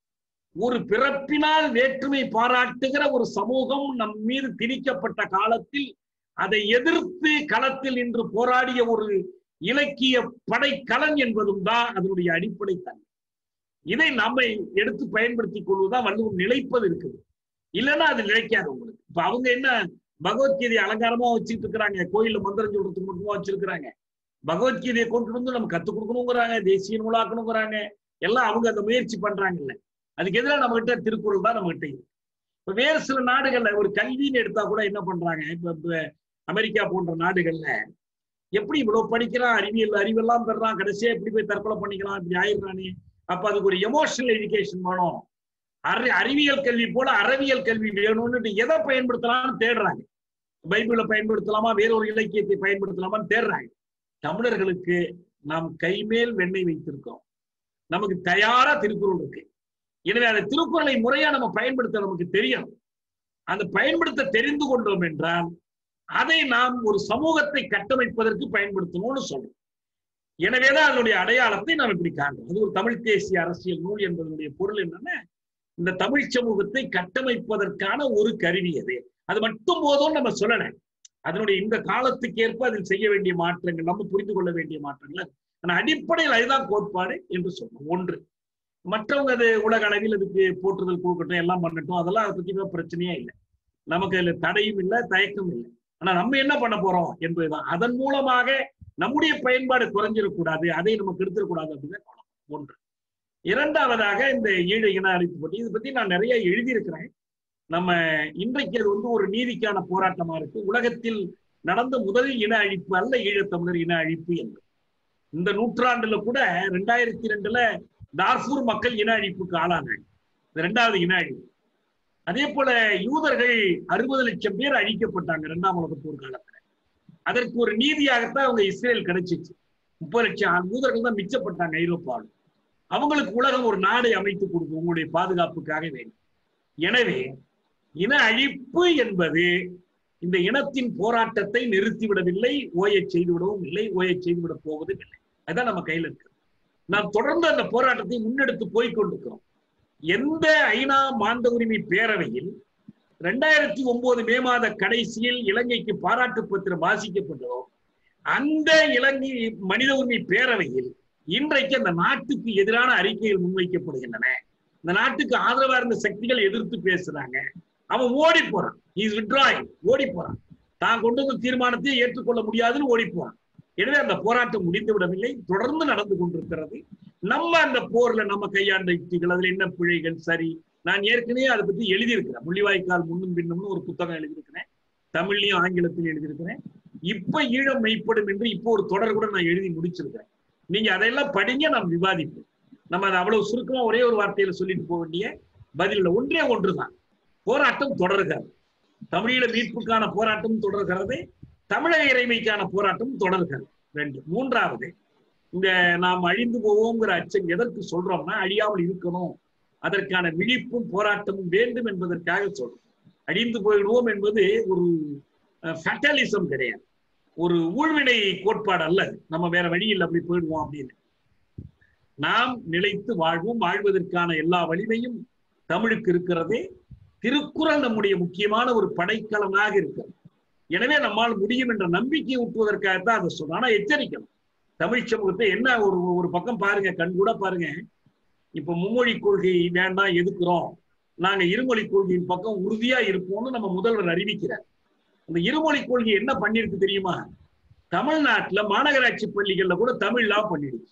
ஒரு பிறப்பினால் வேற்றுமை பாராட்டுகிற ஒரு சமூகம் நம் மீது திணிக்கப்பட்ட காலத்தில் அதை எதிர்த்து களத்தில் நின்று போராடிய ஒரு இலக்கிய படைக்கலன் என்பதும் தான் அதனுடைய அடிப்படை தன்மை இதை நம்மை எடுத்து பயன்படுத்திக் கொள்வதுதான் வள்ளுவம் நிலைப்பது இருக்குது இல்லைன்னா அது நிலைக்காது உங்களுக்கு இப்ப அவங்க என்ன பகவத்கீதை அலங்காரமா வச்சுட்டு இருக்கிறாங்க கோயில்ல மந்திரம் சொல்றதுக்கு மட்டுமா வச்சிருக்கிறாங்க பகவத்கீதையை கொண்டு வந்து நம்ம கத்துக் கொடுக்கணுங்கிறாங்க தேசிய நூலாக்கணுங்கிறாங்க எல்லாம் அவங்க அந்த முயற்சி பண்றாங்கல்ல அதுக்கு எதிராக நம்ம கிட்ட திருக்குறள் தான் நம்ம கிட்ட இருக்கு இப்ப வேறு சில நாடுகள்ல ஒரு கல்வின்னு எடுத்தா கூட என்ன பண்றாங்க இப்ப அமெரிக்கா போன்ற நாடுகள்ல எப்படி இவ்வளவு படிக்கிறான் அறிவியல் அறிவெல்லாம் பெறான் கடைசியா எப்படி போய் தற்கொலை பண்ணிக்கலாம் இப்படி ஆயிடுறானே அப்ப அதுக்கு ஒரு எமோஷனல் எஜுகேஷன் வேணும் அறி அறிவியல் கல்வி போல அறவியல் கல்வி வேணும்னு எதை பயன்படுத்தலாம்னு தேடுறாங்க பைபிளை பயன்படுத்தலாமா வேற ஒரு இலக்கியத்தை பயன்படுத்தலாமான்னு தேடுறாங்க தமிழர்களுக்கு நாம் கைமேல் வெண்ணெய் வைத்திருக்கோம் நமக்கு தயாரா திருக்குறள் இருக்கு எனவே அந்த திருக்குறளை முறையா நம்ம பயன்படுத்த நமக்கு தெரியணும் அந்த பயன்படுத்த தெரிந்து கொண்டோம் என்றால் அதை நாம் ஒரு சமூகத்தை கட்டமைப்பதற்கு பயன்படுத்தணும்னு சொல்றோம் எனவேதான் அதனுடைய அடையாளத்தை நாம் இப்படி காண்றோம் அது ஒரு தமிழ் தேசிய அரசியல் நூல் என்பதனுடைய பொருள் என்னன்னா இந்த தமிழ் சமூகத்தை கட்டமைப்பதற்கான ஒரு கருவி அது அது மட்டும் போதும் நம்ம சொல்லல அதனுடைய இந்த காலத்துக்கு ஏற்ப அதில் செய்ய வேண்டிய மாற்றங்கள் நம்ம புரிந்து கொள்ள வேண்டிய மாற்றங்கள் ஆனா அடிப்படையில் அதுதான் கோட்பாடு என்று சொல்றோம் ஒன்று மற்றவங்க அது உலக அளவில் அதுக்கு போற்றுதல் கொடுக்கட்டும் எல்லாம் பண்ணட்டும் அதெல்லாம் அதை பத்தி பிரச்சனையே இல்லை நமக்கு அதுல தடையும் இல்லை தயக்கம் இல்லை ஆனா நம்ம என்ன பண்ண போறோம் என்பதுதான் அதன் மூலமாக நம்முடைய பயன்பாடு குறைஞ்சிடக்கூடாது அதை நம்ம கெடுத்துடக்கூடாது அப்படின்னு ஒன்று இரண்டாவதாக இந்த ஈழ இன அழிப்பு பற்றி இதை பத்தி நான் நிறைய எழுதியிருக்கிறேன் நம்ம இன்றைக்கு அது வந்து ஒரு நீதிக்கான போராட்டமா இருக்கு உலகத்தில் நடந்த முதல் இன அழிப்பு அல்ல ஈழத்தமிழர் இன அழிப்பு என்று இந்த நூற்றாண்டுல கூட ரெண்டாயிரத்தி ரெண்டுல டார்பூர் மக்கள் இன அழிப்புக்கு ஆளானாங்க இந்த ரெண்டாவது இன அழிப்பு அதே போல யூதர்கள் அறுபது லட்சம் பேர் அழிக்கப்பட்டாங்க இரண்டாம் உலக போர் காலத்துல அதற்கு ஒரு நீதியாகத்தான் அவங்க இஸ்ரேல் கிடைச்சிச்சு முப்பது லட்சம் யூதர்கள் தான் மிச்சப்பட்டாங்க ஐரோப்பாவில் அவங்களுக்கு உலகம் ஒரு நாடை அமைத்து கொடுக்கும் உங்களுடைய பாதுகாப்புக்காக வேண்டும் எனவே இன அழிப்பு என்பது இந்த இனத்தின் போராட்டத்தை நிறுத்திவிடவில்லை ஓயச் செய்துவிடவும் இல்லை ஓயச் செய்துவிடப் போவதும் இல்லை அதுதான் நம்ம கையில இருக்கு நாம் தொடர்ந்து அந்த போராட்டத்தை முன்னெடுத்து போய் கொண்டிருக்கிறோம் எந்த ஐநா மாந்த உரிமை பேரவையில் ரெண்டாயிரத்தி ஒன்பது மே மாத கடைசியில் இலங்கைக்கு பாராட்டு பத்திரம் வாசிக்கப்பட்டதோ அந்த இலங்கை மனித உரிமை பேரவையில் இன்றைக்கு அந்த நாட்டுக்கு எதிரான அறிக்கைகள் முன்வைக்கப்படுகின்றன இந்த நாட்டுக்கு ஆதரவா இருந்த சக்திகள் எதிர்த்து பேசுறாங்க அவன் ஓடி போறான் இஸ் விட்ராயிங் ஓடி போறான் தான் கொண்டு வந்த தீர்மானத்தை ஏற்றுக்கொள்ள முடியாதுன்னு ஓடி போறான் எனவே அந்த போராட்டம் முடிந்து விடவில்லை தொடர்ந்து நடந்து கொண்டிருக்கிறது நம்ம அந்த போர்ல நம்ம கையாண்ட யுக்திகள் அதுல என்ன பிழைகள் சரி நான் ஏற்கனவே அதை பத்தி எழுதியிருக்கிறேன் முள்ளிவாய்க்கால் முன்னும் பின்னும்னு ஒரு புத்தகம் எழுதியிருக்கிறேன் தமிழ்லயும் ஆங்கிலத்திலும் எழுதியிருக்கிறேன் இப்ப ஈழம் மெய்ப்படும் என்று இப்போ ஒரு தொடர் கூட நான் எழுதி முடிச்சிருக்கிறேன் நீங்க அதையெல்லாம் படிங்க நாம் விவாதிப்போம் நம்ம அதை அவ்வளவு சுருக்கமா ஒரே ஒரு வார்த்தையில சொல்லிட்டு போக வேண்டிய பதில் ஒன்றே ஒன்றுதான் போராட்டம் தொடர்கிறது தமிழீழ மீட்புக்கான போராட்டம் தொடர்கிறது தமிழக இறைமைக்கான போராட்டம் தொடர்கிறது ரெண்டு மூன்றாவது இந்த நாம் அழிந்து போவோங்கிற அச்சம் எதற்கு சொல்றோம்னா அழியாமல் இருக்கணும் அதற்கான விழிப்பும் போராட்டமும் வேண்டும் என்பதற்காக சொல்றோம் அழிந்து போயிடுவோம் என்பது ஒரு ஃபேட்டலிசம் கிடையாது ஒரு ஊழ்வினை கோட்பாடு அல்ல நம்ம வேற வழியில் அப்படி போயிடுவோம் அப்படின்னு நாம் நிலைத்து வாழ்வோம் வாழ்வதற்கான எல்லா வலிமையும் தமிழுக்கு இருக்கிறதே திருக்குறள் நம்முடைய முக்கியமான ஒரு படைக்கலனாக இருக்கிறது எனவே நம்மால் முடியும் என்ற நம்பிக்கையை ஊட்டுவதற்காகத்தான் அதை சொல்றோம் ஆனா எச்சரிக்கணும் தமிழ் சமூகத்தை என்ன ஒரு ஒரு பக்கம் பாருங்க கண் கூட பாருங்க இப்ப மும்மொழி கொள்கை வேண்டாம் எதுக்குறோம் நாங்க இருமொழி கொள்கையின் பக்கம் உறுதியா இருப்போம்னு நம்ம முதல்வர் அறிவிக்கிறார் அந்த இருமொழி கொள்கை என்ன பண்ணிருக்கு தெரியுமா தமிழ்நாட்டுல மாநகராட்சி பள்ளிகள்ல கூட தமிழ்லாம் பண்ணிடுச்சு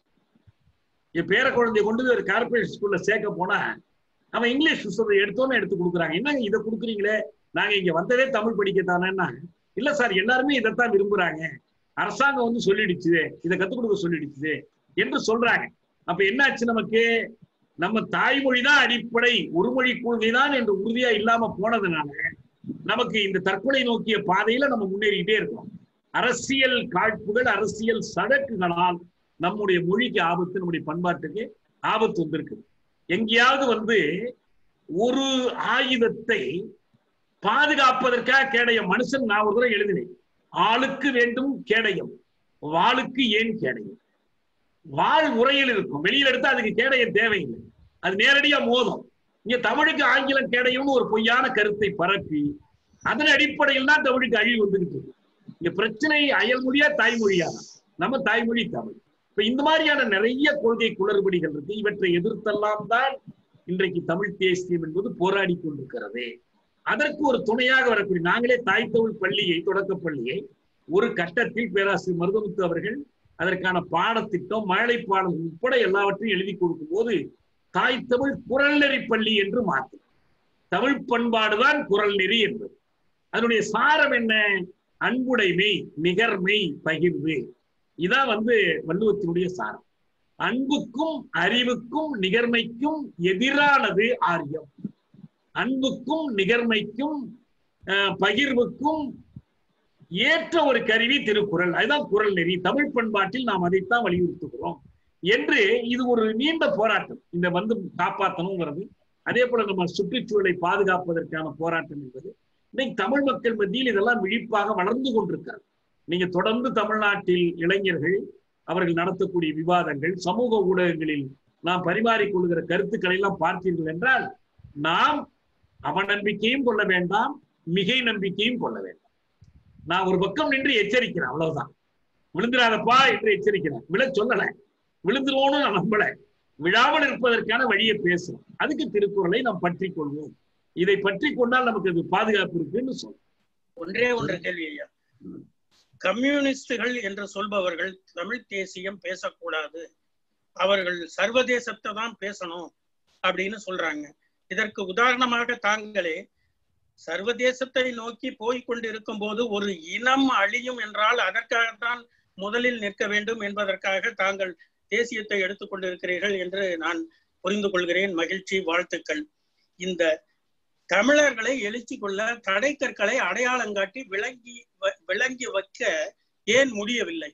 என் பேர குழந்தைய கொண்டு போய் ஒரு கார்பரேட் ஸ்கூல்ல சேர்க்க போனா அவன் இங்கிலீஷ் புத்தகத்தை எடுத்தோன்னு எடுத்து கொடுக்குறாங்க என்னங்க இதை கொடுக்குறீங்களே நாங்க இங்க வந்ததே தமிழ் படிக்கத்தானேன்னா இல்ல சார் எல்லாருமே இதைத்தான் விரும்புறாங்க அரசாங்கம் வந்து சொல்லிடுச்சு இதை கத்துக் கொடுக்க சொல்லிடுச்சு என்று சொல்றாங்க அப்ப என்னாச்சு நமக்கு நம்ம தாய்மொழி தான் அடிப்படை ஒருமொழி கொள்கை தான் என்று உறுதியா இல்லாம போனதுனால நமக்கு இந்த தற்கொலை நோக்கிய பாதையில நம்ம முன்னேறிக்கிட்டே இருக்கோம் அரசியல் காழ்ப்புகள் அரசியல் சடக்குகளால் நம்முடைய மொழிக்கு ஆபத்து நம்முடைய பண்பாட்டுக்கு ஆபத்து வந்திருக்கு எங்கேயாவது வந்து ஒரு ஆயுதத்தை பாதுகாப்பதற்காக கேடயம் மனுஷன் நான் ஒரு தடவை எழுதினேன் ஆளுக்கு வேண்டும் கேடயம் வாளுக்கு ஏன் கேடயம் வாழ் உரையில் இருக்கும் வெளியில எடுத்தா அதுக்கு கேடயம் தேவையில்லை அது நேரடியா மோதும் இங்க தமிழுக்கு ஆங்கிலம் கேடயம்னு ஒரு பொய்யான கருத்தை பரப்பி அதன் அடிப்படையில் தான் தமிழுக்கு அழிவு வந்துகிட்டு இருக்கு இங்க பிரச்சனை அயல்மொழியா தாய்மொழியா நம்ம தாய்மொழி தமிழ் இப்ப இந்த மாதிரியான நிறைய கொள்கை குளறுபடிகள் இருக்கு இவற்றை எதிர்த்தெல்லாம் தான் இன்றைக்கு தமிழ் தேசியம் என்பது போராடி கொண்டிருக்கிறது அதற்கு ஒரு துணையாக வரக்கூடிய நாங்களே தாய் தமிழ் பள்ளியை தொடக்க பள்ளியை ஒரு கட்டத்தில் பேராசிரியர் மருதமுத்து அவர்கள் அதற்கான பாடத்திட்டம் மழை பாடம் உட்பட எல்லாவற்றையும் எழுதி கொடுக்கும் போது தாய் தமிழ் குரல் நெறி பள்ளி என்று மாற்றும் தமிழ் பண்பாடுதான் குரல் நெறி என்பது அதனுடைய சாரம் என்ன அன்புடைமை நிகர்மை பகிர்வு இதான் வந்து வள்ளுவத்தினுடைய சாரம் அன்புக்கும் அறிவுக்கும் நிகர்மைக்கும் எதிரானது ஆரியம் அன்புக்கும் நிகர்மைக்கும் பகிர்வுக்கும் ஏற்ற ஒரு கருவி திருக்குறள் அதுதான் குரல் நெறி தமிழ் பண்பாட்டில் நாம் அதைத்தான் வலியுறுத்துகிறோம் என்று இது ஒரு நீண்ட போராட்டம் இந்த வந்து காப்பாற்றணுங்கிறது அதே போல நம்ம சுற்றுச்சூழலை பாதுகாப்பதற்கான போராட்டம் என்பது இன்னைக்கு தமிழ் மக்கள் மத்தியில் இதெல்லாம் விழிப்பாக வளர்ந்து கொண்டிருக்கிறது நீங்க தொடர்ந்து தமிழ்நாட்டில் இளைஞர்கள் அவர்கள் நடத்தக்கூடிய விவாதங்கள் சமூக ஊடகங்களில் நாம் பரிமாறிக்கொள்கிற கருத்துக்களை எல்லாம் பார்த்தீர்கள் என்றால் நாம் அவநம்பிக்கையும் கொள்ள வேண்டாம் மிகை நம்பிக்கையும் கொள்ள வேண்டாம் நான் ஒரு பக்கம் நின்று எச்சரிக்கிறேன் அவ்வளவுதான் விழுந்துடாதப்பா என்று எச்சரிக்கிறேன் விழ சொல்லல விழுந்துருவோம்னு நான் நம்பல விழாமல் இருப்பதற்கான வழியை பேசுறோம் அதுக்கு திருக்குறளை நாம் பற்றி கொள்வோம் இதை பற்றி கொண்டால் நமக்கு அது பாதுகாப்பு இருக்குன்னு சொல்றோம் ஒன்றே ஒன்று கேள்வி ஐயா கம்யூனிஸ்டுகள் என்று சொல்பவர்கள் தமிழ் தேசியம் பேசக்கூடாது அவர்கள் சர்வதேசத்தை தான் பேசணும் அப்படின்னு சொல்றாங்க இதற்கு உதாரணமாக தாங்களே சர்வதேசத்தை நோக்கி போய் கொண்டிருக்கும் போது ஒரு இனம் அழியும் என்றால் அதற்காகத்தான் முதலில் நிற்க வேண்டும் என்பதற்காக தாங்கள் தேசியத்தை எடுத்துக்கொண்டிருக்கிறீர்கள் என்று நான் புரிந்து கொள்கிறேன் மகிழ்ச்சி வாழ்த்துக்கள் இந்த தமிழர்களை எழுச்சி கொள்ள தடை கற்களை அடையாளம் காட்டி விளங்கி விளங்கி வைக்க ஏன் முடியவில்லை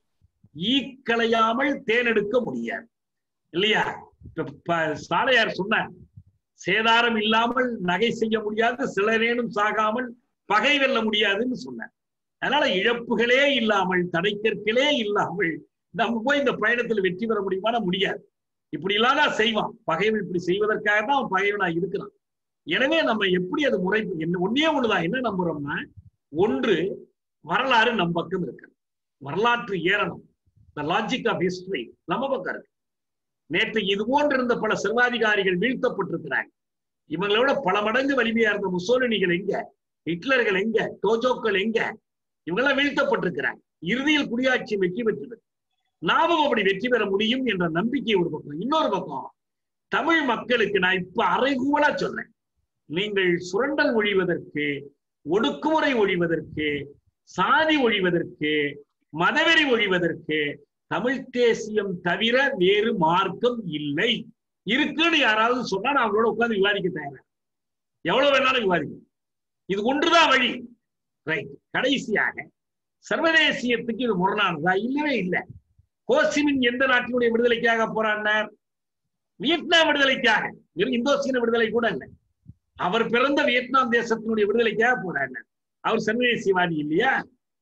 ஈக்களையாமல் தேனெடுக்க முடியாது இல்லையா சாலையார் சொன்னார் சேதாரம் இல்லாமல் நகை செய்ய முடியாது சிலரேனும் சாகாமல் பகை வெல்ல முடியாதுன்னு சொன்னார் அதனால இழப்புகளே இல்லாமல் தடைக்கற்களே இல்லாமல் நம்ம போய் இந்த பயணத்தில் வெற்றி பெற முடியுமானா முடியாது இப்படி இல்லாத செய்வான் பகைவன் இப்படி செய்வதற்காக தான் அவன் பகைவனா இருக்கிறான் எனவே நம்ம எப்படி அது முறை என்ன ஒன்னே ஒண்ணுதான் என்ன நம்புறோம்னா ஒன்று வரலாறு நம் பக்கம் இருக்கு வரலாற்று ஏறணும் த லாஜிக் ஆஃப் ஹிஸ்டரி நம்ம பக்கம் இருக்கு நேற்று இது போன்று இருந்த பல சர்வாதிகாரிகள் வீழ்த்தப்பட்டிருக்கிறாங்க இவங்களோட பல மடங்கு வலிமையா இருந்த முசோலினிகள் எங்க ஹிட்லர்கள் எங்க டோஜோக்கள் எங்க இவங்கெல்லாம் வீழ்த்தப்பட்டிருக்கிறாங்க இறுதியில் குடியாட்சி வெற்றி பெற்றது நாமும் அப்படி வெற்றி பெற முடியும் என்ற நம்பிக்கை ஒரு பக்கம் இன்னொரு பக்கம் தமிழ் மக்களுக்கு நான் இப்ப அரைகூவலா சொன்னேன் நீங்கள் சுரண்டல் ஒழிவதற்கு ஒடுக்குமுறை ஒழிவதற்கு சாதி ஒழிவதற்கு மதவெறி ஒழிவதற்கு தமிழ் தேசியம் தவிர வேறு மார்க்கம் இல்லை இருக்குன்னு யாராவது சொன்னா நான் அவங்களோட உட்கார்ந்து விவாதிக்க தயாரா எவ்வளவு வேணாலும் விவாதிக்கும் இது ஒன்றுதான் வழி ரைட் கடைசியாக சர்வதேசியத்துக்கு இது முரணானதா இல்லவே இல்லை கோசிமின் எந்த நாட்டினுடைய விடுதலைக்காக போராடினார் வியட்நாம் விடுதலைக்காக வெறும் இந்தோசீன விடுதலை கூட இல்லை அவர் பிறந்த வியட்நாம் தேசத்தினுடைய விடுதலைக்காக போராடினார் அவர் சர்வதேசியவாதி இல்லையா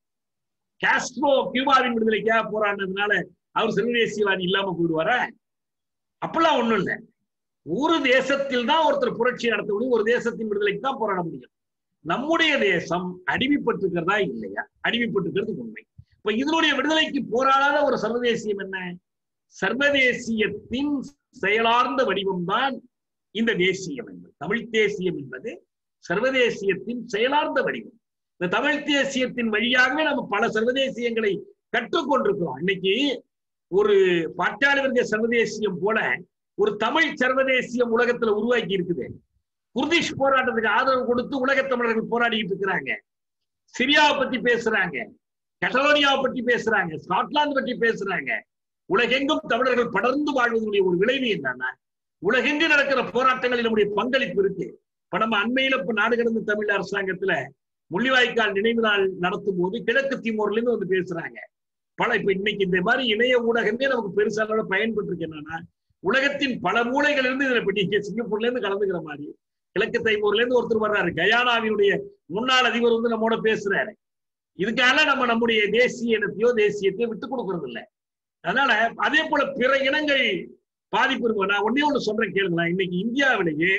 காஸ்ட்ரோ கியூபாவின் விடுதலைக்காக போராடினதுனால அவர் சர்வதேசியவாதி இல்லாம போயிடுவாரா அப்பெல்லாம் ஒண்ணும் இல்லை ஒரு தேசத்தில் தான் ஒருத்தர் புரட்சி நடத்த முடியும் ஒரு தேசத்தின் விடுதலைக்கு தான் போராட முடியும் நம்முடைய தேசம் அடிமைப்பட்டிருக்கிறதா இல்லையா அடிமைப்பட்டிருக்கிறது உண்மை இப்ப இதனுடைய விடுதலைக்கு போராடாத ஒரு சர்வதேசியம் என்ன சர்வதேசியத்தின் செயலார்ந்த வடிவம் தான் இந்த தேசியம் என்பது தமிழ் தேசியம் என்பது சர்வதேசியத்தின் செயலார்ந்த வடிவம் இந்த தமிழ் தேசியத்தின் வழியாகவே நம்ம பல சர்வதேசியங்களை கற்றுக்கொண்டிருக்கிறோம் இன்னைக்கு ஒரு பாட்டாளி வர்க்க சர்வதேசியம் போல ஒரு தமிழ் சர்வதேசியம் உலகத்துல உருவாக்கி இருக்குது குர்திஷ் போராட்டத்துக்கு ஆதரவு கொடுத்து உலக தமிழர்கள் போராடிட்டு இருக்கிறாங்க சிரியாவை பத்தி பேசுறாங்க கட்டலோனியாவை பற்றி பேசுறாங்க ஸ்காட்லாந்து பற்றி பேசுறாங்க உலகெங்கும் தமிழர்கள் படர்ந்து வாழ்வதனுடைய ஒரு விளைவு என்னன்னா உலகெங்கு நடக்கிற போராட்டங்களில் நம்முடைய பங்களிப்பு இருக்கு இப்ப நம்ம அண்மையில இப்ப நாடு கடந்த தமிழ் அரசாங்கத்துல முள்ளிவாய்க்கால் நினைவு நாள் நடத்தும் போது கிழக்கு திமோர்ல இருந்து வந்து பேசுறாங்க பல இப்ப இன்னைக்கு இந்த மாதிரி இணைய ஊடகமே நமக்கு பெருசா அளவுல பயன்பட்டு இருக்கு என்னன்னா உலகத்தின் பல மூலைகள் இருந்து இதுல இப்ப நீங்க சிங்கப்பூர்ல இருந்து கலந்துக்கிற மாதிரி கிழக்கு தைமூர்ல இருந்து ஒருத்தர் வர்றாரு கயானாவினுடைய முன்னாள் அதிபர் வந்து நம்மோட பேசுறாரு இதுக்காக நம்ம நம்முடைய தேசிய இனத்தையோ தேசியத்தையோ விட்டு கொடுக்கறது இல்லை அதனால அதே போல பிற இனங்கள் பாதிப்பு இருக்கும் நான் ஒன்னே ஒண்ணு சொல்றேன் கேளுங்களேன் இன்னைக்கு இந்தியாவிலேயே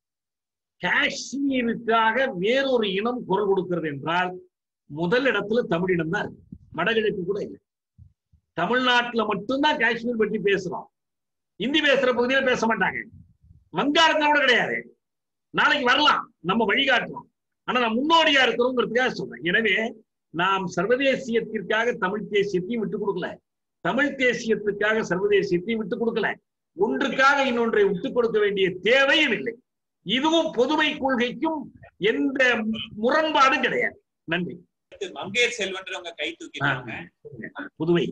காஷ்மீருக்காக வேறொரு இனம் குரல் கொடுக்கிறது என்றால் முதல் இடத்துல தமிழினம் தான் இருக்கு வடகிழக்கு கூட இல்லை தமிழ்நாட்டுல மட்டும்தான் காஷ்மீர் பற்றி பேசுறோம் இந்தி பேசுற பகுதியில பேச மாட்டாங்க வங்காளத்துல கூட கிடையாது நாளைக்கு வரலாம் நம்ம வழிகாட்டுறோம் ஆனா நான் முன்னோடியா இருக்கிறோங்கிறதுக்காக சொல்றேன் எனவே நாம் சர்வதேசியத்திற்காக தமிழ் தேசியத்தையும் விட்டுக் கொடுக்கல தமிழ் தேசியத்துக்காக சர்வதேசியத்தையும் விட்டுக் கொடுக்கல ஒன்றுக்காக இன்னொன்றை விட்டுக் கொடுக்க வேண்டிய தேவையும் இல்லை இதுவும் பொதுமை கொள்கைக்கும் எந்த முரண்பாடும் கிடையாது நன்றி மங்கையர் செல்வன்றவங்க கை தூக்கிட்டாங்க புதுவை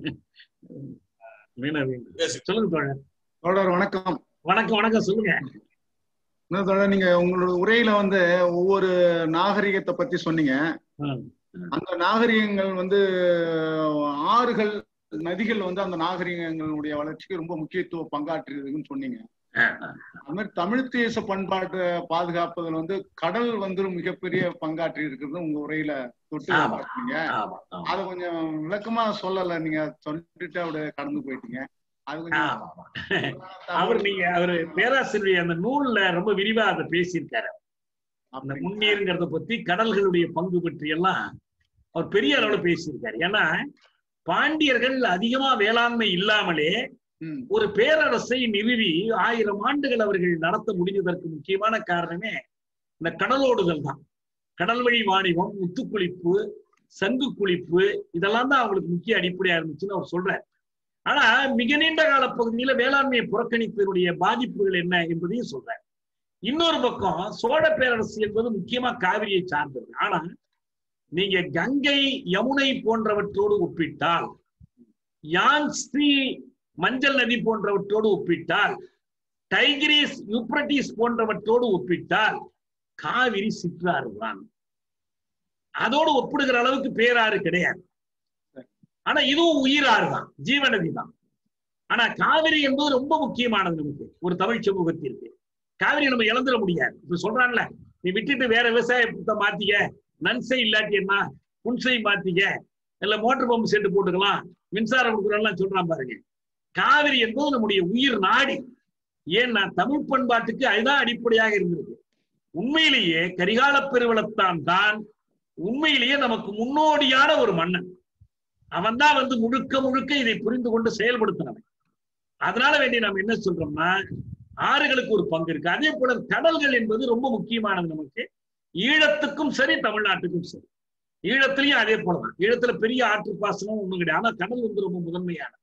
மீனா மீனா. சொல்லுங்க தோழர் தோழர் வணக்கம் வணக்கம் வணக்கம் சொல்லுங்க இன்னும் தோழர் நீங்க உங்களோட உரையில வந்து ஒவ்வொரு நாகரிகத்தை பத்தி சொன்னீங்க ம். அந்த நாகரிகங்கள் வந்து ஆறுகள் நதிகள் வந்து அந்த நாகரிகங்களுடைய வளர்ச்சிக்கு ரொம்ப முக்கியத்துவ பங்காற்றிருக்குன்னு சொன்னீங்க அது மாதிரி தமிழ் தேச பண்பாட்டை பாதுகாப்பதில் வந்து கடல் வந்து ஒரு மிகப்பெரிய பங்காற்றி இருக்கிறது உங்க உரையில தொட்டு ஆமா. காட்டுனீங்க ஆமா, ஆமா. அதை கொஞ்சம் விளக்கமா சொல்லல நீங்க சொல்லிட்டு அப்படியே கடந்து போயிட்டீங்க அது கொஞ்சம் ஆமா. அவர் நீங்க அவரு பேராசிரியர் அந்த நூல்ல ரொம்ப விரிவா அதை பேசியிருக்காரு அந்த முன்னீருங்கிறத பத்தி கடல்களுடைய பங்கு பற்றி எல்லாம் அவர் பெரிய அளவுல பேசியிருக்காரு ஏன்னா பாண்டியர்கள் அதிகமா வேளாண்மை இல்லாமலே ம், ஒரு பேரரசை நிறுவி ஆயிரம் ஆண்டுகள் அவர்கள் நடத்த முடிஞ்சதற்கு முக்கியமான காரணமே இந்த கடலோடுதல் தான் கடல் வழி வாணிபம் முத்துக்குளிப்பு சங்கு குளிப்பு இதெல்லாம் தான் அவங்களுக்கு முக்கிய அடிப்படையா இருந்துச்சுன்னு அவர் சொல்றார் ஆனா மிக நீண்ட கால பகுதியில வேளாண்மையை புறக்கணிப்பதனுடைய பாதிப்புகள் என்ன என்பதையும் சொல்றார் இன்னொரு பக்கம் சோழ பேரரசு என்பது முக்கியமா காவிரியை சார்ந்தது ஆனா நீங்க கங்கை யமுனை போன்றவற்றோடு ஒப்பிட்டால் யான்ஸ்ரீ மஞ்சள் நதி போன்றவற்றோடு ஒப்பிட்டால் டைகிரிஸ் யூப்ரட்டிஸ் போன்றவற்றோடு ஒப்பிட்டால் காவிரி சிற்றாறு தான் அதோடு ஒப்பிடுகிற அளவுக்கு பேராறு கிடையாது ஆனா இதுவும் உயிராறு தான் ஜீவநதி தான் ஆனா காவிரி என்பது ரொம்ப முக்கியமானது நமக்கு ஒரு தமிழ் சமூகத்திற்கு காவிரி நம்ம இழந்துட முடியாது இப்ப சொல்றான்ல நீ விட்டுட்டு வேற விவசாயத்தை மாத்திக்க நன்சை இல்லாட்டி என்ன புன்சை மாத்திக்க இல்ல மோட்டர் பம்பு செட்டு போட்டுக்கலாம் மின்சாரம் கொடுக்குறோம்லாம் சொல்றான் பாருங்க காவிரி என்பது நம்முடைய உயிர் நாடி ஏன்னா தமிழ் பண்பாட்டுக்கு அதுதான் அடிப்படையாக இருந்திருக்கு உண்மையிலேயே கரிகால பெருவளத்தான் தான் உண்மையிலேயே நமக்கு முன்னோடியான ஒரு மன்னன் அவன் தான் வந்து முழுக்க முழுக்க இதை புரிந்து கொண்டு செயல்படுத்தினவன் அதனால வேண்டி நம்ம என்ன சொல்றோம்னா ஆறுகளுக்கு ஒரு பங்கு இருக்கு அதே போல கடல்கள் என்பது ரொம்ப முக்கியமானது நமக்கு ஈழத்துக்கும் சரி தமிழ்நாட்டுக்கும் சரி ஈழத்திலையும் அதே போலதான் ஈழத்துல பெரிய ஆற்று பாசனம் ஒண்ணும் கிடையாது ஆனா கடல் வந்து ரொம்ப முதன்மையானது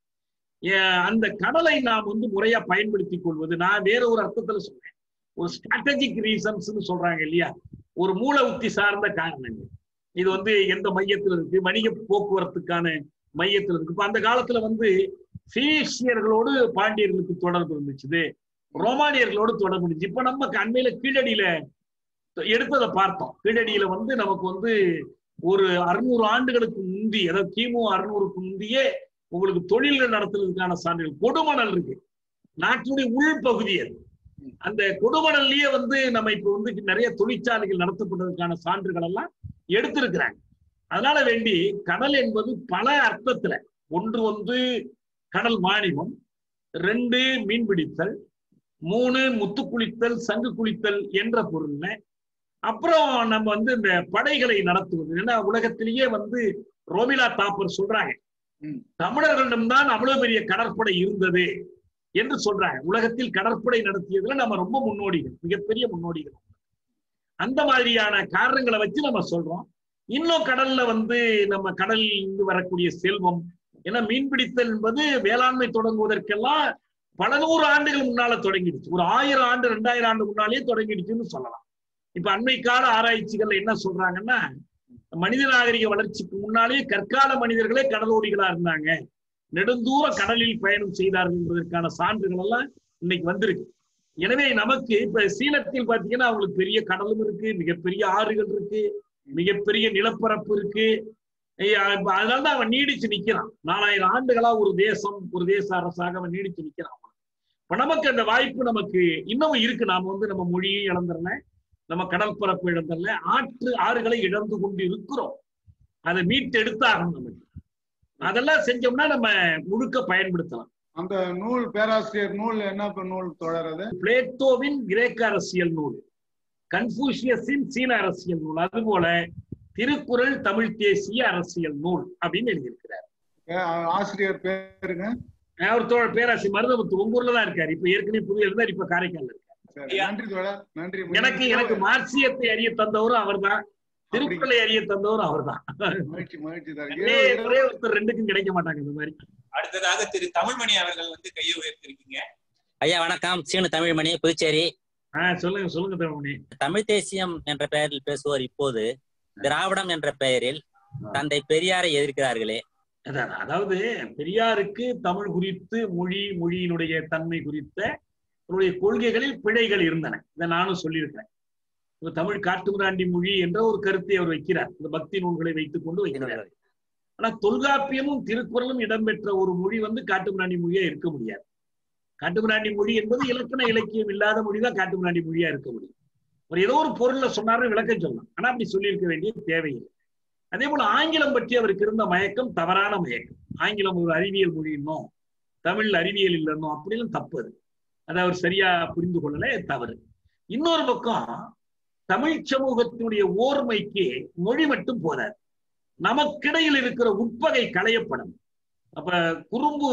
ஏ- அந்த கடலை நாம் வந்து முறையா பயன்படுத்திக் கொள்வது நான் வேற ஒரு அர்த்தத்துல சொன்னேன் ஒரு ஸ்ட்ராட்டஜிக் ரீசன்ஸ் சொல்றாங்க இல்லையா ஒரு மூல உத்தி சார்ந்த காரணங்கள் இது வந்து எந்த மையத்துல இருக்கு வணிக போக்குவரத்துக்கான மையத்துல இருக்கு இப்ப அந்த காலத்துல வந்து பீனிஷியர்களோடு பாண்டியர்களுக்கு தொடர்பு இருந்துச்சு ரோமானியர்களோடு தொடர்பு இருந்துச்சு இப்ப நம்ம அண்மையில கீழடியில எடுத்ததை பார்த்தோம் கீழடியில வந்து நமக்கு வந்து ஒரு அறுநூறு ஆண்டுகளுக்கு முந்தி அதாவது கிமு அறுநூறுக்கு முந்தியே உங்களுக்கு தொழில்கள் நடத்துறதுக்கான சான்றுகள் கொடுமணல் இருக்கு நாட்டினுடைய உள்பகுதி அது அந்த கொடுமணல்லையே வந்து நம்ம இப்ப வந்து நிறைய தொழிற்சாலைகள் நடத்தப்படுறதுக்கான சான்றுகள் எல்லாம் எடுத்திருக்கிறாங்க அதனால வேண்டி கடல் என்பது பல அர்த்தத்துல ஒன்று வந்து கடல் மானியம் ரெண்டு மீன் பிடித்தல் மூணு முத்து குளித்தல் சங்கு குளித்தல் என்ற பொருள்ல அப்புறம் நம்ம வந்து இந்த படைகளை நடத்துவது ஏன்னா உலகத்திலேயே வந்து ரோமிலா தாப்பர் சொல்றாங்க ம். தமிழர்களிடம்தான் அவ்வளவு பெரிய கடற்படை இருந்தது என்று சொல்றாங்க உலகத்தில் கடற்படை நடத்தியதுல நம்ம ரொம்ப முன்னோடிகள் மிகப்பெரிய முன்னோடிகள் அந்த மாதிரியான காரணங்களை வச்சு நம்ம சொல்றோம் இன்னும் கடல்ல வந்து நம்ம கடலில் இருந்து வரக்கூடிய செல்வம் ஏன்னா மீன்பிடித்தல் என்பது வேளாண்மை தொடங்குவதற்கெல்லாம் பல நூறு ஆண்டுகள் முன்னால தொடங்கிடுச்சு ஒரு ஆயிரம் ஆண்டு ரெண்டாயிரம் ஆண்டு முன்னாலேயே தொடங்கிடுச்சுன்னு சொல்லலாம் இப்ப அண்மை கால ஆராய்ச்சிகள் என்ன சொல்றாங்கன்னா மனித நாகரிக வளர்ச்சிக்கு முன்னாலே கற்கால மனிதர்களே கடலோடிகளா இருந்தாங்க நெடுந்தூர கடலில் பயணம் செய்தார்கள் என்பதற்கான சான்றுகள் எல்லாம் இன்னைக்கு வந்திருக்கு எனவே நமக்கு இப்ப சீனத்தில் பாத்தீங்கன்னா அவங்களுக்கு பெரிய கடலும் இருக்கு மிகப்பெரிய ஆறுகள் இருக்கு மிகப்பெரிய நிலப்பரப்பு இருக்கு ஐயா, இப்ப அதனாலதான் அவன் நீடிச்சு நிக்கிறான் நாலாயிரம் ஆண்டுகளா ஒரு தேசம் ஒரு தேச அரசாக அவன் நீடிச்சு நிக்கிறான் இப்ப நமக்கு அந்த வாய்ப்பு நமக்கு இன்னமும் இருக்கு நாம வந்து நம்ம மொழியை இழந்துடல நம்ம கடல் பரப்பு இழந்துடல ஆற்று ஆறுகளை இழந்து கொண்டு இருக்கிறோம் அதை மீட்டு எடுத்தாகணும் நமக்கு அதெல்லாம் செஞ்சோம்னா நம்ம முழுக்க பயன்படுத்தலாம் அந்த நூல் பேராசிரியர் நூல் என்ன இப்ப நூல் தொடரது பிளேட்டோவின் கிரேக்க அரசியல் நூல் கன்ஃபூஷியஸின் சீன அரசியல் நூல் அதுபோல திருக்குறள் தமிழ் தேசிய அரசியல் நூல் அப்படின்னு எழுதியிருக்கிறார் அஹ் ஆசிரியர் பேருங்க அவர் தோழர் பேராசி மருதமுத்து உங்க ஊர்ல தான் இருக்காரு இப்ப ஏற்கனவே புதிய இருந்தார் இப்ப காரைக்கால்ல இருக்காரு சரி, நன்றி தோழர் நன்றி எனக்கு எனக்கு மார்க்சியத்தை அறிய தந்தவரும் அவர்தான் திருக்குறளை அறிய தந்தவரும் அவர்தான் மகிழ்ச்சி மகிழ்ச்சி தோழர். ஒரே இரவு- ஒரே ஒருத்தர் ரெண்டுக்கும் கிடைக்க மாட்டாங்க இந்த மாதிரி அடுத்ததாக திரு தமிழ்மணி அவர்கள் வந்து கையை உயர்த்திருக்கீங்க ஐயா வணக்கம் சீனு தமிழ்மணி புதுச்சேரி ஆஹ் சொல்லுங்க சொல்லுங்க தமிழ்மணி தமிழ் தேசியம் என்ற பெயரில் பேசுவோர் இப்போது திராவிடம் என்ற பெயரில் தந்தை பெரியாரை எதிர்க்கிறார்களே அதான், அதாவது பெரியாருக்கு தமிழ் குறித்து மொழி மொழியினுடைய தன்மை குறித்த அவருடைய கொள்கைகளில் பிழைகள் இருந்தன இதை நானும் சொல்லியிருக்கிறேன் இப்ப தமிழ் காட்டுமிராண்டி மொழி என்ற ஒரு கருத்தை அவர் வைக்கிறார் இந்த பக்தி நூல்களை வைத்துக் கொண்டு வைக்கிறார் ஆனா தொல்காப்பியமும் திருக்குறளும் இடம்பெற்ற ஒரு மொழி வந்து காட்டுமிராண்டி மொழியா இருக்க முடியாது காட்டுமிராண்டி மொழி என்பது இலக்கண இலக்கியம் இல்லாத மொழிதான் காட்டுமிராண்டி மொழியா இருக்க முடியும் ஒரு ஏதோ ஒரு பொருள்ல சொன்னாரு விளக்கம் சொல்லலாம் ஆனா அப்படி சொல்லியிருக்க வேண்டிய தேவையில்லை அதே போல ஆங்கிலம் பற்றி அவருக்கு இருந்த மயக்கம் தவறான மயக்கம் ஆங்கிலம் ஒரு அறிவியல் மொழி இன்னும் தமிழ் அறிவியல் இல்லைன்னோ அப்படிலாம் தப்பு அது அதை அவர் சரியா புரிந்து கொள்ளல தவறு இன்னொரு பக்கம் தமிழ் சமூகத்தினுடைய ஓர்மைக்கு மொழி மட்டும் போதாது நமக்கிடையில் இருக்கிற உட்பகை களையப்படும் அப்ப குறும்பு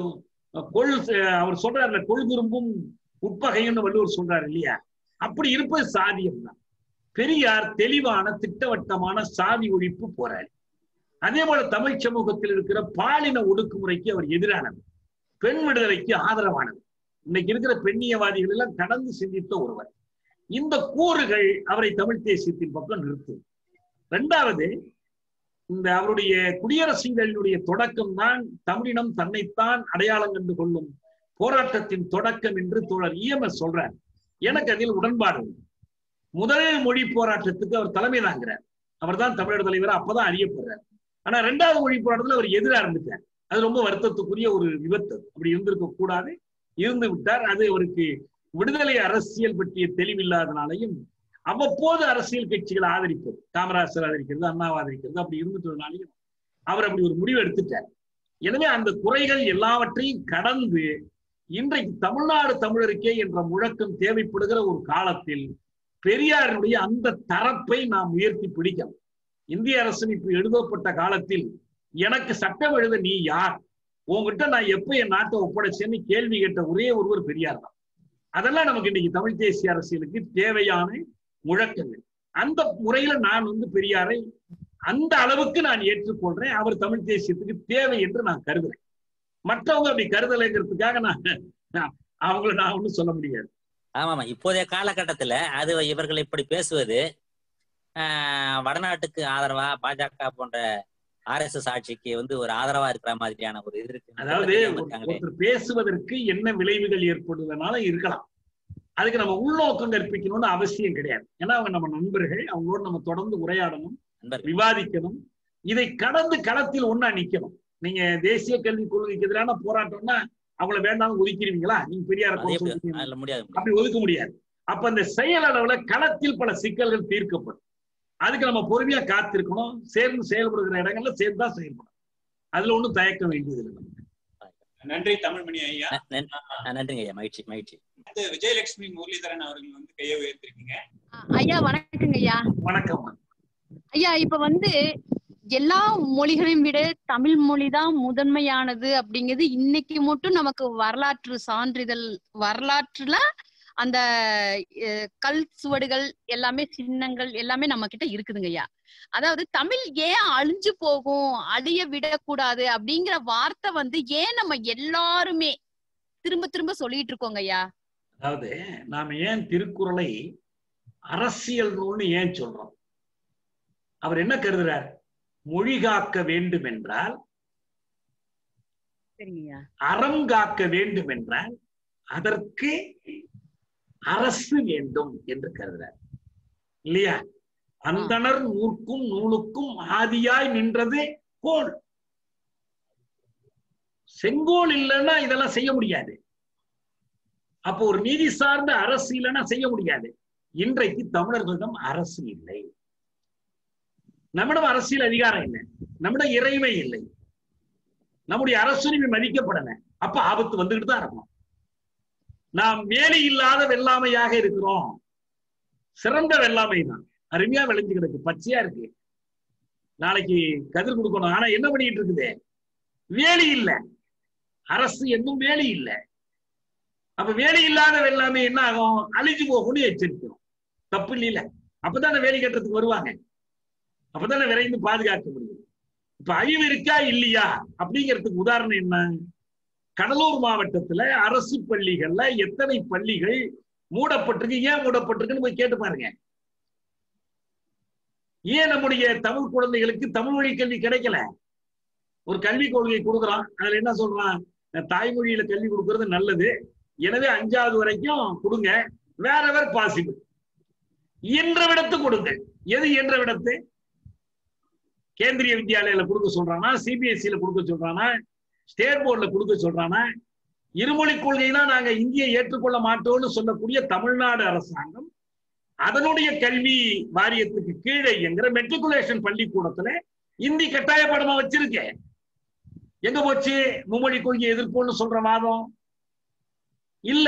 கொள் அவர் சொல்றாருல கொள் குறும்பும் உட்பகைன்னு வள்ளுவர் சொல்றாரு இல்லையா அப்படி இருப்பது சாதியம் தான் பெரியார் தெளிவான திட்டவட்டமான சாதி ஒழிப்பு போராளி அதே போல தமிழ் சமூகத்தில் இருக்கிற பாலின ஒடுக்குமுறைக்கு அவர் எதிரானவர் பெண் விடுதலைக்கு ஆதரவானவர் இன்னைக்கு இருக்கிற பெண்ணியவாதிகள் எல்லாம் கடந்து சிந்தித்த ஒருவர் இந்த கூறுகள் அவரை தமிழ் தேசியத்தின் பக்கம் நிறுத்தும் இரண்டாவது இந்த அவருடைய குடியரசுகளினுடைய தொடக்கம் தான் தமிழினம் தன்னைத்தான் அடையாளம் கண்டு கொள்ளும் போராட்டத்தின் தொடக்கம் என்று தோழர் இஎம்எஸ் சொல்றார் எனக்கு அதில் உடன்பாடு உண்டு முதல் மொழி போராட்டத்துக்கு அவர் தலைமை தாங்கிறார் அவர் தான் தமிழர் தலைவர் அப்பதான் அறியப்படுறார் ஆனா ரெண்டாவது மொழி போராட்டத்துல அவர் எதிரா இருந்துட்டார் அது ரொம்ப வருத்தத்துக்குரிய ஒரு விபத்து அப்படி இருந்திருக்க கூடாது இருந்து விட்டார் அது அவருக்கு விடுதலை அரசியல் பற்றிய தெளிவில்லாதனாலையும் அவ்வப்போது அரசியல் கட்சிகளை ஆதரிப்பது காமராசர் ஆதரிக்கிறது அண்ணாவை ஆதரிக்கிறது அப்படி இருந்துட்டதுனாலையும் அவர் அப்படி ஒரு முடிவு எடுத்துட்டார் எனவே அந்த குறைகள் எல்லாவற்றையும் கடந்து இன்றைக்கு தமிழ்நாடு தமிழருக்கே என்ற முழக்கம் தேவைப்படுகிற ஒரு காலத்தில் பெரியாரினுடைய அந்த தரப்பை நாம் உயர்த்தி பிடிக்கணும் இந்திய அரசமைப்பு எழுதப்பட்ட காலத்தில் எனக்கு சட்டம் எழுத நீ யார் உங்ககிட்ட நான் எப்ப என் நாட்டை ஒப்படைச்சேன்னு கேள்வி கேட்ட ஒரே ஒருவர் பெரியார் தான் அதெல்லாம் நமக்கு இன்னைக்கு தமிழ் தேசிய அரசியலுக்கு தேவையான முழக்கங்கள் அந்த முறையில நான் வந்து பெரியாரை அந்த அளவுக்கு நான் ஏற்றுக்கொள்றேன் அவர் தமிழ் தேசியத்துக்கு தேவை என்று நான் கருதுறேன் மற்றவங்க அப்படி கருதலைங்கிறதுக்காக நான் நான் அவங்கள நான் ஒண்ணும் சொல்ல முடியாது ஆமாமா இப்போதைய காலகட்டத்துல அது இவர்கள் இப்படி பேசுவது ஆஹ், வடநாட்டுக்கு ஆதரவா பாஜக போன்ற ஆர்எஸ்எஸ் ஆட்சிக்கு வந்து ஒரு ஆதரவா இருக்கிற மாதிரியான ஒரு இது இருக்கு அதாவது தெரியாம இருக்காங்களே. ஒருத்தர் பேசுவதற்கு என்ன விளைவுகள் ஏற்படுவதனால இருக்கலாம் அதுக்கு நம்ம உள்நோக்கம் கற்பிக்கணும்னு அவசியம் கிடையாது ஏன்னா அவங்க நம்ம நண்பர்கள் அவங்களோட நம்ம தொடர்ந்து உரையாடணும் நண்பர்கள். விவாதிக்கணும் இதை கடந்து களத்தில் ஒண்ணா நிக்கணும் நீங்க தேசிய கல்விக் கொள்கைக்கு எதிரான போராட்டம்னா அவங்கள வேண்டாம் ஒதுக்கிடுவீங்களா நீங்க பெரியார அது எப்படி அதுல முடியாது அப்படி ஒதுக்க முடியாது அப்ப அந்த செயல் அளவுல களத்தில் பல சிக்கல்கள் தீர்க்கப்படும் அதுக்கு நம்ம பொறுமையா காத்திருக்கணும் சேர்ந்து செயல்படுகிற இடங்கள்ல சேர்ந்து தான் செயல்படும் அதுல ஒண்ணும் தயக்க வேண்டியது இல்லை நமக்கு. நன்றி தமிழ்மணி ஐயா நன்- நன்- நன்றிங்க ஐயா மகிழ்ச்சி மகிழ்ச்சி அடுத்து விஜயலட்சுமி முரளிதரன் அவர்கள் வந்து கையை உயர்த்திருக்கீங்க ஐயா வணக்கங்க ஐயா வணக்கம் ஐயா இப்ப வந்து எல்லா மொழிகளையும் விட தமிழ் மொழிதான் முதன்மையானது அப்படிங்கிறது இன்னைக்கு மட்டும் நமக்கு வரலாற்று சான்றிதழ் வரலாற்றுல அந்த அஹ், கல் சுவடுகள் எல்லாமே சின்னங்கள் எல்லாமே நம்ம கிட்ட இருக்குதுங்க ஐயா அதாவது தமிழ் ஏன் அழிஞ்சு போகும் அழிய விடக்கூடாது அப்படிங்கிற வார்த்தை வந்து ஏன் நம்ம எல்லாருமே திரும்ப திரும்ப சொல்லிட்டு இருக்கோங்க ஐயா அதாவது நாம ஏன் திருக்குறளை அரசியல் நூல்னு ஏன் சொல்றோம் அவர் என்ன கருதுறார் மொழி காக்க வேண்டும் என்றால் சரிங்கய்யா அறம் காக்க வேண்டும் என்றால் அதற்கு அரசு வேண்டும் என்று கருதுறார் இல்லையா அந்தணர் நூற்கும் நூலுக்கும் ஆதியாய் நின்றது கோல் செங்கோல் இல்லைன்னா இதெல்லாம் செய்ய முடியாது அப்போ ஒரு நீதி சார்ந்த அரசு இல்லைன்னா செய்ய முடியாது இன்றைக்கு தமிழர்களிடம் அரசு இல்லை நம்மிடம் அரசியல் அதிகாரம் இல்லை நம்மிடம் இறைமை இல்லை நம்முடைய அரசுரிமை மதிக்கப்படல அப்ப ஆபத்து வந்துகிட்டு தான் இருக்கும் நாம் வேலை இல்லாத வெள்ளாமையாக இருக்கிறோம் சிறந்த வெள்ளாமை தான் அருமையா விளைஞ்சு கிடக்கு பச்சையா இருக்கு நாளைக்கு கதிர் கொடுக்கணும் ஆனா என்ன பண்ணிட்டு இருக்குது வேலி இல்ல அரசு என்னும் வேலி இல்ல அப்ப வேலை இல்லாத வெள்ளாமை என்ன ஆகும் அழிஞ்சு போகும்னு எச்சரிக்கிறோம் தப்பு இல்ல அப்பதானே வேலி கட்டுறதுக்கு வருவாங்க அப்பதானே விரைந்து பாதுகாக்க முடியும் இப்ப அழிவு இருக்கா இல்லையா அப்படிங்கிறதுக்கு உதாரணம் என்ன கடலூர் மாவட்டத்துல அரசு பள்ளிகள்ல எத்தனை பள்ளிகள் மூடப்பட்டிருக்கு ஏன் மூடப்பட்டிருக்குன்னு போய் கேட்டு பாருங்க ஏன் நம்முடைய தமிழ் குழந்தைகளுக்கு தமிழ் வழி கல்வி கிடைக்கல ஒரு கல்விக் கொள்கை கொடுக்குறான் அதுல என்ன சொல்றான் தாய்மொழியில கல்வி கொடுக்கறது நல்லது எனவே அஞ்சாவது வரைக்கும் கொடுங்க வேற வேற பாசிபிள் இயன்ற விடத்து கொடுங்க எது இயன்ற விடத்து கேந்திரிய வித்யாலயில கொடுக்க சொல்றானா சிபிஎஸ்சியில கொடுக்க சொல்றானா ஸ்டேட் போர்டுல கொடுக்க சொல்றானா இருமொழி கொள்கை தான் நாங்க இந்தியை ஏற்றுக்கொள்ள மாட்டோம்னு சொல்லக்கூடிய தமிழ்நாடு அரசாங்கம் அதனுடைய கல்வி வாரியத்துக்கு கீழே என்கிற மெட்ரிகுலேஷன் பள்ளிக்கூடத்துல இந்தி கட்டாய பாடமா வச்சிருக்கேன் எங்க போச்சு மும்மொழி கொள்கை எதிர்ப்போம்னு சொல்ற வாதம் இல்ல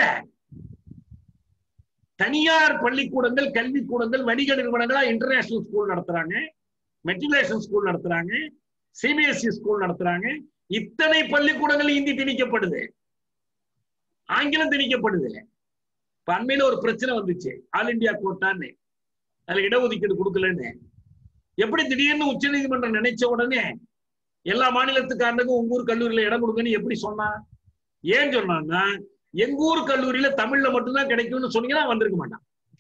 தனியார் பள்ளிக்கூடங்கள் கல்விக்கூடங்கள் வணிக நிறுவனங்களா இன்டர்நேஷனல் ஸ்கூல் நடத்துறாங்க மெட்ரிகுலேஷன் ஸ்கூல் நடத்துறாங்க சிபிஎஸ்இ ஸ்கூல் நடத்துறாங்க இத்தனை பள்ளிக்கூடங்கள் இந்தி திணிக்கப்படுது ஆங்கிலம் திணிக்கப்படுது இப்ப அண்மையில ஒரு பிரச்சனை வந்துச்சு ஆல் இந்தியா கோட்டான்னு அதுல இடஒதுக்கீடு கொடுக்கலன்னு எப்படி திடீர்னு உச்ச நீதிமன்றம் நினைச்ச உடனே எல்லா மாநிலத்துக்காரனுக்கும் உங்க ஊர் கல்லூரியில இடம் கொடுங்கன்னு எப்படி சொன்னா ஏன் சொன்னான்னா எங்க ஊர் கல்லூரியில தமிழ்ல மட்டும்தான் கிடைக்கும்னு சொன்னீங்கன்னா வந்திருக்க மாட்டான்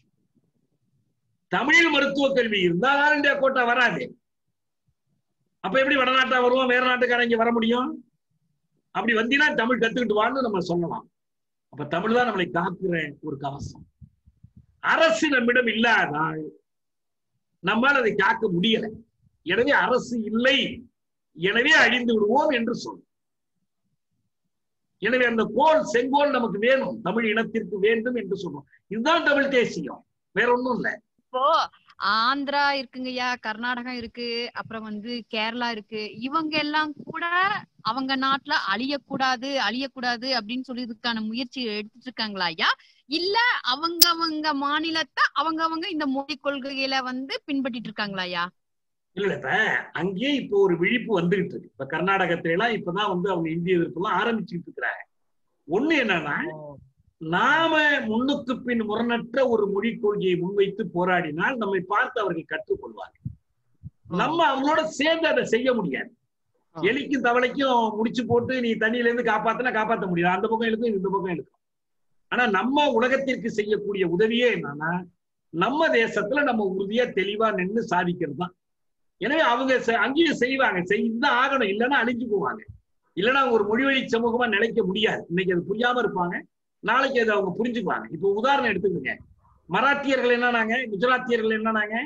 தமிழ் மருத்துவ கல்வி இருந்தா ஆல் இந்தியா கோட்டா வராது அப்ப எப்படி வடநாட்டா வருவோம் வேற நாட்டுக்காரன் இங்க வர முடியும் அப்படி வந்தீங்கன்னா தமிழ் கத்துக்கிட்டு வான்னு நம்ம சொல்லலாம் அப்ப தமிழ் தான் நம்மளை காக்குற ஒரு கவசம் அரசு நம்மிடம் இல்லாதால் நம்மால் அதை காக்க முடியல எனவே அரசு இல்லை எனவே அழிந்து விடுவோம் என்று சொல் எனவே அந்த கோல் செங்கோல் நமக்கு வேணும் தமிழ் இனத்திற்கு வேண்டும் என்று சொல்றோம் இதுதான் தமிழ் தேசியம் வேற ஒண்ணும் இல்ல இப்போ ஆந்திரா இருக்குங்கய்யா கர்நாடகம் இருக்கு அப்புறம் வந்து கேரளா இருக்கு இவங்க எல்லாம் கூட அவங்க நாட்டுல அழியக்கூடாது அழியக்கூடாது அப்படின்னு சொல்லி இதுக்கான முயற்சி எடுத்துட்டு இருக்காங்களா ஐயா இல்ல அவங்க அவங்க மாநிலத்தை அவங்க அவங்க இந்த மொழி கொள்கையில வந்து பின்பற்றிட்டு இருக்காங்களா ஐயா இல்ல இப்ப அங்கேயே இப்போ ஒரு விழிப்பு வந்துகிட்டு இருக்கு இப்ப கர்நாடகத்துல எல்லாம் இப்பதான் வந்து அவங்க இந்திய எதிர்ப்பு எல்லாம் ஆரம்பிச்சுட்டு இருக்கிறாங்க ஒண்ணு என்னன்னா நாம முன்னுக்கு பின் முரணற்ற ஒரு மொழி கொள்கையை முன்வைத்து போராடினால் நம்மை பார்த்து அவர்கள் கற்றுக்கொள்வார்கள் நம்ம அவங்களோட சேர்ந்து அதை செய்ய முடியாது எலிக்கும் தவளைக்கும் முடிச்சு போட்டு நீ தண்ணியில இருந்து காப்பாத்தினா காப்பாத்த முடியாது அந்த பக்கம் இழுக்கும் இந்த பக்கம் இழுக்கும் ஆனா நம்ம உலகத்திற்கு செய்யக்கூடிய உதவியே என்னன்னா நம்ம தேசத்துல நம்ம உறுதியா தெளிவா நின்று சாதிக்கிறது தான் எனவே அவங்க செ- அங்கேயும் செய்வாங்க செய்துதான் ஆகணும் இல்லைன்னா அழிஞ்சு போவாங்க இல்லைன்னா அவங்க ஒரு மொழிவழி சமூகமா நிலைக்க முடியாது இன்னைக்கு அது புரியாம இருப்பாங்க நாளைக்கு அதை அவங்க புரிஞ்சுக்குவாங்க இப்போ உதாரணம் எடுத்துக்கோங்க மராத்தியர்கள் என்னன்னாங்க குஜராத்தியர்கள் என்னன்னாங்க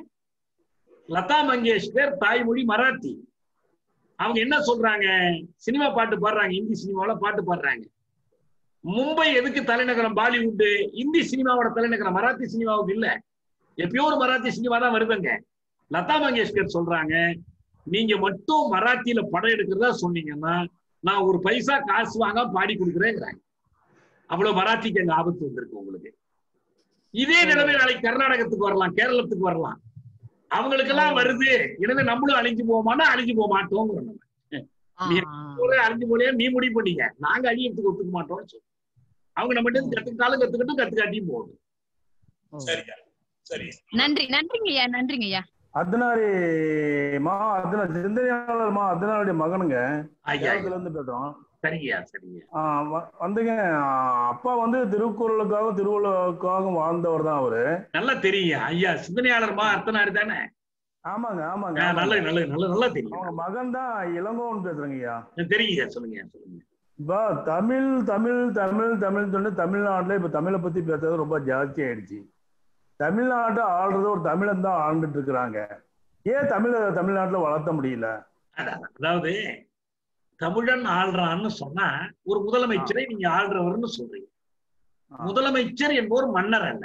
லதா மங்கேஷ்கர் தாய்மொழி மராத்தி அவங்க என்ன சொல்றாங்க சினிமா பாட்டு பாடுறாங்க இந்தி சினிமாவுல பாட்டு பாடுறாங்க மும்பை எதுக்கு தலைநகரம் பாலிவுட் இந்தி சினிமாவோட தலைநகரம் மராத்தி சினிமாவுக்கு இல்ல எப்பயோ ஒரு மராத்தி சினிமா தான் வருதுங்க லதா மங்கேஷ்கர் சொல்றாங்க நீங்க மட்டும் மராத்தியில படம் எடுக்கிறதா சொன்னீங்கன்னா நான் ஒரு பைசா காசு வாங்க பாடி கொடுக்குறேங்கிறாங்க அவ்வளவு மராத்திக்கு அங்க ஆபத்து வந்திருக்கு உங்களுக்கு இதே நிலைமை நாளைக்கு கர்நாடகத்துக்கு வரலாம் கேரளத்துக்கு வரலாம் அவங்களுக்கெல்லாம் வருது எனவே நம்மளும் அழிஞ்சு போவோமானா அழிஞ்சு போக மாட்டோங்கிறோம் நம்ம நீ போல அழிஞ்சு போலையா நீ முடிவு பண்ணீங்க நாங்க அழியறதுக்கு ஒத்துக்க மாட்டோம்னு சொல்றோம் அவங்க நம்ம கிட்ட இருந்து கத்துக்கிட்டாலும் கத்துக்கிட்டும் கத்துக்காட்டியும் போகணும் சரியா சரி நன்றி நன்றிங்க ஐயா நன்றிங்க ஐயா அர்த்தனாரி மா அர்த்தனா சிந்தனையாளர் மா அர்த்தனாருடைய மகனுங்க ஐயா, சேலத்துல இருந்து பேசுறோம் சரிங்கய்யா சரிங்க ஆ, வ- வந்துங்க ஆ, அப்பா வந்து திருக்குறளுக்காகவும் திருவள்ளுவருக்காகவும் வாழ்ந்தவர் தான் அவரு நல்லா தெரியும் ஐயா சிந்தனையாளர்மா அர்த்தனாரு தானே ஆமாங்க ஆமாங்க ஆ, நல்லது ஆமாங்க. நல்லது நல்லது நல்லா தெரியும் அவங்க மகன் தான் இளங்கோவன் பேசுறேங்க ஐயா தெரியுங்க சொல்லுங்க சொல்லுங்க இப்போ தமிழ் தமிழ் தமிழ் தமிழ் சொன்னு தமிழ்நாட்டுல இப்ப தமிழை பத்தி பேசுறது ரொம்ப ஜாஸ்தி ஆயிடுச்சு தமிழ்நாட்டை ஆள்றது ஒரு தமிழன் தான் ஆண்டுட்டு இருக்கிறாங்க ஏன் தமிழ தமிழ்நாட்டுல வளர்த்த முடியல அதான், அதாவது தமிழன் ஆள்றான்னு சொன்னா ஒரு முதலமைச்சரை நீங்க ஆள்றவர்னு சொல்றீங்க முதலமைச்சர் என்பவர் மன்னர் அல்ல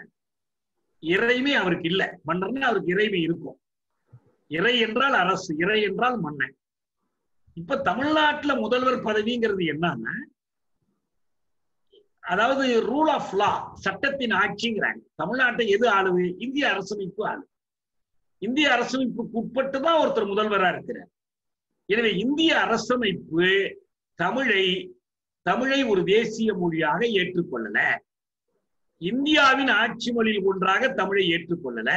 இறைமை அவருக்கு இல்ல மன்னர்னா அவருக்கு இறைமை இருக்கும் இறை என்றால் அரசு இறை என்றால் மன்னன் இப்ப தமிழ்நாட்டுல முதல்வர் பதவிங்கிறது என்னன்னா அதாவது ரூல் ஆஃப் லா சட்டத்தின் ஆட்சிங்கிறாங்க தமிழ்நாட்டை எது ஆளுது இந்திய அரசமைப்பு ஆளு இந்திய அரசமைப்புக்கு உட்பட்டு தான் ஒருத்தர் முதல்வரா இருக்கிறார் எனவே இந்திய அரசமைப்பு தமிழை தமிழை ஒரு தேசிய மொழியாக ஏற்றுக்கொள்ளல இந்தியாவின் ஆட்சி மொழியில் ஒன்றாக தமிழை ஏற்றுக்கொள்ளல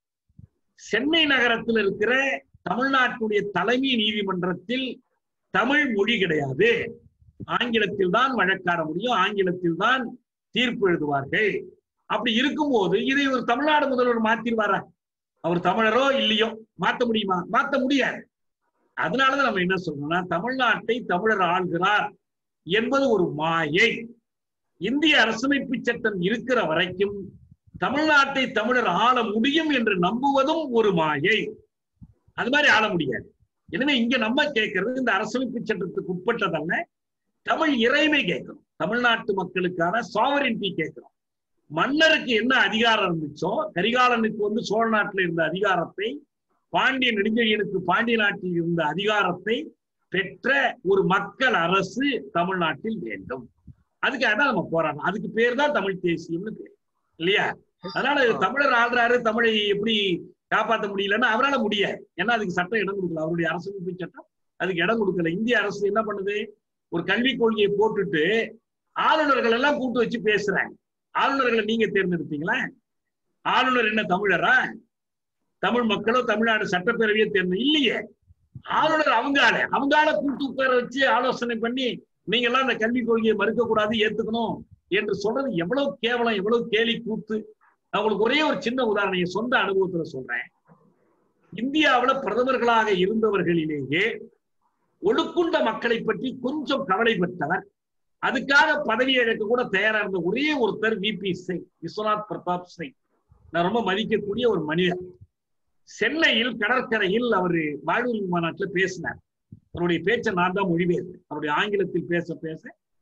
சென்னை நகரத்தில் இருக்கிற தமிழ்நாட்டுடைய தலைமை நீதிமன்றத்தில் தமிழ் மொழி கிடையாது ஆங்கிலத்தில் தான் வழக்காட முடியும் ஆங்கிலத்தில் தான் தீர்ப்பு எழுதுவார்கள் அப்படி இருக்கும்போது இதை ஒரு தமிழ்நாடு முதல்வர் மாத்திருவாரா அவர் தமிழரோ இல்லையோ மாத்த முடியுமா மாத்த முடியாது அதனாலதான் நம்ம என்ன சொல்றோம்னா தமிழ்நாட்டை தமிழர் ஆள்கிறார் என்பது ஒரு மாயை இந்திய அரசமைப்பு சட்டம் இருக்கிற வரைக்கும் தமிழ்நாட்டை தமிழர் ஆள முடியும் என்று நம்புவதும் ஒரு மாயை அது மாதிரி ஆள முடியாது எனவே இங்க நம்ம கேட்கறது இந்த அரசமைப்பு சட்டத்துக்கு உட்பட்டதல்ல தமிழ் இறைமை கேட்கிறோம் தமிழ்நாட்டு மக்களுக்கான சாவரின்டி கேட்கிறோம் மன்னருக்கு என்ன அதிகாரம் இருந்துச்சோ கரிகாலனுக்கு வந்து சோழ நாட்டில் இருந்த அதிகாரத்தை பாண்டிய நெடுஞ்செழியனுக்கு பாண்டிய நாட்டில் இருந்த அதிகாரத்தை பெற்ற ஒரு மக்கள் அரசு தமிழ்நாட்டில் வேண்டும் அதுக்காக தான் நம்ம போராடணும் அதுக்கு பேர் தான் தமிழ் தேசியம்னு பேர் இல்லையா அதனால தமிழர் ஆள்றாரு தமிழை எப்படி காப்பாற்ற முடியலன்னா அவரால முடியாது ஏன்னா அதுக்கு சட்டம் இடம் கொடுக்கல அவருடைய அரசமைப்பு சட்டம் அதுக்கு இடம் கொடுக்கல இந்திய அரசு என்ன பண்ணுது ஒரு கல்விக் கொள்கையை போட்டுட்டு ஆளுநர்கள் எல்லாம் கூட்டு வச்சு பேசுறாங்க ஆளுநர்களை நீங்க தேர்ந்தெடுத்தீங்களா ஆளுநர் என்ன தமிழரா தமிழ் மக்களோ தமிழ்நாடு சட்டப்பேரவையோ தேர்ந்து இல்லையே ஆளுநர் அவங்க ஆளு அவங்க ஆளை கூட்டு உட்கார வச்சு ஆலோசனை பண்ணி நீங்க எல்லாம் இந்த கல்விக் கொள்கையை மறுக்க கூடாது ஏத்துக்கணும் என்று சொல்றது எவ்வளவு கேவலம் எவ்வளவு கேலி கூத்து நான் உங்களுக்கு ஒரே ஒரு சின்ன உதாரணம் என் சொந்த அனுபவத்துல சொல்றேன் இந்தியாவுல பிரதமர்களாக இருந்தவர்களிலேயே ஒடுக்குண்ட மக்களை பற்றி கொஞ்சம் கவலைப்பட்டவர் அதுக்காக பதவி இழக்க கூட தயாரா இருந்த ஒரே ஒருத்தர் விபி சிங் விஸ்வநாத் பிரதாப் சிங் நான் ரொம்ப மதிக்கக்கூடிய ஒரு மனிதர் சென்னையில் கடற்கரையில் அவர் வாழ்வுரி மாநாட்டில் பேசினார் அவருடைய பேச்சை நான் தான் மொழிபெயர்த்தேன் அவருடைய ஆங்கிலத்தில் பேச பேச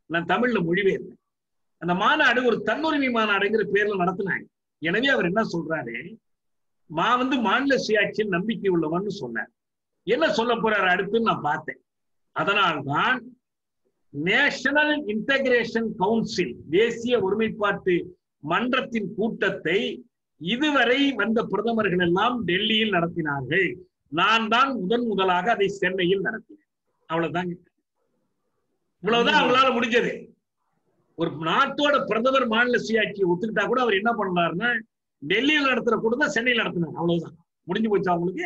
நான் தமிழ்ல மொழிபெயர்ந்தேன் அந்த மாநாடு ஒரு தன்னுரிமை மாநாடுங்கிற பேர்ல நடத்தினாங்க எனவே அவர் என்ன சொல்றாரு மா வந்து மாநில சுயாட்சியில் நம்பிக்கை உள்ளவன்னு சொன்னார் என்ன சொல்ல போறாரு அடுத்துன்னு நான் பார்த்தேன் அதனால்தான் நேஷனல் இன்டகிரேஷன் கவுன்சில் தேசிய ஒருமைப்பாட்டு மன்றத்தின் கூட்டத்தை இதுவரை வந்த பிரதமர்கள் எல்லாம் டெல்லியில் நடத்தினார்கள் நான் தான் முதன் முதலாக அதை சென்னையில் நடத்தினேன் அவ்வளவுதாங்க இவ்வளவுதான் அவங்களால முடிஞ்சது ஒரு நாட்டோட பிரதமர் மாநில சுயாட்சியை ஒத்துக்கிட்டா கூட அவர் என்ன பண்ணாருன்னா டெல்லியில் நடத்துற கூட்டம் சென்னையில் நடத்தினார் அவ்வளவுதான் முடிஞ்சு போச்சு அவங்களுக்கு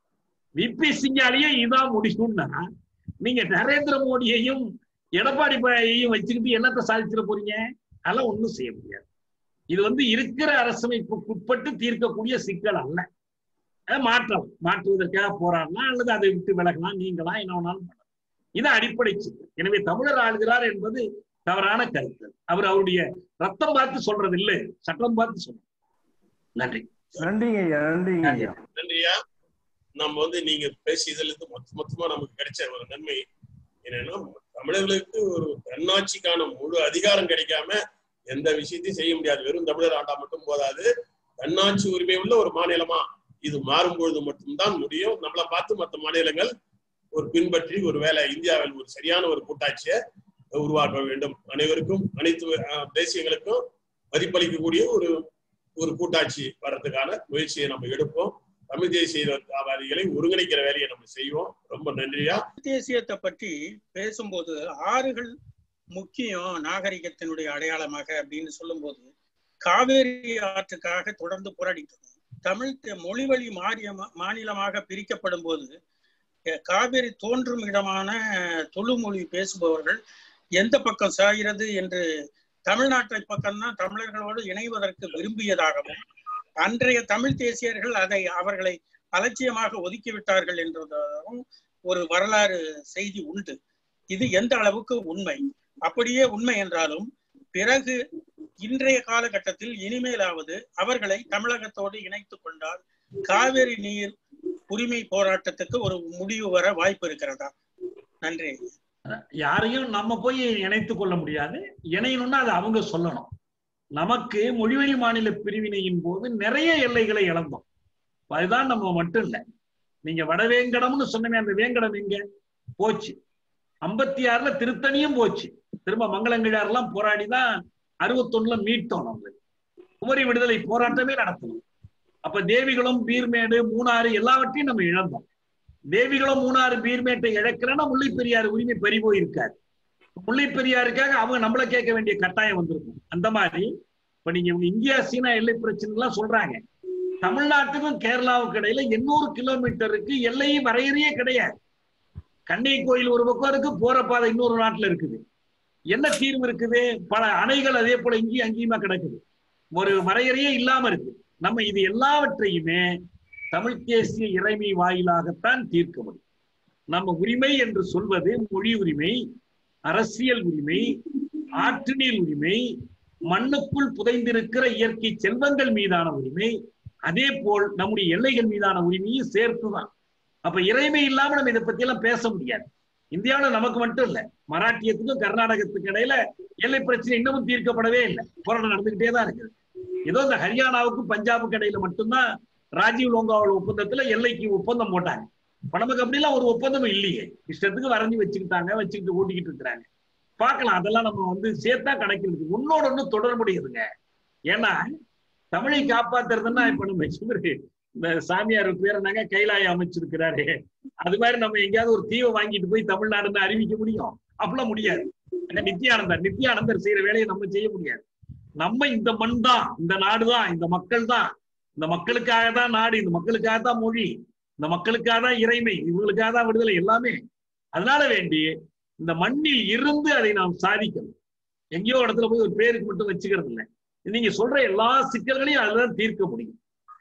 விபி சிங்காலேயே இதான் முடியும்னா நீங்க நரேந்திர மோடியையும் எடப்பாடி பையையும் வச்சுக்கிட்டு என்னத்தை சாதிச்சிட போறீங்க அதெல்லாம் ஒண்ணும் செய்ய முடியாது இது வந்து இருக்கிற அரசமைப்புக்கு உட்பட்டு தீர்க்கக்கூடிய சிக்கல் அல்ல அதை மாற்றலாம் மாற்றுவதற்காக போராடலாம் அல்லது அதை விட்டு விலகலாம் நீங்களாம் என்ன வேணாலும் பண்ணலாம் இது அடிப்படை சிக்கல் எனவே தமிழர் ஆளுகிறார் என்பது தவறான கருத்து அவர் அவருடைய ரத்தம் பார்த்து சொல்றது இல்லை சட்டம் பார்த்து சொல்றது நன்றி நன்றிங்க ஐயா நன்றிங்க ஐயா நன்றியா நம்ம வந்து நீங்க பேசியதுல இருந்து மொத்த மொத்தமா நமக்கு கிடைச்ச ஒரு நன்மை என்னன்னா தமிழர்களுக்கு ஒரு தன்னாட்சிக்கான முழு அதிகாரம் கிடைக்காம எந்த விஷயத்தையும் செய்ய முடியாது வெறும் தமிழர் ஆண்டா மட்டும் போதாது தன்னாட்சி உரிமை உள்ள ஒரு மாநிலமா இது மாறும் பொழுது மட்டும்தான் முடியும் நம்மளை பார்த்து மற்ற மாநிலங்கள் ஒரு பின்பற்றி ஒரு வேலை இந்தியாவில் ஒரு சரியான ஒரு கூட்டாட்சியை உருவாக்க வேண்டும் அனைவருக்கும் அனைத்து அஹ், தேசியங்களுக்கும் மதிப்பளிக்கக்கூடிய ஒரு ஒரு கூட்டாட்சி வர்றதுக்கான முயற்சியை நம்ம எடுப்போம் தமிழ் தேசியவாதிகளை ஒருங்கிணைக்கிற வேலையை நம்ம செய்வோம் ரொம்ப நன்றியா தேசியத்தை பற்றி பேசும்போது ஆறுகள் முக்கியம் நாகரிகத்தினுடைய அடையாளமாக அப்படின்னு சொல்லும்போது காவேரி ஆற்றுக்காக தொடர்ந்து போராடிட்டு இருக்கோம். தமிழ் த- மொழிவழி மாறிய மாநிலமாக பிரிக்கப்படும் போது அஹ், காவேரி தோன்றும் இடமான தொழுமொழி பேசுபவர்கள் எந்த பக்கம் சாகிறது என்று தமிழ்நாட்டை பக்கம்தான் தமிழர்களோடு இணைவதற்கு விரும்பியதாகவும் அன்றைய தமிழ் தேசியர்கள் அதை அவர்களை அலட்சியமாக ஒதுக்கிவிட்டார்கள் என்றதாகவும் ஒரு வரலாறு செய்தி உண்டு இது எந்த அளவுக்கு உண்மை அப்படியே உண்மை என்றாலும் பிறகு இன்றைய காலகட்டத்தில் இனிமேலாவது அவர்களை தமிழகத்தோடு இணைத்துக் கொண்டால் காவிரி நீர் உரிமை போராட்டத்துக்கு ஒரு முடிவு வர வாய்ப்பு இருக்கிறதா நன்றி யாரையும் நம்ம போய் இணைத்துக் கொள்ள முடியாது இணையணும்னா அது அவங்க சொல்லணும் நமக்கு மொழிவழி மாநில பிரிவினையின் போது நிறைய எல்லைகளை இழந்தோம் அதுதான் நம்ம மட்டும் இல்லை நீங்க வடவேங்கடம்னு சொன்னமே அந்த வேங்கடம் எங்க போச்சு ஐம்பத்தி ஆறுல திருத்தணியும் போச்சு திரும்ப மங்களங்கிழாரெல்லாம் போராடி தான் அறுபத்தொன்னுல மீட்டோம் நம்ம குமரி விடுதலை போராட்டமே நடத்தணும் அப்ப தேவிகுளம் பீர்மேடு மூணாறு எல்லாவற்றையும் நம்ம இழந்தோம் தேவிகுளம் மூணாறு பீர்மேட்டை இழக்கிறேன்னா முல்லை பெரியார் உரிமை பறி போயிருக்காரு முல்லை பெரியாருக்காக அவங்க நம்மள கேட்க வேண்டிய கட்டாயம் வந்திருக்கும் அந்த மாதிரி இப்ப நீங்க இவங்க இந்தியா சீனா எல்லை பிரச்சனை எல்லாம் சொல்றாங்க தமிழ்நாட்டுக்கும் கேரளாவுக்கு இடையில எண்ணூறு கிலோமீட்டருக்கு எல்லையும் வரையறையே கிடையாது கண்ணை கோயில் ஒரு பக்கம் இருக்கு போற பாதை இன்னொரு நாட்டுல இருக்குது என்ன தீர்வு இருக்குது பல அணைகள் அதே போல இங்கேயும் அங்கேயுமா கிடக்குது ஒரு வரையறையே இல்லாம இருக்கு நம்ம இது எல்லாவற்றையுமே தமிழ் தேசிய இறைமை வாயிலாகத்தான் தீர்க்க முடியும் நம்ம உரிமை என்று சொல்வது மொழி உரிமை அரசியல் உரிமை ஆற்று நீர் உரிமை மண்ணுக்குள் புதைந்திருக்கிற இயற்கை செல்வங்கள் மீதான உரிமை அதே போல் நம்முடைய எல்லைகள் மீதான உரிமையும் சேர்த்துதான் அப்ப இறைமை இல்லாம நம்ம இதை பத்தி எல்லாம் பேச முடியாது இந்தியாவுல நமக்கு மட்டும் இல்ல மராட்டியத்துக்கும் கர்நாடகத்துக்கு இடையில எல்லை பிரச்சனை இன்னமும் தீர்க்கப்படவே இல்லை போராட்டம் நடந்துகிட்டே தான் இருக்குது ஏதோ இந்த ஹரியானாவுக்கும் பஞ்சாபுக்கு இடையில மட்டும்தான் ராஜீவ் லோங்காவல் ஒப்பந்தத்துல எல்லைக்கு ஒப்பந்தம் போட்டாங்க இப்ப நமக்கு அப்படிலாம் ஒரு ஒப்பந்தமும் இல்லையே இஷ்டத்துக்கு வரைஞ்சு வச்சுக்கிட்டாங்க வச்சுக்கிட்டு ஓட்டிக்கிட்டு இருக்கிறாங்க பார்க்கலாம் அதெல்லாம் நம்ம வந்து சேர்த்தா கணக்கில் ஒன்னோட ஒண்ணு தொடர்புடையதுங்க ஏன்னா தமிழை காப்பாத்துறதுன்னா இப்ப நம்ம இவரு இந்த சாமியார் பேர் என்னங்க கைலாய அமைச்சிருக்கிறாரு அது மாதிரி நம்ம எங்கேயாவது ஒரு தீவை வாங்கிட்டு போய் தமிழ்நாடுன்னு அறிவிக்க முடியும் அப்படிலாம் முடியாது ஏன்னா நித்யானந்தர் நித்யானந்தர் செய்யற வேலையை நம்ம செய்ய முடியாது நம்ம இந்த மண் தான் இந்த நாடு தான் இந்த மக்கள் தான் இந்த மக்களுக்காக தான் நாடு இந்த மக்களுக்காக தான் மொழி இந்த மக்களுக்காக தான் இறைமை இவங்களுக்காக தான் விடுதலை எல்லாமே அதனால வேண்டி இந்த மண்ணில் இருந்து அதை நாம் சாதிக்கணும் எங்கேயோ இடத்துல போய் ஒரு பேருக்கு மட்டும் வச்சுக்கிறது இல்லை நீங்க சொல்ற எல்லா சிக்கல்களையும் அதுதான் தீர்க்க முடியும்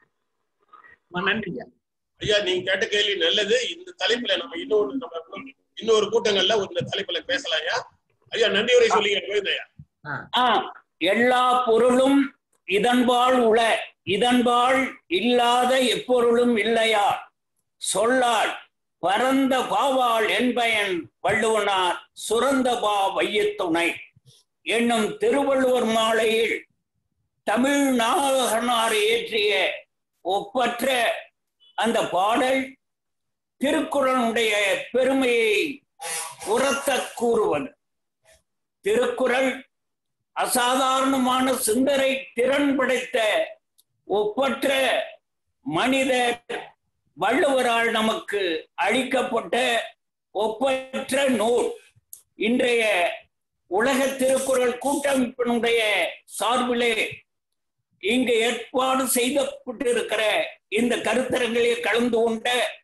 நன்றிங்க ஐயா நீங்க கேட்ட கேள்வி நல்லது இந்த தலைப்புல நம்ம இன்னொரு நம்ம இன்னொரு கூட்டங்கள்ல ஒரு இந்த தலைப்புல பேசலாம் ஐயா ஐயா நன்றி உரை சொல்லிங்க கோவிந்த் ஐயா ஆ, எல்லா பொருளும் இதன்பால் உள இதன்பால் இல்லாத எப்பொருளும் இல்லையா சொல்லால் பரந்த பாவாள் என்பயன் வள்ளுவனார் சுரந்த பா வையத்துணை என்னும் திருவள்ளுவர் மாலையில் தமிழ் நாகனார் இயற்றிய ஒப்பற்ற அந்த பாடல் திருக்குறளுடைய பெருமையை உரத்த கூறுவது திருக்குறள் அசாதாரணமான சிந்தனை திறன் படைத்த ஒப்பற்ற மனிதர் வள்ளுவரால் நமக்கு அளிக்கப்பட்ட ஒப்பற்ற நூல் இன்றைய உலக திருக்குறள் கூட்டமைப்பினுடைய சார்பிலே இங்கு ஏற்பாடு செய்யப்பட்டிருக்கிற இந்த கருத்தரங்களில் கலந்து கொண்ட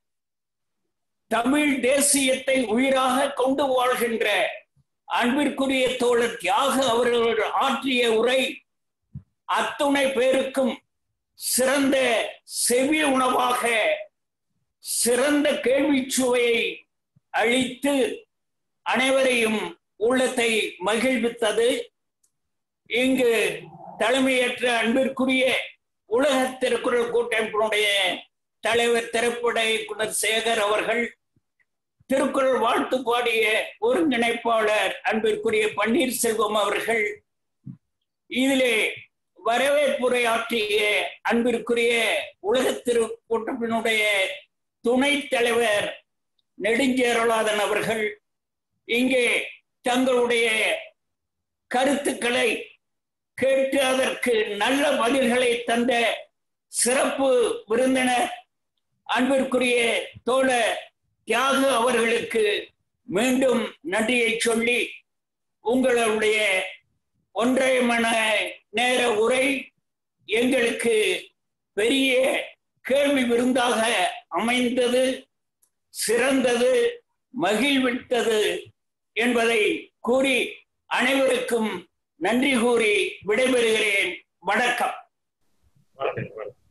தமிழ் தேசியத்தை உயிராக கொண்டு வாழ்கின்ற அன்பிற்குரிய தோழர் தியாக அவர்கள் ஆற்றிய உரை அத்துணை பேருக்கும் சிறந்த செவி உணவாக சிறந்த கேள்விச் சுவையை அளித்து அனைவரையும் உள்ளத்தை மகிழ்வித்தது இங்கு தலைமையேற்ற அன்பிற்குரிய உலக திருக்குறள் கூட்டமைப்பினுடைய தலைவர் திரைப்பட இயக்குனர் சேகர் அவர்கள் திருக்குறள் வாழ்த்து பாடிய ஒருங்கிணைப்பாளர் அன்பிற்குரிய பன்னீர்செல்வம் அவர்கள் இதிலே வரவேற்புரையாற்றிய அன்பிற்குரிய உலக திருக்கூட்டத்தினுடைய துணைத் தலைவர் நெடுஞ்சேரலாதன் அவர்கள் இங்கே தங்களுடைய கருத்துக்களை கேட்டு அதற்கு நல்ல பதில்களை தந்த சிறப்பு விருந்தினர் அன்பிற்குரிய தோழ தியாக அவர்களுக்கு மீண்டும் நன்றியை சொல்லி உங்களுடைய ஒன்றரை மணி நேர உரை எங்களுக்கு பெரிய கேள்வி விருந்தாக அமைந்தது சிறந்தது மகிழ்வித்தது என்பதை கூறி அனைவருக்கும் நன்றி கூறி விடைபெறுகிறேன் வணக்கம் வணக்கம்